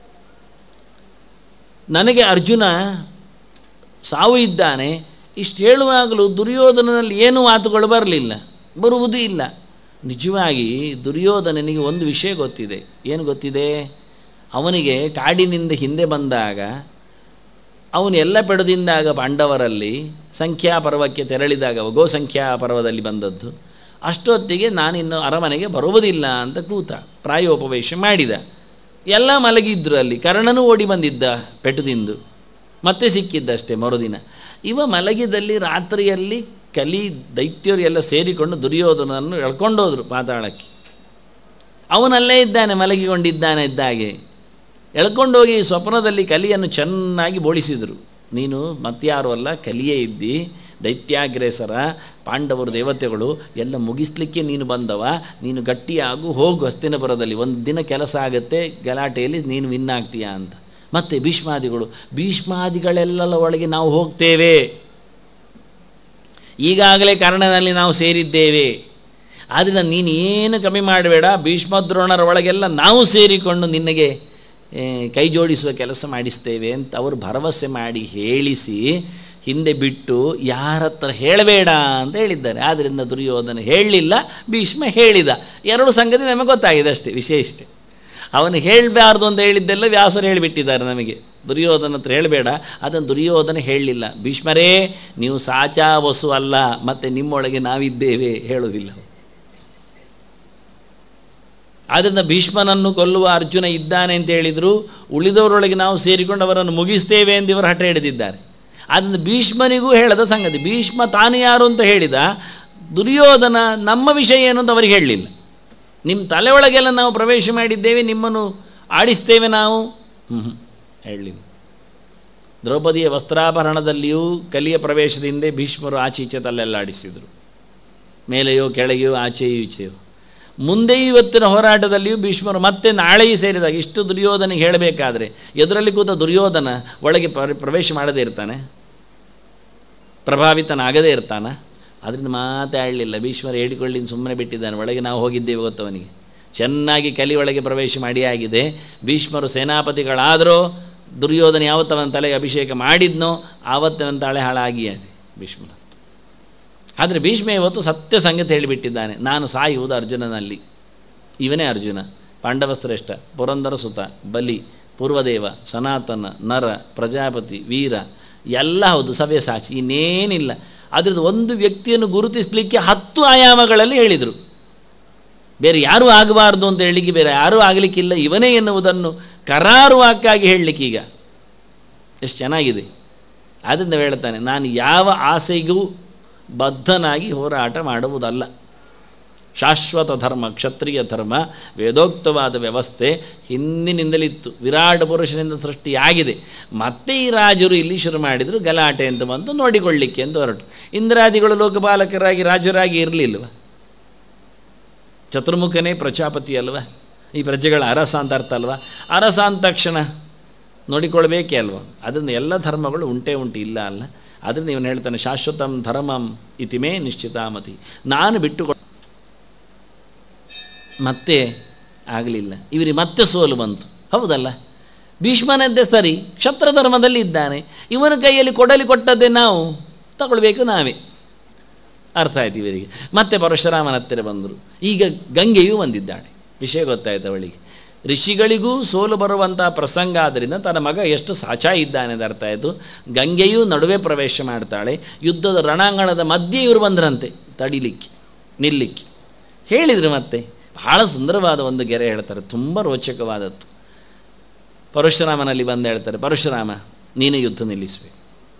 A: ನನಗೆ ಅರ್ಜುನ ಸಾವು ಇದ್ದಾನೆ ಇಷ್ಟು ಹೇಳುವಾಗಲೂ ದುರ್ಯೋಧನನಲ್ಲಿ ಏನೂ ಮಾತುಗಳು ಬರಲಿಲ್ಲ ಬರುವುದೂ ಇಲ್ಲ ನಿಜವಾಗಿ ದುರ್ಯೋಧನನಿಗೆ ಒಂದು ವಿಷಯ ಗೊತ್ತಿದೆ ಏನು ಗೊತ್ತಿದೆ ಅವನಿಗೆ ಕಾಡಿನಿಂದ ಹಿಂದೆ ಬಂದಾಗ ಅವನು ಎಲ್ಲ ಪಡೆದಿಂದಾಗ ಪಾಂಡವರಲ್ಲಿ ಸಂಖ್ಯಾ ಪರ್ವಕ್ಕೆ ತೆರಳಿದಾಗ ಗೋ ಸಂಖ್ಯಾ ಪರ್ವದಲ್ಲಿ ಬಂದದ್ದು ಅಷ್ಟೊತ್ತಿಗೆ ನಾನಿನ್ನು ಅರಮನೆಗೆ ಬರುವುದಿಲ್ಲ ಅಂತ ಕೂತ ಪ್ರಾಯೋಪವೇಶ ಮಾಡಿದ ಎಲ್ಲ ಮಲಗಿದ್ರು ಅಲ್ಲಿ ಕರ್ಣನೂ ಓಡಿ ಬಂದಿದ್ದ ಪೆಟ್ಟು ತಿಂದು ಮತ್ತೆ ಸಿಕ್ಕಿದ್ದಷ್ಟೇ ಮರುದಿನ ಇವ ಮಲಗಿದಲ್ಲಿ ರಾತ್ರಿಯಲ್ಲಿ ಕಲಿ ದೈತ್ಯರು ಎಲ್ಲ ಸೇರಿಕೊಂಡು ದುರ್ಯೋಧನನ್ನು ಎಳ್ಕೊಂಡೋದ್ರು ಪಾತಾಳಕ್ಕೆ ಅವನಲ್ಲೇ ಇದ್ದಾನೆ ಮಲಗಿಕೊಂಡಿದ್ದಾನೆ ಇದ್ದಾಗೆ ಎಳ್ಕೊಂಡೋಗಿ ಸ್ವಪ್ನದಲ್ಲಿ ಕಲಿಯನ್ನು ಚೆನ್ನಾಗಿ ಬೋಳಿಸಿದರು ನೀನು ಮತ್ಯಾರು ಅಲ್ಲ ಕಲಿಯೇ ಇದ್ದಿ ದೈತ್ಯಾಗ್ರೇಸರ ಪಾಂಡವರು ದೇವತೆಗಳು ಎಲ್ಲ ಮುಗಿಸ್ಲಿಕ್ಕೆ ನೀನು ಬಂದವ ನೀನು ಗಟ್ಟಿಯಾಗು ಹೋಗು ಹಸ್ತಿನಪುರದಲ್ಲಿ ಒಂದು ದಿನ ಕೆಲಸ ಆಗುತ್ತೆ ಗಲಾಟೆಯಲ್ಲಿ ನೀನು ವಿನ್ ಆಗ್ತೀಯಾ ಅಂತ ಮತ್ತು ಭೀಷ್ಮಾದಿಗಳು ಭೀಷ್ಮಾದಿಗಳೆಲ್ಲ ಒಳಗೆ ನಾವು ಹೋಗ್ತೇವೆ ಈಗಾಗಲೇ ಕರ್ಣನಲ್ಲಿ ನಾವು ಸೇರಿದ್ದೇವೆ ಆದ್ದರಿಂದ ನೀನು ಏನು ಕಮ್ಮಿ ಮಾಡಬೇಡ ಭೀಷ್ಮದ್ರೋಣರ ಒಳಗೆಲ್ಲ ನಾವು ಸೇರಿಕೊಂಡು ನಿನಗೆ ಏ, ಕೈ ಜೋಡಿಸುವ ಕೆಲಸ ಮಾಡಿಸ್ತೇವೆ ಅಂತ ಅವರು ಭರವಸೆ ಮಾಡಿ ಹೇಳಿಸಿ ಹಿಂದೆ ಬಿಟ್ಟು ಯಾರ ಹತ್ರ ಹೇಳಬೇಡ ಅಂತ ಹೇಳಿದ್ದಾರೆ ಆದ್ದರಿಂದ ದುರ್ಯೋಧನ ಹೇಳಲಿಲ್ಲ ಭೀಷ್ಮ ಹೇಳಿದ ಎರಡು ಸಂಗತಿ ನಮಗೆ ಗೊತ್ತಾಗಿದೆ ಅಷ್ಟೇ ವಿಷಯ ಇಷ್ಟೇ ಅವನು ಹೇಳಬಾರ್ದು ಅಂತ ಹೇಳಿದ್ದೆಲ್ಲ ವ್ಯಾಸರು ಹೇಳಿಬಿಟ್ಟಿದ್ದಾರೆ ನಮಗೆ ದುರ್ಯೋಧನ ಹತ್ರ ಹೇಳಬೇಡ ಅದನ್ನು ದುರ್ಯೋಧನ ಹೇಳಲಿಲ್ಲ ಭೀಷ್ಮರೇ ನೀವು ಸಾಚಾ ವಸು ಅಲ್ಲ ಮತ್ತು ನಿಮ್ಮೊಳಗೆ ನಾವಿದ್ದೇವೆ ಹೇಳೋದಿಲ್ಲ ಆದ್ದರಿಂದ ಭೀಷ್ಮನನ್ನು ಕೊಲ್ಲುವ ಅರ್ಜುನ ಇದ್ದಾನೆ ಅಂತ ಹೇಳಿದರು ಉಳಿದವರೊಳಗೆ ನಾವು ಸೇರಿಕೊಂಡು ಅವರನ್ನು ಮುಗಿಸ್ತೇವೆ ಎಂದು ಇವರು ಹಠ ಹಿಡಿದಿದ್ದಾರೆ ಆದ್ದರಿಂದ ಭೀಷ್ಮನಿಗೂ ಹೇಳದ ಸಂಗತಿ ಭೀಷ್ಮ ತಾನು ಯಾರು ಅಂತ ಹೇಳಿದ ದುರ್ಯೋಧನ ನಮ್ಮ ವಿಷಯ ಏನು ಅಂತ ಅವರಿಗೆ ಹೇಳಲಿಲ್ಲ ನಿಮ್ಮ ತಲೆ ಒಳಗೆಲ್ಲ ನಾವು ಪ್ರವೇಶ ಮಾಡಿದ್ದೇವೆ ನಿಮ್ಮನ್ನು ಆಡಿಸ್ತೇವೆ ನಾವು ಹ್ಞೂ ಹೇಳಲಿಲ್ಲ ದ್ರೌಪದಿಯ ವಸ್ತ್ರಾಭರಣದಲ್ಲಿಯೂ ಕಲಿಯ ಪ್ರವೇಶದಿಂದ ಭೀಷ್ಮರು ಆಚೆ ಈಚೆ ತಲೆಲ್ಲ ಆಡಿಸಿದರು ಮೇಲೆಯೋ ಕೆಳಗೆಯೋ ಆಚೆಯೋ ಈಚೆಯೋ ಮುಂದೆ ಇವತ್ತಿನ ಹೋರಾಟದಲ್ಲಿಯೂ ಭೀಷ್ಮರು ಮತ್ತೆ ನಾಳೆಯೂ ಸೇರಿದಾಗ ಇಷ್ಟು ದುರ್ಯೋಧನಿಗೆ ಹೇಳಬೇಕಾದ್ರೆ ಎದುರಲ್ಲಿ ಕೂತ ದುರ್ಯೋಧನ ಒಳಗೆ ಪ್ರ- ಪ್ರವೇಶ ಮಾಡದೇ ಇರ್ತಾನೆ ಪ್ರಭಾವಿತನಾಗದೇ ಇರ್ತಾನ ಅದರಿಂದ ಮಾತಾಡಲಿಲ್ಲ ಭೀಷ್ಮರು ಹೇಳಿಕೊಳ್ಳಿ ಸುಮ್ಮನೆ ಬಿಟ್ಟಿದ್ದಾನೆ ಒಳಗೆ ನಾವು ಹೋಗಿದ್ದೇವೆ ಗೊತ್ತವನಿಗೆ ಚೆನ್ನಾಗಿ ಕಲಿ ಒಳಗೆ ಪ್ರವೇಶ ಮಾಡಿ ಆಗಿದೆ ಭೀಷ್ಮರು ಸೇನಾಪತಿಗಳಾದರೂ ದುರ್ಯೋಧನ ಯಾವತ್ತವನ ತಲೆಗೆ ಅಭಿಷೇಕ ಮಾಡಿದ್ನೋ ಆವತ್ತವನ ತಲೆ ಹಾಳಾಗಿ ಇದೆ ಭೀಷ್ಮನ ಆದರೆ ಭೀಷ್ಮ ಇವತ್ತು ಸತ್ಯ ಸಂಗತಿ ಹೇಳಿಬಿಟ್ಟಿದ್ದಾನೆ ನಾನು ಸಾಯುವುದು ಅರ್ಜುನನಲ್ಲಿ ಇವನೇ ಅರ್ಜುನ ಪಾಂಡವ ಶ್ರೇಷ್ಠ ಪುರಂದರ ಸುತ ಬಲಿ ಪೂರ್ವದೇವ ಸನಾತನ ನರ ಪ್ರಜಾಪತಿ ವೀರ ಎಲ್ಲ ಹೌದು ಸವ್ಯಸಾಚಿ ಇನ್ನೇನಿಲ್ಲ ಅದರದ್ದು ಒಂದು ವ್ಯಕ್ತಿಯನ್ನು ಗುರುತಿಸಲಿಕ್ಕೆ ಹತ್ತು ಆಯಾಮಗಳಲ್ಲಿ ಹೇಳಿದರು ಬೇರೆ ಯಾರೂ ಆಗಬಾರ್ದು ಅಂತ ಹೇಳಲಿಕ್ಕೆ ಬೇರೆ ಯಾರೂ ಆಗಲಿಕ್ಕಿಲ್ಲ ಇವನೇ ಎನ್ನುವುದನ್ನು ಕರಾರುವಾಕ್ಕಾಗಿ ಹೇಳಲಿಕ್ಕೀಗ ಎಷ್ಟು ಚೆನ್ನಾಗಿದೆ ಆದ್ದರಿಂದ ಹೇಳ್ತಾನೆ ನಾನು ಯಾವ ಆಸೆಗೂ ಬದ್ಧನಾಗಿ ಹೋರಾಟ ಮಾಡುವುದಲ್ಲ ಶಾಶ್ವತ ಧರ್ಮ ಕ್ಷತ್ರಿಯ ಧರ್ಮ ವೇದೋಕ್ತವಾದ ವ್ಯವಸ್ಥೆ ಹಿಂದಿನಿಂದಲಿತ್ತು ವಿರಾಟ್ ಪುರುಷನಿಂದ ಸೃಷ್ಟಿಯಾಗಿದೆ ಮತ್ತೆ ಈ ರಾಜರು ಇಲ್ಲಿ ಶುರು ಮಾಡಿದರು ಗಲಾಟೆ ಅಂತ ಬಂತು ನೋಡಿಕೊಳ್ಳಿಕ್ಕೆ ಅಂತ ಹೊರಟು ಇಂದ್ರಾದಿಗಳು ಲೋಕಪಾಲಕರಾಗಿ ರಾಜರಾಗಿ ಇರಲಿಲ್ವ ಚತುರ್ಮುಖನೇ ಪ್ರಜಾಪತಿ ಅಲ್ವ ಈ ಪ್ರಜೆಗಳ ಅರಸ ಅಂತ ಅರ್ಥ ಅಲ್ವಾ ಅರಸ ಅಂದ ತಕ್ಷಣ ನೋಡಿಕೊಳ್ಬೇಕೇ ಅಲ್ವ ಅದರಿಂದ ಎಲ್ಲ ಧರ್ಮಗಳು ಉಂಟೇ ಉಂಟು ಇಲ್ಲ ಅಲ್ಲ ಅದರಿಂದ ಇವನು ಹೇಳ್ತಾನೆ ಶಾಶ್ವತಂ ಧರ್ಮಂ ಇತಿಮೇ ನಿಶ್ಚಿತಾಮತಿ ನಾನು ಬಿಟ್ಟು ಮತ್ತೆ ಆಗಲಿಲ್ಲ ಇವರಿಗೆ ಮತ್ತೆ ಸೋಲು ಬಂತು ಹೌದಲ್ಲ ಭೀಷ್ಮನದ್ದೇ ಸರಿ ಕ್ಷತ್ರ ಧರ್ಮದಲ್ಲಿ ಇದ್ದಾನೆ ಇವನ ಕೈಯಲ್ಲಿ ಕೊಡಲಿ ಕೊಟ್ಟದ್ದೇ ನಾವು ತಗೊಳ್ಬೇಕು ನಾವೇ ಅರ್ಥ ಆಯ್ತು ಇವರಿಗೆ ಮತ್ತೆ ಪರಶುರಾಮನ ಹತ್ತಿರ ಬಂದರು ಈಗ ಗಂಗೆಯೂ ಬಂದಿದ್ದಾಳೆ ವಿಷಯ ಗೊತ್ತಾಯ್ತು ಅವಳಿಗೆ ಋಷಿಗಳಿಗೂ ಸೋಲು ಬರುವಂಥ ಪ್ರಸಂಗ ಆದ್ದರಿಂದ ತನ್ನ ಮಗ ಎಷ್ಟು ಸಾಚಾ ಇದ್ದಾನೆ ಅಂತ ಅರ್ಥ ಆಯಿತು ಗಂಗೆಯೂ ನಡುವೆ ಪ್ರವೇಶ ಮಾಡ್ತಾಳೆ ಯುದ್ಧದ ರಣಾಂಗಣದ ಮಧ್ಯೆ ಇವರು ಬಂದ್ರಂತೆ ತಡಿಲಿಕ್ಕೆ ನಿಲ್ಲಿಕ್ಕೆ ಹೇಳಿದರು ಮತ್ತೆ ಬಹಳ ಸುಂದರವಾದ ಒಂದು ಗೆರೆ ಹೇಳ್ತಾರೆ ತುಂಬ ರೋಚಕವಾದದ್ದು ಪರಶುರಾಮನಲ್ಲಿ ಬಂದು ಹೇಳ್ತಾರೆ ಪರಶುರಾಮ ನೀನು ಯುದ್ಧ ನಿಲ್ಲಿಸಬೇಕು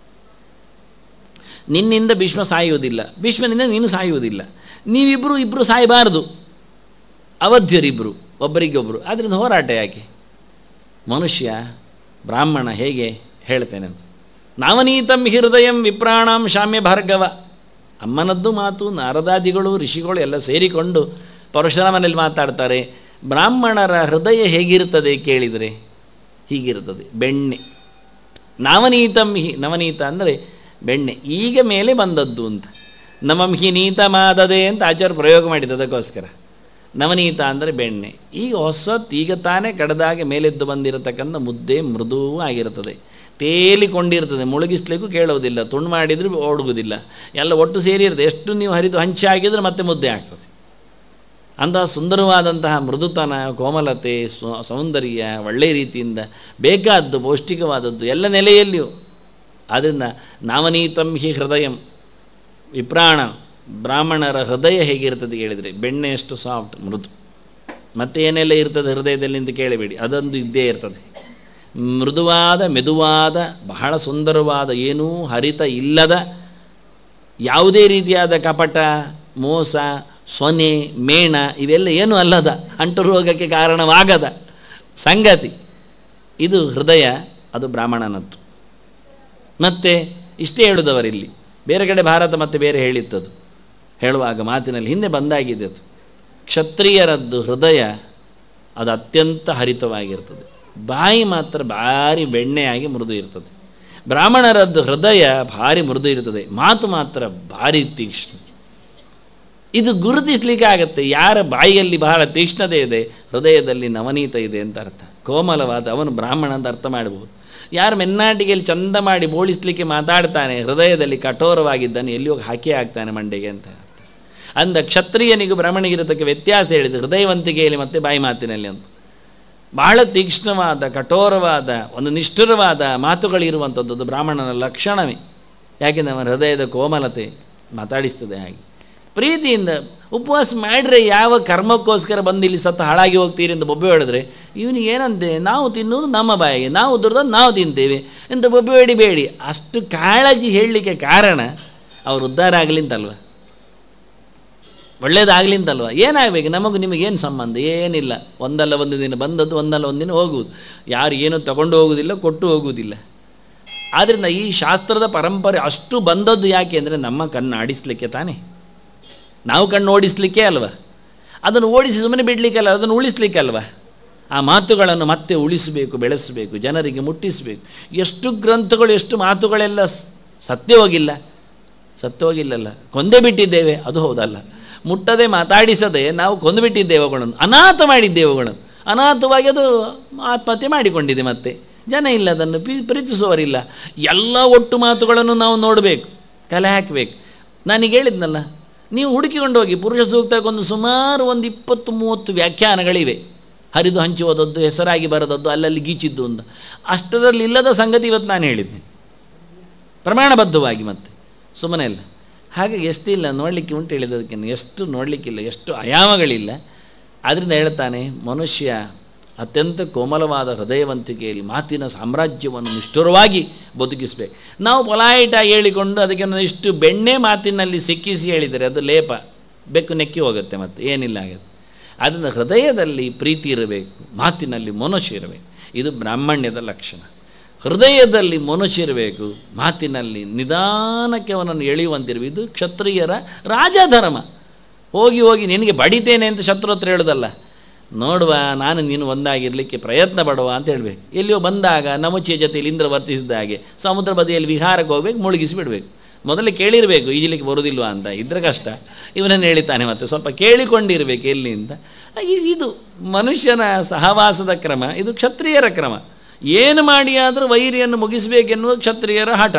A: ನಿನ್ನಿಂದ ಭೀಷ್ಮ ಸಾಯುವುದಿಲ್ಲ ಭೀಷ್ಮನಿಂದ ನೀನು ಸಾಯುವುದಿಲ್ಲ ನೀವಿಬ್ಬರು ಇಬ್ಬರು ಸಾಯಬಾರದು ಅವಧ್ಯರಿಬ್ಬರು ಒಬ್ಬರಿಗೊಬ್ಬರು ಆದ್ದರಿಂದ ಹೋರಾಟ ಯಾಕೆ ಮನುಷ್ಯ ಬ್ರಾಹ್ಮಣ ಹೇಗೆ ಹೇಳ್ತೇನೆ ಅಂತ ನಾವನೀತಂ ಹೃದಯಂ ವಿಪ್ರಾಣಾಂ ಶಾಮ್ಯ ಭಾರ್ಗವ ಅಮ್ಮನದ್ದು ಮಾತು ನಾರದಾದಿಗಳು ಋಷಿಗಳು ಎಲ್ಲ ಸೇರಿಕೊಂಡು ಪರಶುರಾಮನಲ್ಲಿ ಮಾತಾಡ್ತಾರೆ ಬ್ರಾಹ್ಮಣರ ಹೃದಯ ಹೇಗಿರುತ್ತದೆ ಕೇಳಿದರೆ ಹೀಗಿರುತ್ತದೆ ಬೆಣ್ಣೆ ನವನೀತಂ ಹಿ ನವನೀತ ಅಂದರೆ ಬೆಣ್ಣೆ ಈಗ ಮೇಲೆ ಬಂದದ್ದು ಅಂತ ನಮಂ ಹಿ ನೀತ ಮಾದದೆ ಅಂತ ಆಚಾರ್ಯ ಪ್ರಯೋಗ ಮಾಡಿದ್ದು ಅದಕ್ಕೋಸ್ಕರ ನವನೀತ ಅಂದರೆ ಬೆಣ್ಣೆ ಈಗ ಹೊಸತ್ತು ಈಗ ತಾನೇ ಕಡದಾಗೆ ಮೇಲೆದ್ದು ಬಂದಿರತಕ್ಕಂಥ ಮುದ್ದೆ ಮೃದುವೂ ಆಗಿರುತ್ತದೆ ತೇಲಿಕೊಂಡಿರ್ತದೆ ಮುಳುಗಿಸ್ಲಿಕ್ಕೂ ಕೇಳೋದಿಲ್ಲ ತುಂಡು ಮಾಡಿದರೂ ಓಡುವುದಿಲ್ಲ ಎಲ್ಲ ಒಟ್ಟು ಸೇರಿರ್ತದೆ ಎಷ್ಟು ನೀವು ಹರಿದು ಹಂಚಿ ಹಾಕಿದರೆ ಮತ್ತೆ ಮುದ್ದೆ ಆಗ್ತದೆ ಅಂತಹ ಸುಂದರವಾದಂತಹ ಮೃದುತನ ಕೋಮಲತೆ ಸ್ವ- ಸೌಂದರ್ಯ ಒಳ್ಳೆಯ ರೀತಿಯಿಂದ ಬೇಕಾದ್ದು ಪೌಷ್ಟಿಕವಾದದ್ದು ಎಲ್ಲ ನೆಲೆಯಲ್ಲಿಯೂ ಆದ್ದರಿಂದ ನಾವನೀತಂ ಹಿ ಹೃದಯಂ ವಿಪ್ರಾಣ ಬ್ರಾಹ್ಮಣರ ಹೃದಯ ಹೇಗಿರ್ತದೆ ಹೇಳಿದರೆ ಬೆಣ್ಣೆಯಷ್ಟು ಸಾಫ್ಟ್ ಮೃದು ಮತ್ತೆ ಏನೆಲ್ಲ ಇರ್ತದೆ ಹೃದಯದಲ್ಲಿ ಅಂತ ಕೇಳಬೇಡಿ ಅದೊಂದು ಇದ್ದೇ ಇರ್ತದೆ ಮೃದುವಾದ ಮೆದುವಾದ ಬಹಳ ಸುಂದರವಾದ ಏನೂ ಹರಿತ ಇಲ್ಲದ ಯಾವುದೇ ರೀತಿಯಾದ ಕಪಟ ಮೋಸ ಸೊನೆ ಮೇಣ ಇವೆಲ್ಲ ಏನೂ ಅಲ್ಲದ ಅಂಟು ರೋಗಕ್ಕೆ ಕಾರಣವಾಗದ ಸಂಗತಿ ಇದು ಹೃದಯ ಅದು ಬ್ರಾಹ್ಮಣನದ್ದು ಮತ್ತು ಇಷ್ಟೇ ಹೇಳುದವರಿಲ್ಲಿ ಬೇರೆ ಕಡೆ ಭಾರತ ಮತ್ತೆ ಬೇರೆ ಹೇಳಿತ್ತದು ಹೇಳುವಾಗ ಮಾತಿನಲ್ಲಿ ಹಿಂದೆ ಬಂದಾಗಿದೆ ಅದು ಕ್ಷತ್ರಿಯರದ್ದು ಹೃದಯ ಅದು ಅತ್ಯಂತ ಹರಿತವಾಗಿರ್ತದೆ ಬಾಯಿ ಮಾತ್ರ ಭಾರಿ ಬೆಣ್ಣೆಯಾಗಿ ಮೃದು ಇರ್ತದೆ ಬ್ರಾಹ್ಮಣರದ್ದು ಹೃದಯ ಭಾರಿ ಮೃದು ಇರ್ತದೆ ಮಾತು ಮಾತ್ರ ಭಾರಿ ತೀಕ್ಷ್ಣ ಇದು ಗುರುತಿಸ್ಲಿಕ್ಕೆ ಆಗತ್ತೆ ಯಾರ ಬಾಯಿಯಲ್ಲಿ ಬಹಳ ತೀಕ್ಷ್ಣತೆ ಇದೆ ಹೃದಯದಲ್ಲಿ ನವನೀತ ಇದೆ ಅಂತ ಅರ್ಥ ಕೋಮಲವಾದ ಅವನು ಬ್ರಾಹ್ಮಣ ಅಂತ ಅರ್ಥ ಮಾಡ್ಬೋದು ಯಾರು ಮೆನ್ನಾಟಿಗೆಯಲ್ಲಿ ಚಂದ ಮಾಡಿ ಬೋಳಿಸ್ಲಿಕ್ಕೆ ಮಾತಾಡ್ತಾನೆ ಹೃದಯದಲ್ಲಿ ಕಠೋರವಾಗಿದ್ದಾನೆ ಎಲ್ಲಿ ಹೋಗಿ ಹಾಕಿ ಹಾಕ್ತಾನೆ ಮಂಡೆಗೆ ಅಂತ ಅರ್ಥ ಅಂದ ಕ್ಷತ್ರಿಯನಿಗೂ ಬ್ರಾಹ್ಮಣಿಗಿರತಕ್ಕ ವ್ಯತ್ಯಾಸ ಹೇಳಿದ್ದು ಹೃದಯವಂತಿಕೆಯಲ್ಲಿ ಮತ್ತು ಬಾಯಿ ಮಾತಿನಲ್ಲಿ ಅಂತ ಬಹಳ ತೀಕ್ಷ್ಣವಾದ ಕಠೋರವಾದ ಒಂದು ನಿಷ್ಠುರವಾದ ಮಾತುಗಳಿರುವಂಥದ್ದು ಬ್ರಾಹ್ಮಣನ ಲಕ್ಷಣವೇ ಯಾಕೆಂದರೆ ಅವನ ಹೃದಯದ ಕೋಮಲತೆ ಮಾತಾಡಿಸ್ತದೆ ಹಾಗೆ ಪ್ರೀತಿಯಿಂದ ಉಪವಾಸ ಮಾಡಿದ್ರೆ ಯಾವ ಕರ್ಮಕ್ಕೋಸ್ಕರ ಬಂದು ಇಲ್ಲಿ ಸತ್ತ ಹಾಳಾಗಿ ಹೋಗ್ತೀರಿ ಅಂತ ಬೊಬ್ಬೆ ಹೇಳಿದ್ರೆ ಇವನಿಗೆ ಏನಂತೆ ನಾವು ತಿನ್ನುವುದು ನಮ್ಮ ಬಾಯಿಗೆ ನಾವು ದುಡ್ದು ನಾವು ತಿಂತೇವೆ ಅಂತ ಬೊಬ್ಬೆ ಹೊಡಿಬೇಡಿ ಅಷ್ಟು ಕಾಳಜಿ ಹೇಳಲಿಕ್ಕೆ ಕಾರಣ ಅವರು ಉದ್ಧಾರ ಆಗಲಿ ಅಂತಲ್ವ ಒಳ್ಳೇದಾಗಲಿ ಅಂತಲ್ವ ಏನಾಗಬೇಕು ನಮಗೂ ನಿಮಗೇನು ಸಂಬಂಧ ಏನಿಲ್ಲ ಒಂದಲ್ಲ ಒಂದು ದಿನ ಬಂದದ್ದು ಒಂದಲ್ಲ ಒಂದು ದಿನ ಹೋಗುವುದು ಯಾರು ಏನೂ ತಗೊಂಡು ಹೋಗುವುದಿಲ್ಲ ಕೊಟ್ಟು ಹೋಗುವುದಿಲ್ಲ ಆದ್ದರಿಂದ ಈ ಶಾಸ್ತ್ರದ ಪರಂಪರೆ ಅಷ್ಟು ಬಂದದ್ದು ಯಾಕೆ ಅಂದರೆ ನಮ್ಮ ಕಣ್ಣು ಆಡಿಸ್ಲಿಕ್ಕೆ ತಾನೇ ನಾವು ಕಣ್ಣು ಓಡಿಸ್ಲಿಕ್ಕೆ ಅಲ್ವಾ ಅದನ್ನು ಓಡಿಸಿ ಸುಮ್ಮನೆ ಬಿಡಲಿಕ್ಕಲ್ಲ ಅದನ್ನು ಉಳಿಸ್ಲಿಕ್ಕಲ್ವ ಆ ಮಾತುಗಳನ್ನು ಮತ್ತೆ ಉಳಿಸಬೇಕು ಬೆಳೆಸಬೇಕು ಜನರಿಗೆ ಮುಟ್ಟಿಸಬೇಕು ಎಷ್ಟು ಗ್ರಂಥಗಳು ಎಷ್ಟು ಮಾತುಗಳೆಲ್ಲ ಸ್- ಸತ್ಯ ಹೋಗಿಲ್ಲ ಸತ್ತು ಹೋಗಿಲ್ಲಲ್ಲ ಕೊಂದೇ ಬಿಟ್ಟಿದ್ದೇವೆ ಅದು ಹೌದಲ್ಲ ಮುಟ್ಟದೆ ಮಾತಾಡಿಸದೆ ನಾವು ಕೊಂದು ಬಿಟ್ಟಿದ್ದೇವೆ ಅವುಗಳನ್ನು ಅನಾಥ ಮಾಡಿದ್ದೇವೆ ಅವುಗಳನ್ನು ಅನಾಥವಾಗಿ ಅದು ಆತ್ಮಹತ್ಯೆ ಮಾಡಿಕೊಂಡಿದೆ ಮತ್ತೆ ಜನ ಇಲ್ಲ ಅದನ್ನು ಪಿ ಪ್ರೀತಿಸುವವರಿಲ್ಲ ಎಲ್ಲ ಒಟ್ಟು ಮಾತುಗಳನ್ನು ನಾವು ನೋಡಬೇಕು ಕಲೆ ಹಾಕಬೇಕು ನಾನೀಗ ಹೇಳಿದ್ನಲ್ಲ ನೀವು ಹುಡುಕಿಕೊಂಡು ಹೋಗಿ ಪುರುಷ ಸೂಕ್ತಕ್ಕೊಂದು ಸುಮಾರು ಒಂದು ಇಪ್ಪತ್ತು ಮೂವತ್ತು ವ್ಯಾಖ್ಯಾನಗಳಿವೆ ಹರಿದು ಹಂಚಿ ಹೋದದ್ದು ಹೆಸರಾಗಿ ಬರದದ್ದು ಅಲ್ಲಲ್ಲಿ ಗೀಚಿದ್ದು ಅಂತ ಅಷ್ಟರಲ್ಲಿ ಇಲ್ಲದ ಸಂಗತಿ ಇವತ್ತು ನಾನು ಹೇಳಿದ್ದೇನೆ ಪ್ರಮಾಣಬದ್ಧವಾಗಿ ಮತ್ತೆ ಸುಮ್ಮನೆ ಇಲ್ಲ ಹಾಗೆ ಎಷ್ಟಿಲ್ಲ ನೋಡಲಿಕ್ಕೆ ಉಂಟು ಹೇಳಿದ್ದದಕ್ಕೆ ಎಷ್ಟು ನೋಡಲಿಕ್ಕಿಲ್ಲ ಎಷ್ಟು ಆಯಾಮಗಳಿಲ್ಲ ಆದ್ದರಿಂದ ಹೇಳ್ತಾನೆ ಮನುಷ್ಯ ಅತ್ಯಂತ ಕೋಮಲವಾದ ಹೃದಯವಂತಿಕೆಯಲ್ಲಿ ಮಾತಿನ ಸಾಮ್ರಾಜ್ಯವನ್ನು ನಿಷ್ಠುರವಾಗಿ ಬದುಕಿಸಬೇಕು ನಾವು ಪೊಲಾಯಿಟಾಗಿ ಹೇಳಿಕೊಂಡು ಅದಕ್ಕೆ ಇಷ್ಟು ಬೆಣ್ಣೆ ಮಾತಿನಲ್ಲಿ ಸಿಕ್ಕಿಸಿ ಹೇಳಿದರೆ ಅದು ಲೇಪ ಬೆಕ್ಕು ನೆಕ್ಕಿ ಹೋಗುತ್ತೆ ಮತ್ತೆ ಏನಿಲ್ಲ ಆಗುತ್ತೆ ಅದನ್ನು ಹೃದಯದಲ್ಲಿ ಪ್ರೀತಿ ಇರಬೇಕು ಮಾತಿನಲ್ಲಿ ಮನುಷ್ಯ ಇರಬೇಕು ಇದು ಬ್ರಾಹ್ಮಣ್ಯದ ಲಕ್ಷಣ ಹೃದಯದಲ್ಲಿ ಮನುಷ್ಯ ಇರಬೇಕು ಮಾತಿನಲ್ಲಿ ನಿಧಾನಕ್ಕೆ ಅವನನ್ನು ಎಳೆಯುವಂತಿರಬೇಕು ಇದು ಕ್ಷತ್ರಿಯರ ರಾಜಧರ್ಮ ಹೋಗಿ ಹೋಗಿ ನಿನಗೆ ಬಡಿತೇನೆ ಅಂತ ಶತ್ರು ಹತ್ರ ಹೇಳೋದಲ್ಲ ನೋಡುವ ನಾನು ನೀನು ಒಂದಾಗಿರಲಿಕ್ಕೆ ಪ್ರಯತ್ನ ಪಡುವ ಅಂತ ಹೇಳಬೇಕು ಎಲ್ಲಿಯೋ ಬಂದಾಗ ನಮುಚಿಯ ಜೊತೆಯಲ್ಲಿ ಇಂದ್ರ ವರ್ತಿಸಿದ ಹಾಗೆ ಸಮುದ್ರ ಬದಿಯಲ್ಲಿ ವಿಹಾರಕ್ಕೆ ಹೋಗ್ಬೇಕು ಮುಳುಗಿಸಿ ಬಿಡಬೇಕು ಮೊದಲೇ ಕೇಳಿರಬೇಕು ಈಜಲಿಕ್ಕೆ ಬರೋದಿಲ್ವಾ ಅಂತ ಇದ್ರೆ ಕಷ್ಟ ಇವನನ್ನು ಹೇಳಿತಾನೆ ಮತ್ತೆ ಸ್ವಲ್ಪ ಕೇಳಿಕೊಂಡಿರಬೇಕು ಎಲ್ಲಿಂದ ಇ- ಇದು ಮನುಷ್ಯನ ಸಹವಾಸದ ಕ್ರಮ ಇದು ಕ್ಷತ್ರಿಯರ ಕ್ರಮ ಏನು ಮಾಡಿ ಆದರೂ ವೈರಿಯನ್ನು ಮುಗಿಸಬೇಕೆನ್ನುವುದು ಕ್ಷತ್ರಿಯರ ಹಠ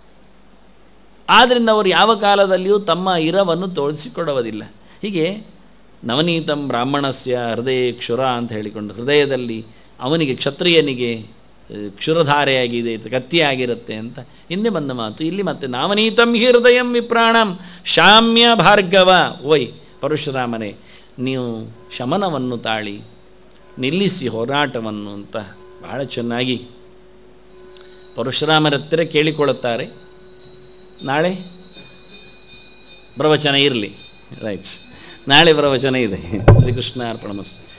A: ಆದ್ದರಿಂದ ಅವರು ಯಾವ ಕಾಲದಲ್ಲಿಯೂ ತಮ್ಮ ಇರವನ್ನು ತೋರಿಸಿಕೊಡುವುದಿಲ್ಲ ಹೀಗೆ ನವನೀತಂ ಬ್ರಾಹ್ಮಣಸ್ಯ ಹೃದಯ ಕ್ಷುರ ಅಂತ ಹೇಳಿಕೊಂಡು ಹೃದಯದಲ್ಲಿ ಅವನಿಗೆ ಕ್ಷತ್ರಿಯನಿಗೆ ಆ, ಕ್ಷುರಧಾರೆಯಾಗಿದೆ ಇದು ಕತ್ತಿಯಾಗಿರುತ್ತೆ ಅಂತ ಹಿಂದೆ ಬಂದ ಮಾತು ಇಲ್ಲಿ ಮತ್ತೆ ನಾವನೀತಂ ಹಿ ಹೃದಯಂ ವಿಪ್ರಾಣಂ ಶಾಮ್ಯ ಭಾರ್ಗವ ಓಯ್ ಪರಶುರಾಮನೇ ನೀವು ಶಮನವನ್ನು ತಾಳಿ ನಿಲ್ಲಿಸಿ ಹೋರಾಟವನ್ನು ಅಂತ ಬಹಳ ಚೆನ್ನಾಗಿ ಪರಶುರಾಮರ ಹತ್ತಿರ ಕೇಳಿಕೊಳ್ಳುತ್ತಾರೆ ನಾಳೆ ಪ್ರವಚನ ಇರಲಿ ರೈಟ್ ನಾಳೆ ಪ್ರವಚನ ಇದೆ ಶ್ರೀಕೃಷ್ಣ ಅರ್ಪಣಮಸ್ತು